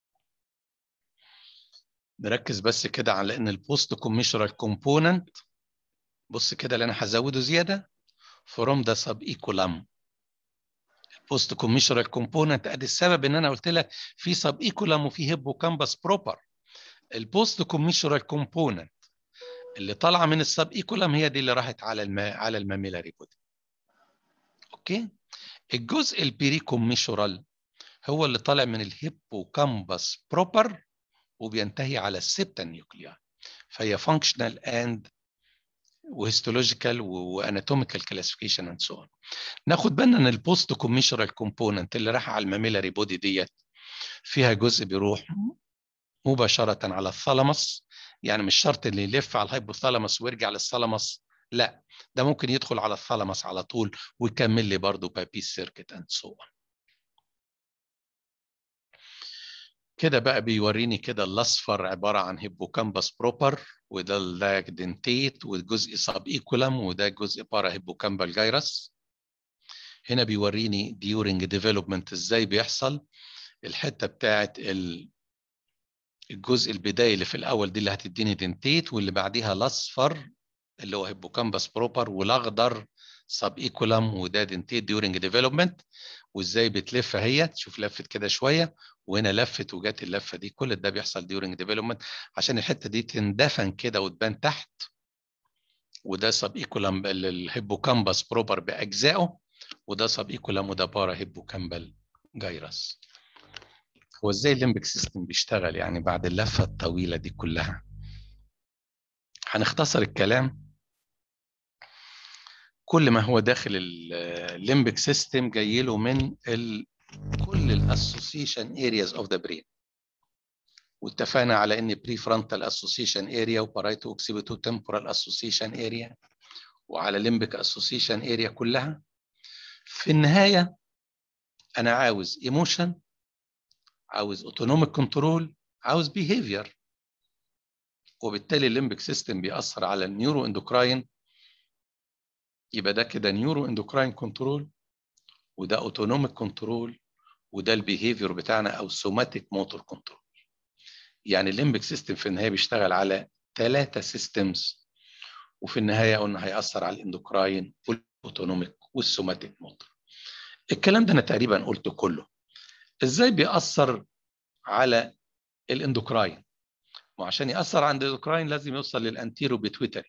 نركز بس كده على ان البوست كوميشرال كومبوننت بص كده اللي انا هزوده زياده فروم ذا سب ايكولم البوست كوميشرال كومبوننت ادي السبب ان انا قلت لك في سب ايكولم وفي هيبوكامبس بروبر البوست كوميشرال كومبوننت اللي طالعه من السب ايكولم هي دي اللي راحت على الم... على الماميلاري بودي اوكي الجزء البيري كوميشورال هو اللي طالع من الهيبوكامبس بروبر وبينتهي على السبتا نيوكليا فهي فانكشنال اند وهيستولوجيكال واناتوميكال كلاسيفيكيشن اند سو ناخد بالنا ان البوست كوميشرال كومبوننت اللي راح على الماميلاري بودي ديت فيها جزء بيروح مباشره على الثالاموس يعني مش شرط اللي يلف على الهايبوثالاموس ويرجع للثالاموس لا ده ممكن يدخل على الثالاموس على طول ويكمل لي برضه بابيس سيركت اند سو كده بقى بيوريني كده الاصفر عباره عن هيبوكامبس بروبر وده الدنتيت والجزء ساب ايكولم وده جزء بارا هيبوكامبال جايرس هنا بيوريني ديورنج ديفلوبمنت ازاي بيحصل الحته بتاعت الجزء البدايه اللي في الاول دي اللي هتديني دنتيت واللي بعديها الاصفر اللي هو هيبوكامبس بروبر والاخضر سب ايكولم وده دنتيت ديورنج ديفلوبمنت وازاي بتلف اهي تشوف لفت كده شويه وهنا لفت وجات اللفه دي كل ده بيحصل ديورنج ديفلوبمنت عشان الحته دي تندفن كده وتبان تحت وده سب ايكولم الهيبوكامبس بروبر باجزائه وده سب ايكولم وده بارا هيبوكامبال جايرس هو ازاي الليمبك سيستم بيشتغل يعني بعد اللفه الطويله دي كلها هنختصر الكلام كل ما هو داخل الليمبك سيستم جاي له من ال كل الاسوسيشن ارياز اوف ذا برين واتفقنا على ان بري فرونتال اسوسيشن اريا وبارايتو اوكسيبيتو تمبورال اسوسيشن اريا وعلى ليمبك اسوسيشن اريا كلها في النهايه انا عاوز ايموشن عاوز اوتونوميك كنترول عاوز بيهيفير وبالتالي الليمبك سيستم بيأثر على النيورو اندوكراين يبقى ده كده نيورو اندوكراين كنترول وده اوتونوميك كنترول وده البيهيفير بتاعنا او سوماتيك موتور كنترول يعني الليمبك سيستم في النهايه بيشتغل على ثلاثه سيستمز وفي النهايه قلنا هيأثر على الاندوكراين والاوتونوميك والسوماتيك موتور الكلام ده انا تقريبا قلته كله ازاي بيأثر على الاندوكراين وعشان يأثر عند الاندوكراين لازم يوصل للانتيرو بيتويتري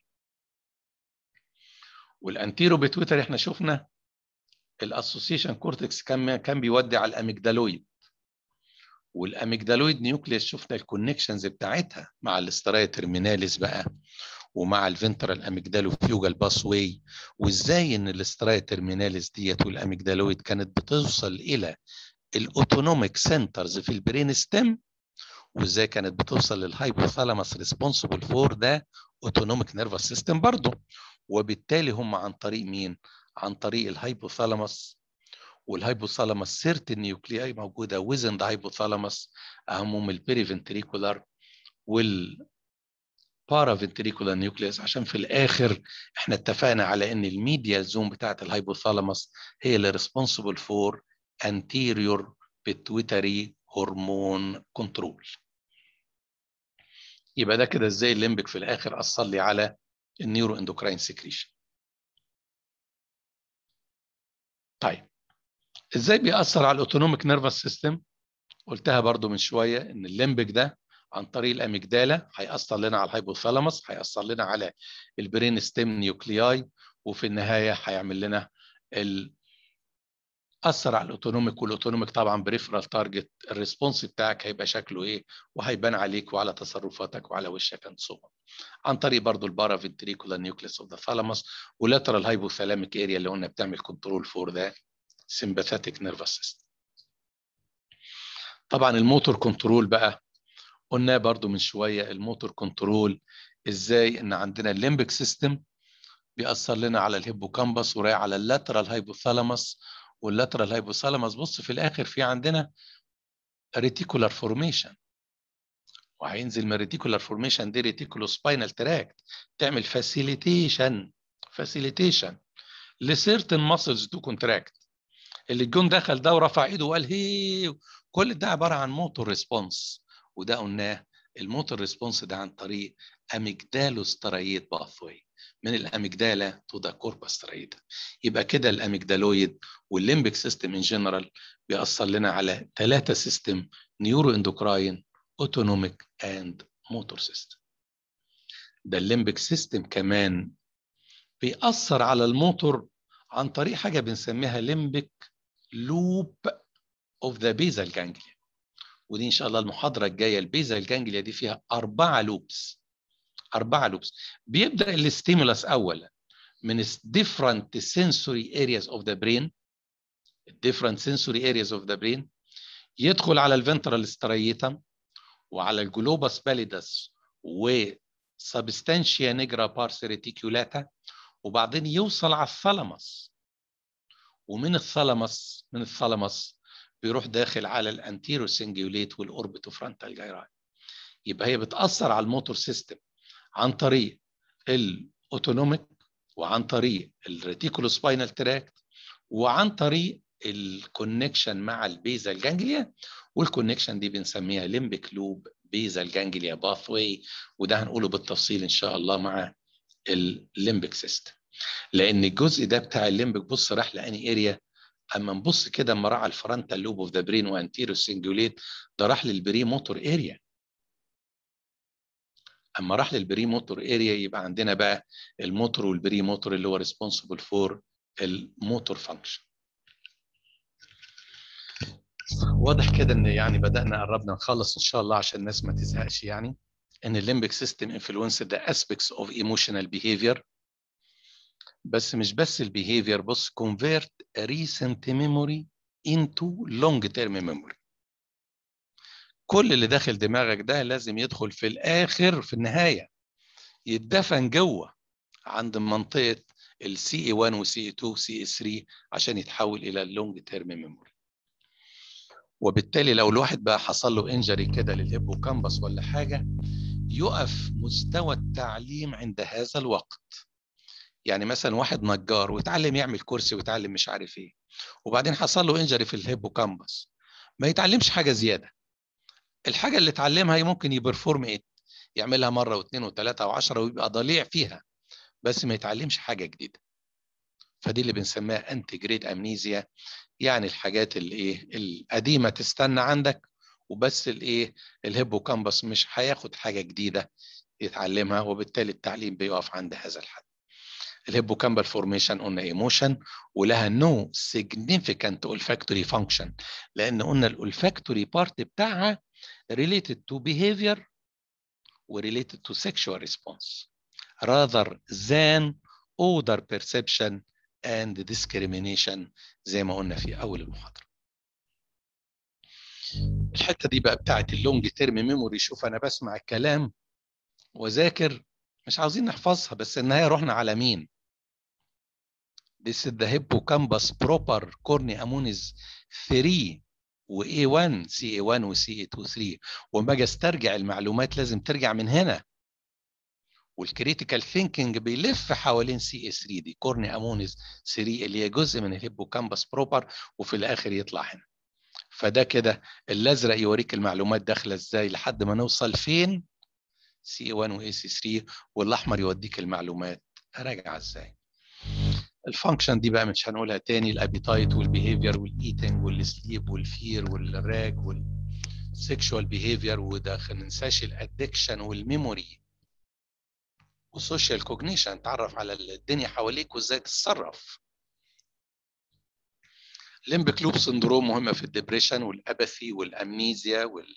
والانتيرو بيتويتري احنا شفنا الاسوسيشن كورتكس كان كان بيودي على الاميجدالويد والاميجدالويد نيوكليس شفنا الكونكشنز بتاعتها مع الاسترايا ترميناليس بقى ومع الفنترال اميجدالو فيوجال باس واي وازاي ان الاسترايا ترميناليس ديت والاميجدالويد كانت بتوصل الى الاوتونوميك سنترز في البرين ستيم وازاي كانت بتوصل للهايبوثالاموس ريسبونسبل فور ده اوتونوميك نيرفس سيستم برضه وبالتالي هم عن طريق مين؟ عن طريق الهايبوثالاموس والهايبوثالاموس سيرت النيوكلياي موجوده ويزن ذا هايبوثالاموس اهمهم البيريفنتريكولار وال بارافنتريكولار نيوكليوس عشان في الاخر احنا اتفقنا على ان الميديال زون بتاعت الهايبوثالاموس هي اللي ريسبونسبل فور anterior pituitary هرمون كنترول يبقى ده كده ازاي الليمبك في الاخر اثر لي على النيورو اندوكراين سكريشن طيب ازاي بيأثر على الاوتونوميك نيرفس سيستم قلتها برضو من شويه ان الليمبك ده عن طريق الاميجدالا هيأثر لنا على الهايبوثالاموس هيأثر لنا على البرين ستيم نيوكلياي وفي النهايه هيعمل لنا ال اثر على الاوتونوميك والاوتونوميك طبعا بريفرال تارجت الريسبونس بتاعك هيبقى شكله ايه وهيبان عليك وعلى تصرفاتك وعلى وشك اند سو عن طريق برضو البارا فنتريكولا نيوكليس اوف ذا ثالاموس ولاترال هايبوثالاميك اريا اللي قلنا بتعمل كنترول فور ذا سمباثيك نيرفس سيستم طبعا الموتور كنترول بقى قلنا برضو من شويه الموتور كنترول ازاي ان عندنا الليمبك سيستم بيأثر لنا على الهيبوكامبس ورايح على اللاترال هايبوثالاموس واللاترال هايبوثالاموس بص في الاخر في عندنا ريتيكولار فورميشن وهينزل من الريتيكولار فورميشن دي ريتيكولو سباينال تراكت تعمل فاسيليتيشن فاسيليتيشن لسيرتن ماسلز تو كونتراكت اللي الجون دخل ده ورفع ايده وقال هي كل ده عباره عن موتور ريسبونس وده قلناه الموتور ريسبونس ده عن طريق اميجدالو سترايت باثوي من الاميجدالا تو ذا كوربس سترايتا يبقى كده الاميجدالويد والليمبك سيستم ان جنرال بيأثر لنا على ثلاثه سيستم نيورو اندوكراين اوتونوميك اند موتور سيستم ده الليمبك سيستم كمان بيأثر على الموتور عن طريق حاجه بنسميها ليمبك لوب اوف ذا بيزال جانجليا ودي ان شاء الله المحاضره الجايه البيزال جانجليا دي فيها اربعه لوبس أربعة لوبس بيبدأ الستيمولاس أولا من different sensory areas of the brain different sensory areas of the brain يدخل على الفنترال ستريتم وعلى الجلوباس باليدس و substantia nigra pars reticulata وبعدين يوصل على الثالاموس ومن الثالاموس من الثالاموس بيروح داخل على الانتيرو سنجيوليت والاوربيتو فرونتال جايراي يبقى هي بتاثر على الموتور سيستم عن طريق الاوتونوميك وعن طريق الريتيكولو سباينال تراكت وعن طريق الكونكشن مع البيزال جانجليا والكونكشن دي بنسميها ليمبيك لوب بيزال جانجليا باثوي وده هنقوله بالتفصيل ان شاء الله مع الليمبيك سيستم لان الجزء ده بتاع الليمبيك بص راح لاني اريا اما نبص كده اما راح الفرونتال لوب اوف ذا برين وانتيرو سنجوليت ده راح للبري موتور اريا اما راح للبري موتور اريا يبقى عندنا بقى الموتور والبري موتور اللي هو ريسبونسبل فور الموتور فانكشن واضح كده ان يعني بدانا قربنا نخلص ان شاء الله عشان الناس ما تزهقش يعني ان الليمبيك سيستم انفلونس ده aspects of emotional behavior بس مش بس البيهيفير بص convert recent memory into long term memory كل اللي داخل دماغك ده لازم يدخل في الاخر في النهايه يتدفن جوه عند منطقه السي اي 1 وسي اي 2 وسي اي 3 عشان يتحول الى اللونج تيرم ميموري وبالتالي لو الواحد بقى حصل له انجري كده للهيبوكامبس ولا حاجه يقف مستوى التعليم عند هذا الوقت يعني مثلا واحد نجار وتعلم يعمل كرسي وتعلم مش عارف ايه وبعدين حصل له انجري في الهيبوكامبس ما يتعلمش حاجه زياده الحاجه اللي اتعلمها ممكن يبرفورم ايه يعملها مره واثنين وثلاثه وعشرة ويبقى ضليع فيها بس ما يتعلمش حاجه جديده فدي اللي بنسميها انتي جريد امنيزيا يعني الحاجات اللي ايه القديمه تستنى عندك وبس الايه الهيبوكامبس مش هياخد حاجه جديده يتعلمها وبالتالي التعليم بيقف عند هذا الحد الهيبوكامبال فورميشن قلنا ايموشن ولها نو سيجنيفيكانت olfactory فانكشن لان قلنا الاولفاكتوري بارت بتاعها related to behavior و related to sexual response rather than odor perception and discrimination زي ما قلنا في اول المحاضره الحته دي بقى بتاعت اللونج تيرم ميموري شوف انا بسمع الكلام وذاكر مش عاوزين نحفظها بس النهايه رحنا على مين This is the hippocampus proper cornea ammonis 3 و A1 CA1 و CA2 3 وما اجي استرجع المعلومات لازم ترجع من هنا والكريتيكال ثينكينج بيلف حوالين سي اس 3 دي كورني امونيز 3 اللي هي جزء من الهيبوكامبس بروبر وفي الاخر يطلع هنا فده كده الازرق يوريك المعلومات داخله ازاي لحد ما نوصل فين سي 1 واي سي 3 والاحمر يوديك المعلومات راجعه ازاي الفانكشن دي بقى مش هنقولها تاني الابيتايت والبيهيفير والايتنج والسليب والفير والراج والسكشوال بيهيفير وده ما ننساش الادكشن والميموري والسوشيال كوجنيشن تعرف على الدنيا حواليك وازاي تتصرف ليمبك لوب سندروم مهمه في الدبريشن والاباثي والامنيزيا وال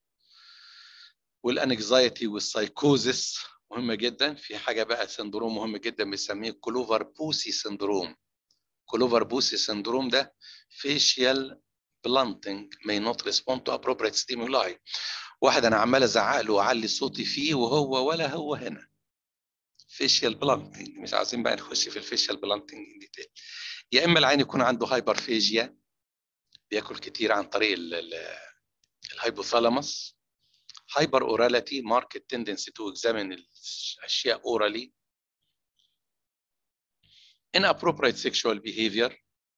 والانكزايتي والسايكوزس مهمه جدا في حاجه بقى سندروم مهم جدا بنسميه كلوفر بوسي سندروم كلوفر بوسي سندروم ده facial blunting may not respond to appropriate stimuli واحد انا عمال ازعق له واعلي صوتي فيه وهو ولا هو هنا فيشيال بلانتنج مش عايزين بقى نخش في الفيشيال بلانتنج ديتيل يا اما العين يكون عنده هايبرفيجيا بياكل كتير عن طريق الهايبوثالاموس هايبر اوراليتي ماركت تندنسي تو اكزامين الاشياء اورالي inappropriate sexual behavior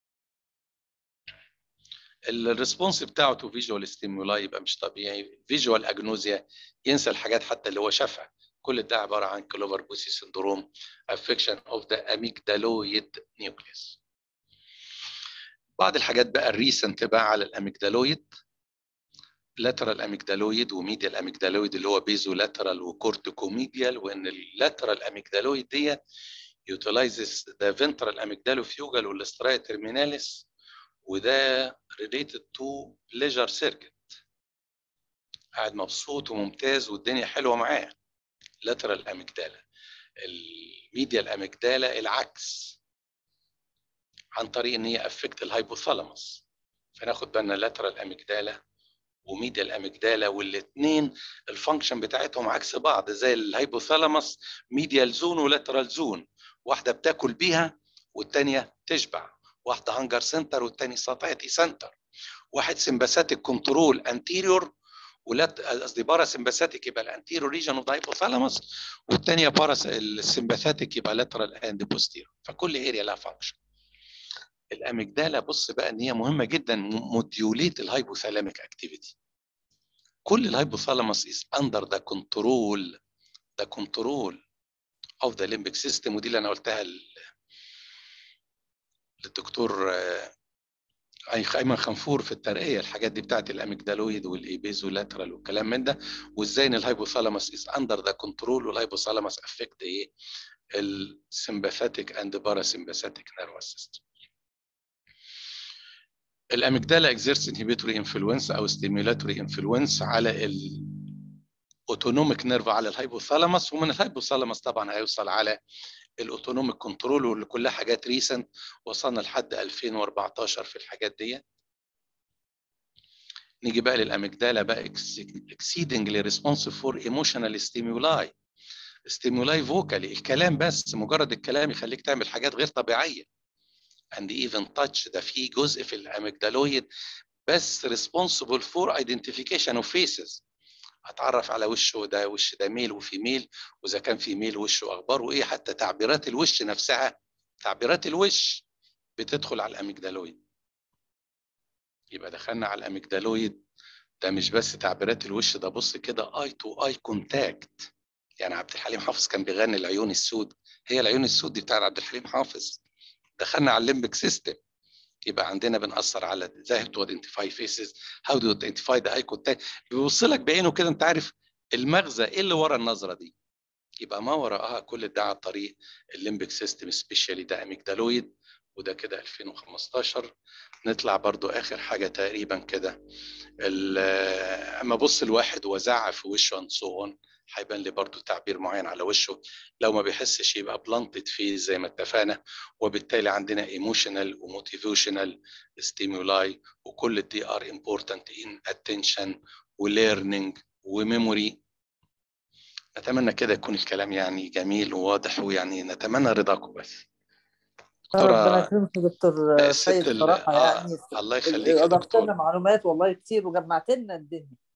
الريسبونس بتاعه تو فيجوال ستيمولاي يبقى مش طبيعي فيجوال اجنوزيا ينسى الحاجات حتى اللي هو شافها كل ده عباره عن كلوفر بوسي سندروم افكشن اوف ذا اميجدالويد نيوكليس بعض الحاجات بقى الريسنت بقى على الاميجدالويد لاترال اميجدالويد وميديال اميجدالويد اللي هو بيزو لاترال وكورتيكوميديال وان اللاترال اميجدالويد دي utilizes the ventral amygdalofugal والسترايا terminalis وده related to pleasure circuit قاعد مبسوط وممتاز والدنيا حلوه معاه lateral amygdala الميديال اميجدالا العكس عن طريق ان هي افكت الهايبوثالاموس فناخد بالنا lateral اميجدالا وميديال اميجدالا والاثنين الفانكشن بتاعتهم عكس بعض زي الهايبوثالاموس ميديال زون ولاترال زون واحده بتاكل بيها والتانيه تشبع واحده هانجر سنتر والتاني ساتيتي سنتر واحد سمباثيك كنترول انتيريور ولا قصدي بارا سمباثيك يبقى الانتيريور ريجن اوف هايبوثالاموس والثانيه بارا السمباثيك يبقى لاترال اند بوستيريور فكل اريا لها فانكشن الاميجدالا بص بقى ان هي مهمه جدا موديوليت الهايبوثالاميك اكتيفيتي كل الهايبوثالاموس از اندر ذا كنترول ذا كنترول اوف ذا ليمبيك سيستم ودي اللي انا قلتها للدكتور ايمن خنفور في الترقيه الحاجات دي بتاعت الاميجدالويد والايبيزولاترال والكلام من ده وازاي ان الهايبوثالاموس از اندر ذا كنترول والهايبوثالاموس افكت ايه السمباثيك اند باراسمباثيك نيرفس سيستم الاميجدالا اكزيرس انهبيتوري انفلونس او ستيمولاتوري انفلونس على الاوتونوميك نيرف على الهايبوثالاموس ومن الهايبوثالاموس طبعا هيوصل على الاوتونوميك كنترول واللي كلها حاجات ريسنت وصلنا لحد 2014 في الحاجات دي نيجي بقى للاميجدالا بقى exceedingly responsive for emotional stimuli stimuli vocally الكلام بس مجرد الكلام يخليك تعمل حاجات غير طبيعيه and even touch ده في جزء في الاميجدالويد بس responsible for identification of faces اتعرف على وشه ده وش ده ميل وفيميل واذا كان في ميل وشه اخباره ايه حتى تعبيرات الوش نفسها تعبيرات الوش بتدخل على الاميجدالويد يبقى دخلنا على الاميجدالويد ده مش بس تعبيرات الوش ده بص كده اي تو اي كونتاكت يعني عبد الحليم حافظ كان بيغني العيون السود هي العيون السود دي بتاعت عبد الحليم حافظ دخلنا على الليمبك سيستم يبقى عندنا بنأثر على ازاي تو ايدنتيفاي فيسز هاو تو ايدنتيفاي ذا اي كونتاكت بيبص لك بعينه كده انت عارف المغزى ايه اللي ورا النظره دي يبقى ما وراءها كل ده على طريق الليمبك سيستم سبيشالي ده اميجدالويد وده كده 2015 نطلع برضو اخر حاجه تقريبا كده اما ابص الواحد وزعق في وشه اند سو اون هيبان لي برضو تعبير معين على وشه لو ما بيحسش يبقى بلانتد فيه زي ما اتفقنا وبالتالي عندنا ايموشنال وموتيفيشنال ستيمولاي وكل دي ار امبورتنت ان اتنشن وليرنينج وميموري نتمنى كده يكون الكلام يعني جميل وواضح ويعني نتمنى رضاكم بس ربنا يكرمك يا دكتور آه، سيد ست ال- صراحه آه، يعني الله يخليك يا اضفت دكتور لنا معلومات والله كتير وجمعت لنا الدنيا